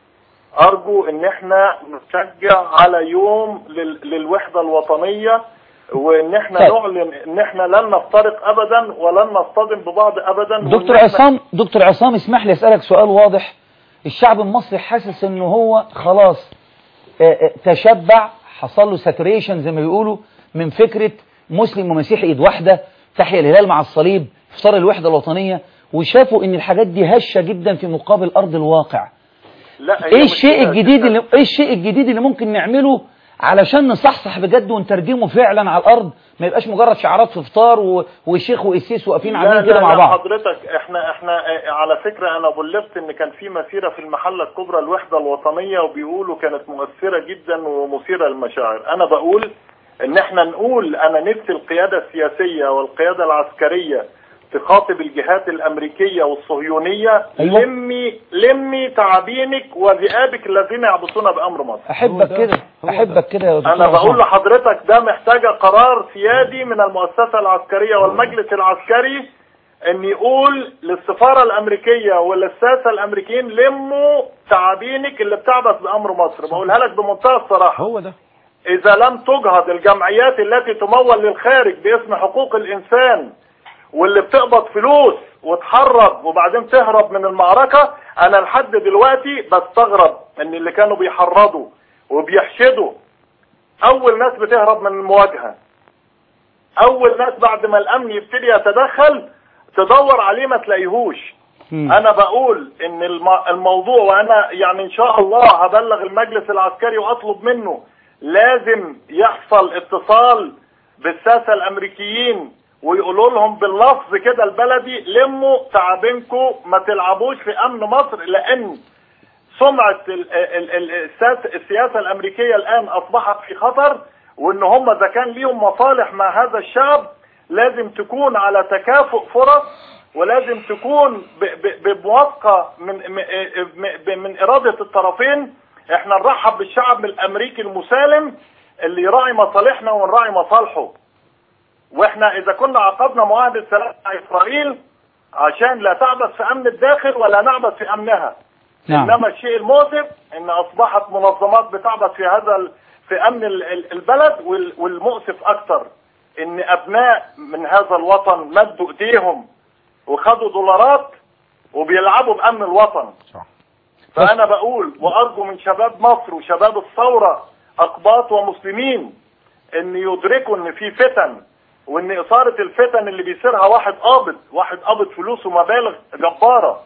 أرجو أن احنا نشجع على يوم لل- للوحدة الوطنية وان احنا طيب. نعلن ان احنا لن نفترق ابدا ولن نصطدم ببعض ابدا وإن دكتور إحنا- عصام دكتور عصام اسمح لي اسالك سؤال واضح الشعب المصري حاسس ان هو خلاص آه، آه، تشبع حصل له ساتوريشن زي ما بيقولوا من فكرة مسلم ومسيحي ايد واحدة تحيا الهلال مع الصليب افطار الوحدة الوطنية وشافوا ان الحاجات دي هشة جدا في مقابل ارض الواقع لا هي ايه مش الشيء كده. الجديد اللي ايه الشيء الجديد اللي ممكن نعمله علشان نصحصح بجد ونترجمه فعلا على الارض ما يبقاش مجرد شعارات في فطار و- وشيخ وقسيس واقفين لا عاملين لا كده مع لا بعض حضرتك احنا احنا اه، على فكرة انا بلغت ان كان في مسيرة في المحلة الكبرى الوحدة الوطنية وبيقولوا كانت مؤثرة جدا ومثيرة للمشاعر انا بقول ان احنا نقول انا نفسي القيادة السياسية والقيادة العسكرية تخاطب الجهات الامريكية والصهيونية أيوة. لمي لمي تعابينك وذئابك الذين يعبثون بامر مصر احبك كده احبك كده يا دكتور انا بقول عصام. لحضرتك ده محتاجة قرار سيادي من المؤسسة العسكرية والمجلس العسكري ان يقول للسفارة الامريكية وللساسة الامريكيين لموا تعابينك اللي بتعبث بامر مصر بقولها لك بمنتهى الصراحة هو ده اذا لم تجهض الجمعيات التي تمول للخارج باسم حقوق الانسان واللي بتقبض فلوس وتحرض وبعدين تهرب من المعركة انا لحد دلوقتي بستغرب ان اللي كانوا بيحرضوا وبيحشدوا اول ناس بتهرب من المواجهه اول ناس بعد ما الامن يبتدي يتدخل تدور عليه ما تلاقيهوش انا بقول ان الم- الموضوع وانا يعني ان شاء الله هبلغ المجلس العسكري واطلب منه لازم يحصل اتصال بالساسه الامريكيين ويقولوا لهم باللفظ كده البلدي لموا تعابينكم ما تلعبوش في امن مصر لان سمعه ال- ال- ال- الساس- السياسه الامريكيه الان اصبحت في خطر وان هم اذا كان ليهم مصالح مع هذا الشعب لازم تكون على تكافؤ فرص ولازم تكون ب- ب- بموافقه من م- م- من اراده الطرفين احنا نرحب بالشعب الامريكي المسالم اللي يراعي مصالحنا ونراعي مصالحه واحنا اذا كنا عقدنا معاهده سلام مع اسرائيل عشان لا تعبث في امن الداخل ولا نعبث في امنها نعم. انما الشيء المؤسف ان اصبحت منظمات بتعبث في هذا ال- في امن ال- ال- البلد وال- والمؤسف اكثر ان ابناء من هذا الوطن مدوا ايديهم وخدوا دولارات وبيلعبوا بامن الوطن فانا بقول وارجو من شباب مصر وشباب الثوره اقباط ومسلمين ان يدركوا ان في فتن وان اثاره الفتن اللي بيصيرها واحد قابض واحد قابض فلوس ومبالغ جباره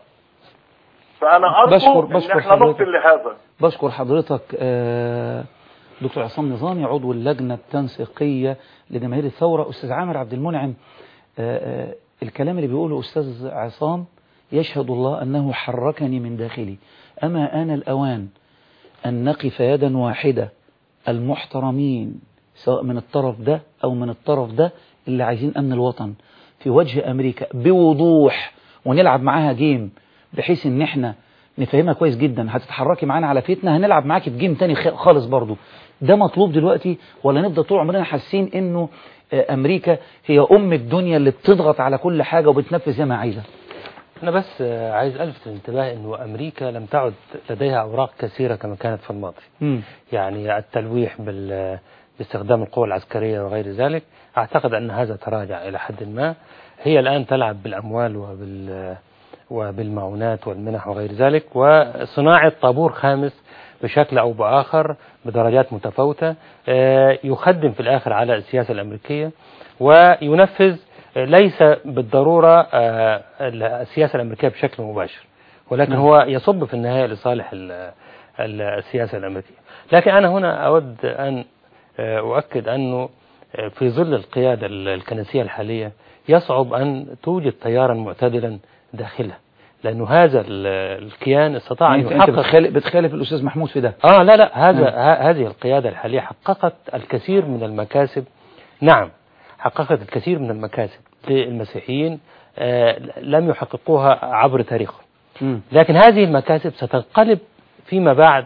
فانا ارجو بشكر- ان بشكر احنا حضرتك. نبطل لهذا بشكر حضرتك آه، دكتور عصام نظامي عضو اللجنة التنسيقية لجماهير الثورة أستاذ عامر عبد المنعم آه، آه، الكلام اللي بيقوله أستاذ عصام يشهد الله أنه حركني من داخلي أما آن الأوان أن نقف يدا واحدة المحترمين سواء من الطرف ده أو من الطرف ده اللي عايزين أمن الوطن في وجه أمريكا بوضوح ونلعب معاها جيم بحيث ان احنا نفهمها كويس جدا هتتحركي معانا على فتنة هنلعب معاكي في جيم تاني خ- خالص برضو ده مطلوب دلوقتي ولا نفضل طول عمرنا حاسين انه آه، امريكا هي ام الدنيا اللي بتضغط على كل حاجة وبتنفذ زي ما عايزة أنا بس آه، عايز ألفت الانتباه أنه أمريكا لم تعد لديها أوراق كثيرة كما كانت في الماضي مم. يعني التلويح بال باستخدام القوى العسكرية وغير ذلك أعتقد أن هذا تراجع إلى حد ما هي الآن تلعب بالأموال وبال وبالمعونات والمنح وغير ذلك وصناعة طابور خامس بشكل أو بآخر بدرجات متفاوتة آه، يخدم في الآخر على السياسة الأمريكية وينفذ آه، ليس بالضرورة آه، السياسة الأمريكية بشكل مباشر ولكن نعم. هو يصب في النهاية لصالح ال- ال- السياسة الأمريكية لكن أنا هنا أود أن آه، أؤكد أنه آه، في ظل القيادة ال- الكنسية الحالية يصعب أن توجد تيارا معتدلا داخلها لأنه هذا ال- الكيان استطاع أن انت, انت يحقق بتخالف, بتخالف الاستاذ محمود في ده آه لا لا هذا نعم. ه- هذه القيادة الحالية حققت الكثير من المكاسب نعم حققت الكثير من المكاسب للمسيحيين آه لم يحققوها عبر تاريخهم مم. لكن هذه المكاسب ستنقلب فيما بعد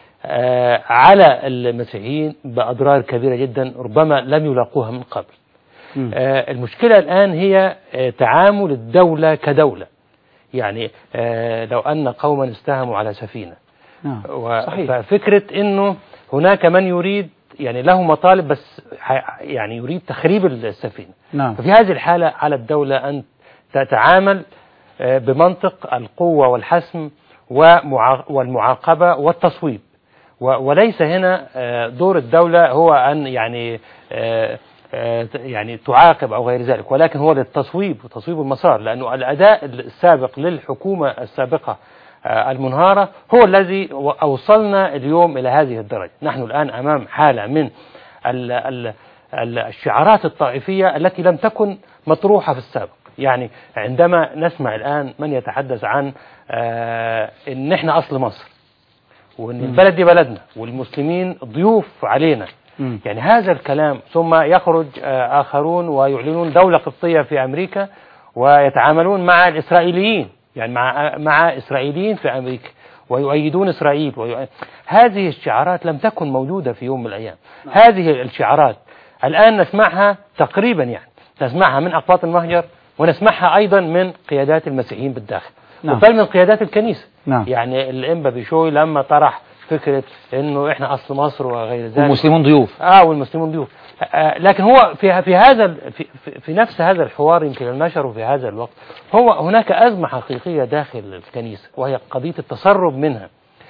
آه على المسيحيين بأضرار كبيرة جدا ربما لم يلاقوها من قبل مم. آه المشكلة الآن هي آه تعامل الدولة كدولة يعني آه لو أن قوما استهموا على سفينة نعم و- صحيح. ففكرة انه هناك من يريد يعني له مطالب بس ح- يعني يريد تخريب السفينة نعم ففي هذه الحالة على الدولة أن تتعامل آه، بمنطق القوة والحسم ومعا- والمعاقبة والتصويب و- وليس هنا آه، دور الدولة هو أن يعني آه، آه، يعني تعاقب أو غير ذلك ولكن هو للتصويب وتصويب المسار لأنه الأداء السابق للحكومة السابقة آه، المنهارة هو الذي و- أوصلنا اليوم إلى هذه الدرجة نحن الآن أمام حالة من ال ال ال- الشعارات الطائفية التي لم تكن مطروحة في السابق يعني عندما نسمع الآن من يتحدث عن آه، إن إحنا أصل مصر وإن مم. البلد دي بلدنا والمسلمين ضيوف علينا مم. يعني هذا الكلام ثم يخرج آه، آخرون ويعلنون دولة قبطية في أمريكا ويتعاملون مع الإسرائيليين يعني مع مع إسرائيليين في أمريكا ويؤيدون إسرائيل ويؤ... هذه الشعارات لم تكن موجودة في يوم من الأيام هذه الشعارات الآن نسمعها تقريبا يعني نسمعها من أقباط المهجر ونسمعها أيضا من قيادات المسيحيين بالداخل نعم. وبل من قيادات الكنيسة نعم يعني الإنبا بيشوي لما طرح فكرة إنه إحنا أصل مصر وغير ذلك والمسلمون ضيوف اه والمسلمون ضيوف آه لكن هو في في هذا ال- في, في, في نفس هذا الحوار يمكن النشر في هذا الوقت هو هناك أزمة حقيقية داخل الكنيسة وهي قضية التسرب منها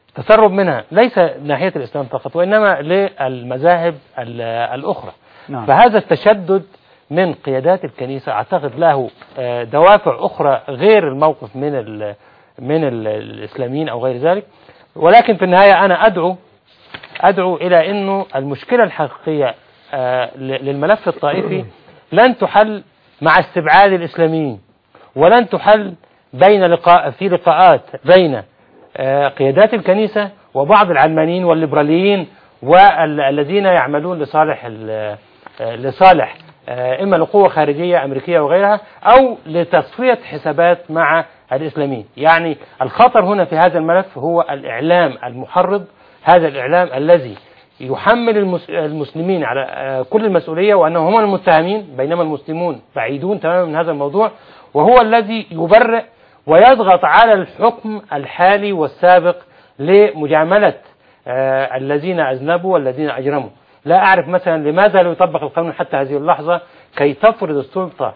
تسرب منها ليس ناحية الإسلام فقط وإنما للمذاهب ال- الأخرى نعم. فهذا التشدد من قيادات الكنيسة أعتقد له آه، دوافع أخرى غير الموقف من ال من ال الإسلاميين أو غير ذلك ولكن في النهاية أنا أدعو أدعو إلى أنه المشكلة الحقيقية آه، ل- للملف الطائفي لن تحل مع استبعاد الإسلاميين ولن تحل بين لقاء في لقاءات بين آه، قيادات الكنيسة وبعض العلمانيين والليبراليين والذين يعملون لصالح ال- آه، لصالح آه، إما لقوة خارجية أمريكية وغيرها أو لتصفية حسابات مع الإسلاميين يعني الخطر هنا في هذا الملف هو الإعلام المحرض هذا الإعلام الذي يحمل المس- المسلمين على آه، كل المسؤولية وأنهم هم المتهمين بينما المسلمون بعيدون تماما من هذا الموضوع وهو الذي يبرئ ويضغط على الحكم الحالي والسابق لمجاملة آه، الذين أذنبوا والذين أجرموا لا أعرف مثلا لماذا لا يطبق القانون حتى هذه اللحظة كي تفرض السلطة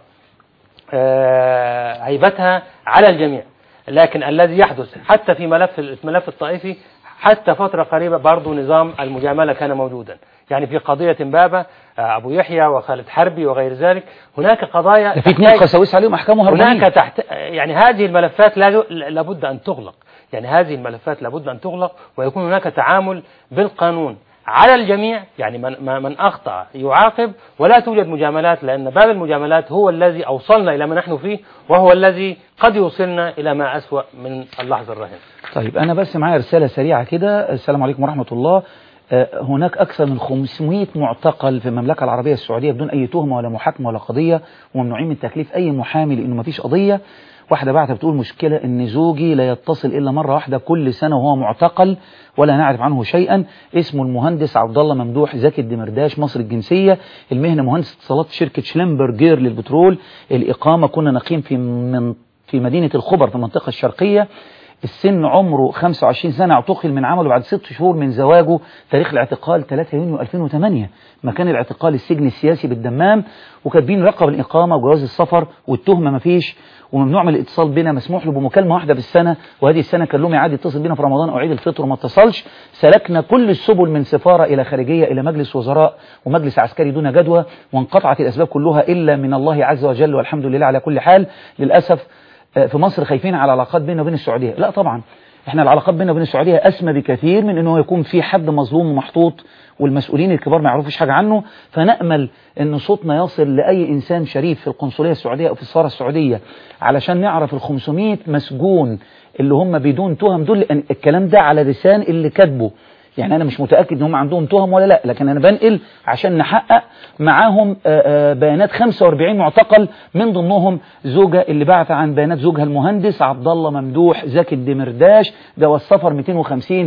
آه، هيبتها على الجميع لكن الذي يحدث حتى في ملف الملف الطائفي حتى فترة قريبة برضو نظام المجاملة كان موجودا يعني في قضية امبابة آه، أبو يحيى وخالد حربي وغير ذلك هناك قضايا ده في اثنين تحتاج- قساويس عليهم احكام هربانين هناك تحت يعني هذه الملفات لا لابد أن تغلق يعني هذه الملفات لابد أن تغلق ويكون هناك تعامل بالقانون على الجميع يعني من, ما- من أخطأ يعاقب ولا توجد مجاملات لأن باب المجاملات هو الذي أوصلنا إلى ما نحن فيه وهو الذي قد يوصلنا إلى ما أسوأ من اللحظة الراهنة طيب أنا بس معايا رسالة سريعة كده السلام عليكم ورحمة الله آه، هناك أكثر من 500 معتقل في المملكة العربية السعودية بدون أي تهمة ولا محاكمة ولا قضية وممنوعين من تكليف أي محامي لأنه مفيش قضية واحدة بعتها بتقول مشكلة إن زوجي لا يتصل إلا مرة واحدة كل سنة وهو معتقل ولا نعرف عنه شيئا اسمه المهندس عبد الله ممدوح زكي الدمرداش مصر الجنسية المهنة مهندس اتصالات شركة شلمبرجير للبترول الإقامة كنا نقيم في من في مدينة الخبر في المنطقة الشرقية السن عمره 25 سنة اعتقل من عمله بعد ست شهور من زواجه تاريخ الاعتقال 3 يونيو 2008 مكان الاعتقال السجن السياسي بالدمام وكاتبين رقم الإقامة وجواز السفر والتهمة مفيش وممنوع من الاتصال بنا مسموح له بمكالمة واحدة بالسنة وهذه السنة كان لهم عادي يتصل بنا في رمضان أو عيد الفطر وما اتصلش سلكنا كل السبل من سفارة إلى خارجية إلى مجلس وزراء ومجلس عسكري دون جدوى وانقطعت الأسباب كلها إلا من الله عز وجل والحمد لله على كل حال للأسف في مصر خايفين على العلاقات بيننا وبين السعودية لا طبعا احنا العلاقات بيننا وبين السعودية أسمى بكثير من انه يكون في حد مظلوم ومحطوط والمسؤولين الكبار ما يعرفوش حاجة عنه فنأمل ان صوتنا يصل لأي إنسان شريف في القنصلية السعودية أو في السفارة السعودية علشان نعرف ال 500 مسجون اللي هم بدون تهم دول لأن الكلام ده على لسان اللي كاتبه يعني أنا مش متأكد إن هم عندهم تهم ولا لا لكن أنا بنقل عشان نحقق معاهم آه، آه، بيانات 45 معتقل من ضمنهم زوجة اللي بعث عن بيانات زوجها المهندس عبد الله ممدوح زكي الدمرداش جواز سفر 250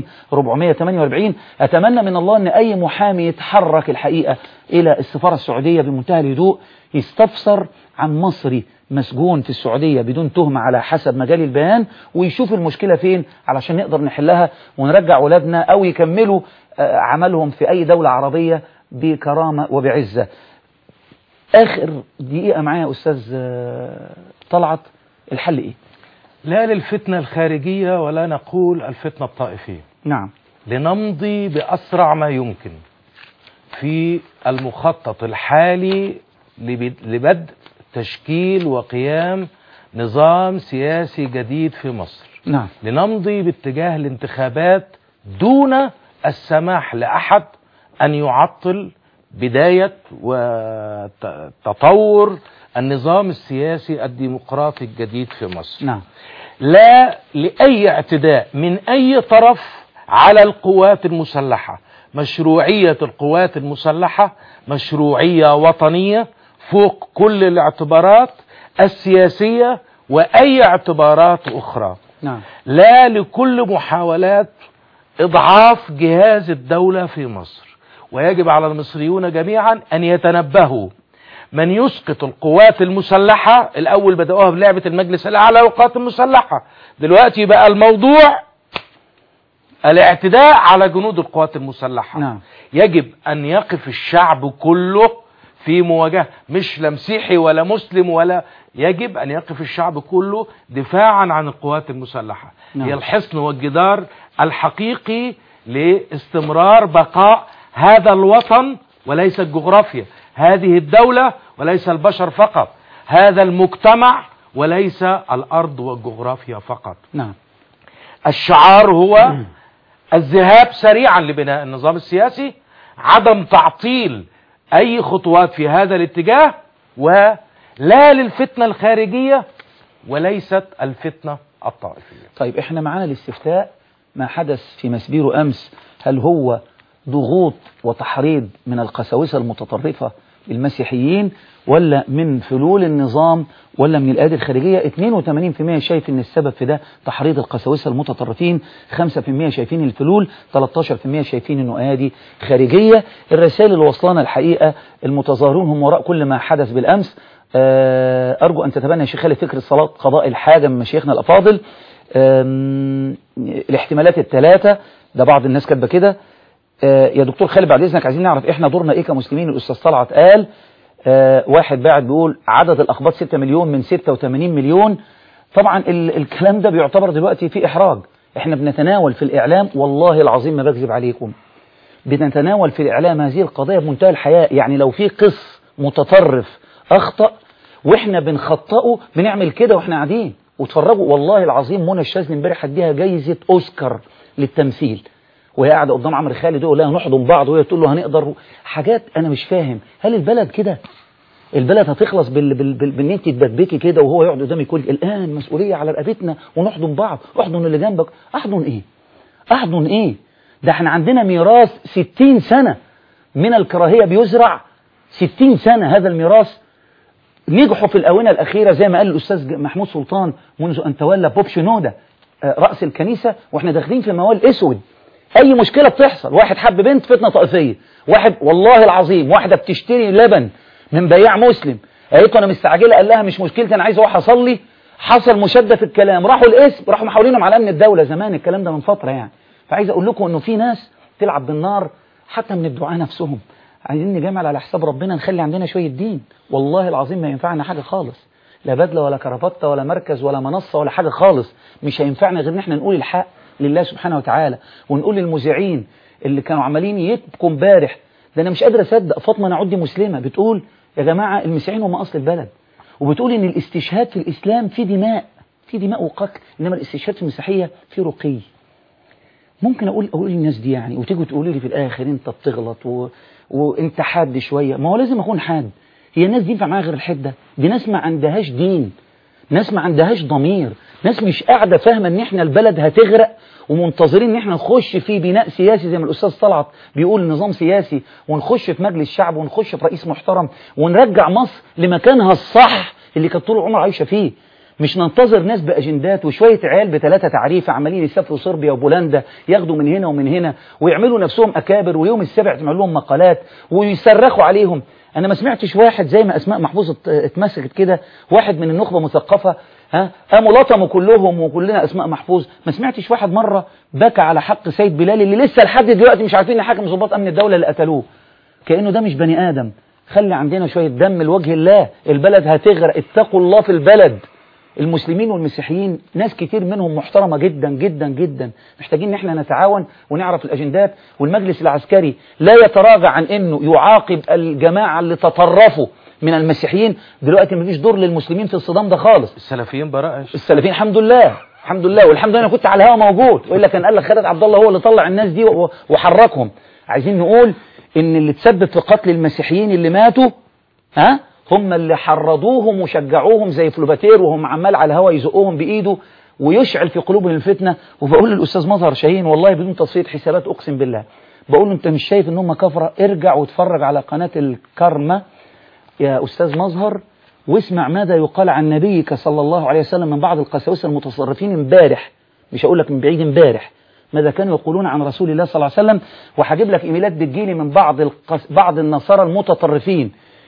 448 أتمنى من الله أن أي محامي يتحرك الحقيقة إلى السفارة السعودية بمنتهى الهدوء يستفسر عن مصري مسجون في السعودية بدون تهمة على حسب مجال البيان ويشوف المشكلة فين علشان نقدر نحلها ونرجع ولادنا أو يكملوا آه، عملهم في أي دولة عربية بكرامة وبعزة آخر دقيقة معايا يا أستاذ آه، طلعت الحل إيه؟ لا للفتنة الخارجية ولا نقول الفتنة الطائفية نعم لنمضي بأسرع ما يمكن في المخطط الحالي لبد- لبدء تشكيل وقيام نظام سياسي جديد في مصر نعم لنمضي باتجاه الانتخابات دون السماح لأحد أن يعطل بداية وتطور النظام السياسي الديمقراطي الجديد في مصر نعم لا لأي اعتداء من أي طرف على القوات المسلحة مشروعية القوات المسلحة مشروعية وطنية فوق كل الاعتبارات السياسية وأي اعتبارات أخرى نعم لا لكل محاولات إضعاف جهاز الدولة في مصر ويجب على المصريون جميعا أن يتنبهوا من يسقط القوات المسلحة الأول بدأوها بلعبة المجلس الأعلى للقوات المسلحة دلوقتي بقى الموضوع الاعتداء على جنود القوات المسلحة نعم. يجب أن يقف الشعب كله في مواجهة مش لا مسيحي ولا مسلم ولا يجب أن يقف الشعب كله دفاعا عن القوات المسلحة نعم. هي الحصن والجدار الحقيقي لاستمرار بقاء هذا الوطن وليس الجغرافيا هذه الدولة وليس البشر فقط هذا المجتمع وليس الأرض والجغرافيا فقط نعم الشعار هو الذهاب سريعا لبناء النظام السياسي عدم تعطيل أي خطوات في هذا الاتجاه ولا للفتنة الخارجية وليست الفتنة الطائفية طيب احنا معانا الاستفتاء ما حدث في مسبيرو أمس هل هو ضغوط وتحريض من القساوسة المتطرفة المسيحيين ولا من فلول النظام ولا من الأيادي الخارجية 82% شايف ان السبب في ده تحريض القساوسة المتطرفين 5% شايفين الفلول 13% شايفين انه أيادي خارجية الرسائل اللي وصلنا الحقيقة المتظاهرون هم وراء كل ما حدث بالأمس آه، أرجو أن تتبنى يا شيخ خالد فكرة صلاة قضاء الحاجة من مشايخنا الأفاضل آم، الاحتمالات الثلاثة ده بعض الناس كاتبه كده آه، يا دكتور خالد بعد إذنك عايزين نعرف إحنا دورنا إيه كمسلمين الأستاذ طلعت قال آه، واحد باعت بيقول عدد الأقباط 6 مليون من 86 مليون طبعا ال الكلام ده بيعتبر دلوقتي في إحراج إحنا بنتناول في الإعلام والله العظيم ما بكذب عليكم بنتناول في الإعلام هذه القضية بمنتهى الحياء يعني لو في قس متطرف أخطأ وإحنا بنخطئه بنعمل كده وإحنا قاعدين وتفرجوا والله العظيم منى الشاذلي امبارح هديها جايزة أوسكار للتمثيل وهي قاعدة قدام عمرو خالد يقول لها نحضن بعض وهي تقول له هنقدر حاجات أنا مش فاهم هل البلد كده البلد هتخلص بال... بال... بال... بان انت تدبكي كده وهو يقعد قدامي يقول الان مسؤوليه على رقبتنا ونحضن بعض احضن اللي جنبك احضن ايه احضن ايه ده احنا عندنا ميراث 60 سنه من الكراهيه بيزرع 60 سنه هذا الميراث نجحوا في الاونه الاخيره زي ما قال الاستاذ محمود سلطان منذ ان تولى بوب شنوده آه، راس الكنيسه واحنا داخلين في موال اسود اي مشكله بتحصل واحد حب بنت فتنه طائفيه واحد والله العظيم واحده بتشتري لبن من بياع مسلم قالت له انا مستعجله قال لها مش مشكلتي انا عايز اروح اصلي حصل مشاده في الكلام راحوا الاسم راحوا محاولينهم على امن الدوله زمان الكلام ده من فتره يعني فعايز اقول لكم انه في ناس تلعب بالنار حتى من الدعاء نفسهم عايزين نجمل على حساب ربنا نخلي عندنا شويه دين والله العظيم ما ينفعنا حاجه خالص لا بدله ولا كرافته ولا مركز ولا منصه ولا حاجه خالص مش هينفعنا غير ان احنا نقول الحق لله سبحانه وتعالى ونقول للمذيعين اللي كانوا عمالين يبكوا امبارح ده انا مش قادر اصدق فاطمه نعودي مسلمه بتقول يا جماعه المسيحيين هم اصل البلد وبتقول ان الاستشهاد في الاسلام في دماء في دماء وقتل انما الاستشهاد في المسيحيه في رقي ممكن اقول اقول للناس دي يعني وتيجوا تقولوا لي في الاخر انت بتغلط و... وانت حاد شويه ما هو لازم اكون حاد هي الناس دي ينفع معاها غير الحده دي ناس ما عندهاش دين ناس ما عندهاش ضمير ناس مش قاعده فاهمه ان احنا البلد هتغرق ومنتظرين ان احنا نخش في بناء سياسي زي ما الاستاذ طلعت بيقول نظام سياسي ونخش في مجلس شعب ونخش في رئيس محترم ونرجع مصر لمكانها الصح اللي كانت طول العمر عايشه فيه مش ننتظر ناس باجندات وشويه عيال بثلاثه تعريف عمالين يسافروا صربيا وبولندا ياخدوا من هنا ومن هنا ويعملوا نفسهم اكابر ويوم السبع تعمل لهم مقالات ويصرخوا عليهم انا ما سمعتش واحد زي ما اسماء محفوظ ات- اتمسكت كده واحد من النخبه مثقفه ها قاموا لطموا كلهم وكلنا اسماء محفوظ ما سمعتش واحد مره بكى على حق سيد بلال اللي لسه لحد دلوقتي مش عارفين نحاكم ضباط امن الدوله اللي قتلوه كانه ده مش بني ادم خلي عندنا شويه دم لوجه الله البلد هتغرق اتقوا الله في البلد المسلمين والمسيحيين ناس كتير منهم محترمة جدا جدا جدا محتاجين ان احنا نتعاون ونعرف الاجندات والمجلس العسكري لا يتراجع عن انه يعاقب الجماعة اللي تطرفوا من المسيحيين دلوقتي مفيش دور للمسلمين في الصدام ده خالص السلفيين براءة السلفيين الحمد لله الحمد لله والحمد لله انا كنت على الهوا موجود والا كان قال لك خالد عبد الله هو اللي طلع الناس دي و- وحركهم عايزين نقول ان اللي تسبب في قتل المسيحيين اللي ماتوا ها هم اللي حرضوهم وشجعوهم زي فلوباتير وهم عمال على الهوا يزقوهم بايده ويشعل في قلوبهم الفتنه وبقول للاستاذ مظهر شاهين والله بدون تصفيه حسابات اقسم بالله بقول له انت مش شايف ان هم كفره ارجع واتفرج على قناه الكرمه يا أستاذ مظهر واسمع ماذا يقال عن نبيك صلى الله عليه وسلم من بعض القساوسة المتصرفين امبارح مش هقول لك من بعيد امبارح ماذا كانوا يقولون عن رسول الله صلى الله عليه وسلم وهجيب لك ايميلات بتجيلي من بعض القس... بعض النصارى المتطرفين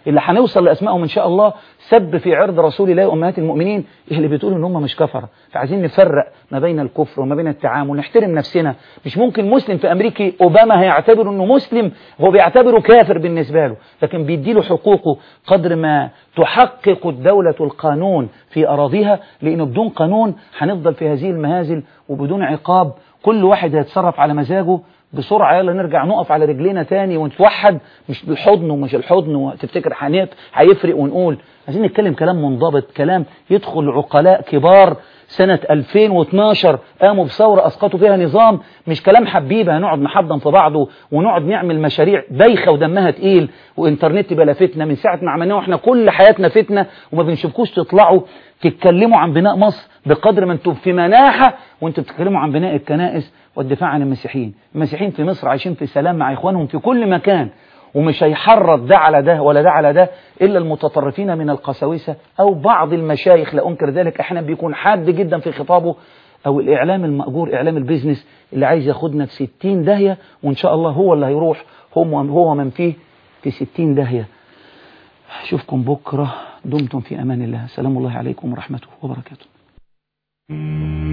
اللي هنوصل لاسمائهم ان شاء الله سب في عرض رسول الله وامهات المؤمنين اللي بتقولوا ان هم مش كفره فعايزين نفرق ما بين الكفر وما بين التعامل نحترم نفسنا مش ممكن مسلم في امريكا اوباما هيعتبر انه مسلم هو بيعتبره كافر بالنسبه له لكن بيديله حقوقه قدر ما تحقق الدوله القانون في اراضيها لانه بدون قانون هنفضل في هذه المهازل وبدون عقاب كل واحد هيتصرف على مزاجه بسرعة يلا نرجع نقف على رجلينا تاني ونتوحد مش بالحضن ومش الحضن وتفتكر حنيت هيفرق ونقول عايزين نتكلم كلام منضبط كلام يدخل عقلاء كبار سنة 2012 قاموا بثورة أسقطوا فيها نظام مش كلام حبيبة هنقعد نحضن في بعضه ونقعد نعمل مشاريع بايخة ودمها تقيل وإنترنت بلا فتنة من ساعة ما عملناه واحنا كل حياتنا فتنة وما بنشوفكوش تطلعوا تتكلموا عن بناء مصر بقدر ما انتم في مناحة وانتم بتتكلموا عن بناء الكنائس والدفاع عن المسيحيين المسيحيين في مصر عايشين في سلام مع إخوانهم في كل مكان ومش هيحرض ده على ده ولا ده على ده إلا المتطرفين من القساوسة أو بعض المشايخ لا أنكر ذلك أحيانا بيكون حاد جدا في خطابه أو الإعلام المأجور إعلام البيزنس اللي عايز ياخدنا في 60 داهية وإن شاء الله هو اللي هيروح هو هو من فيه في 60 داهية أشوفكم بكرة دمتم في أمان الله سلام الله عليكم ورحمته وبركاته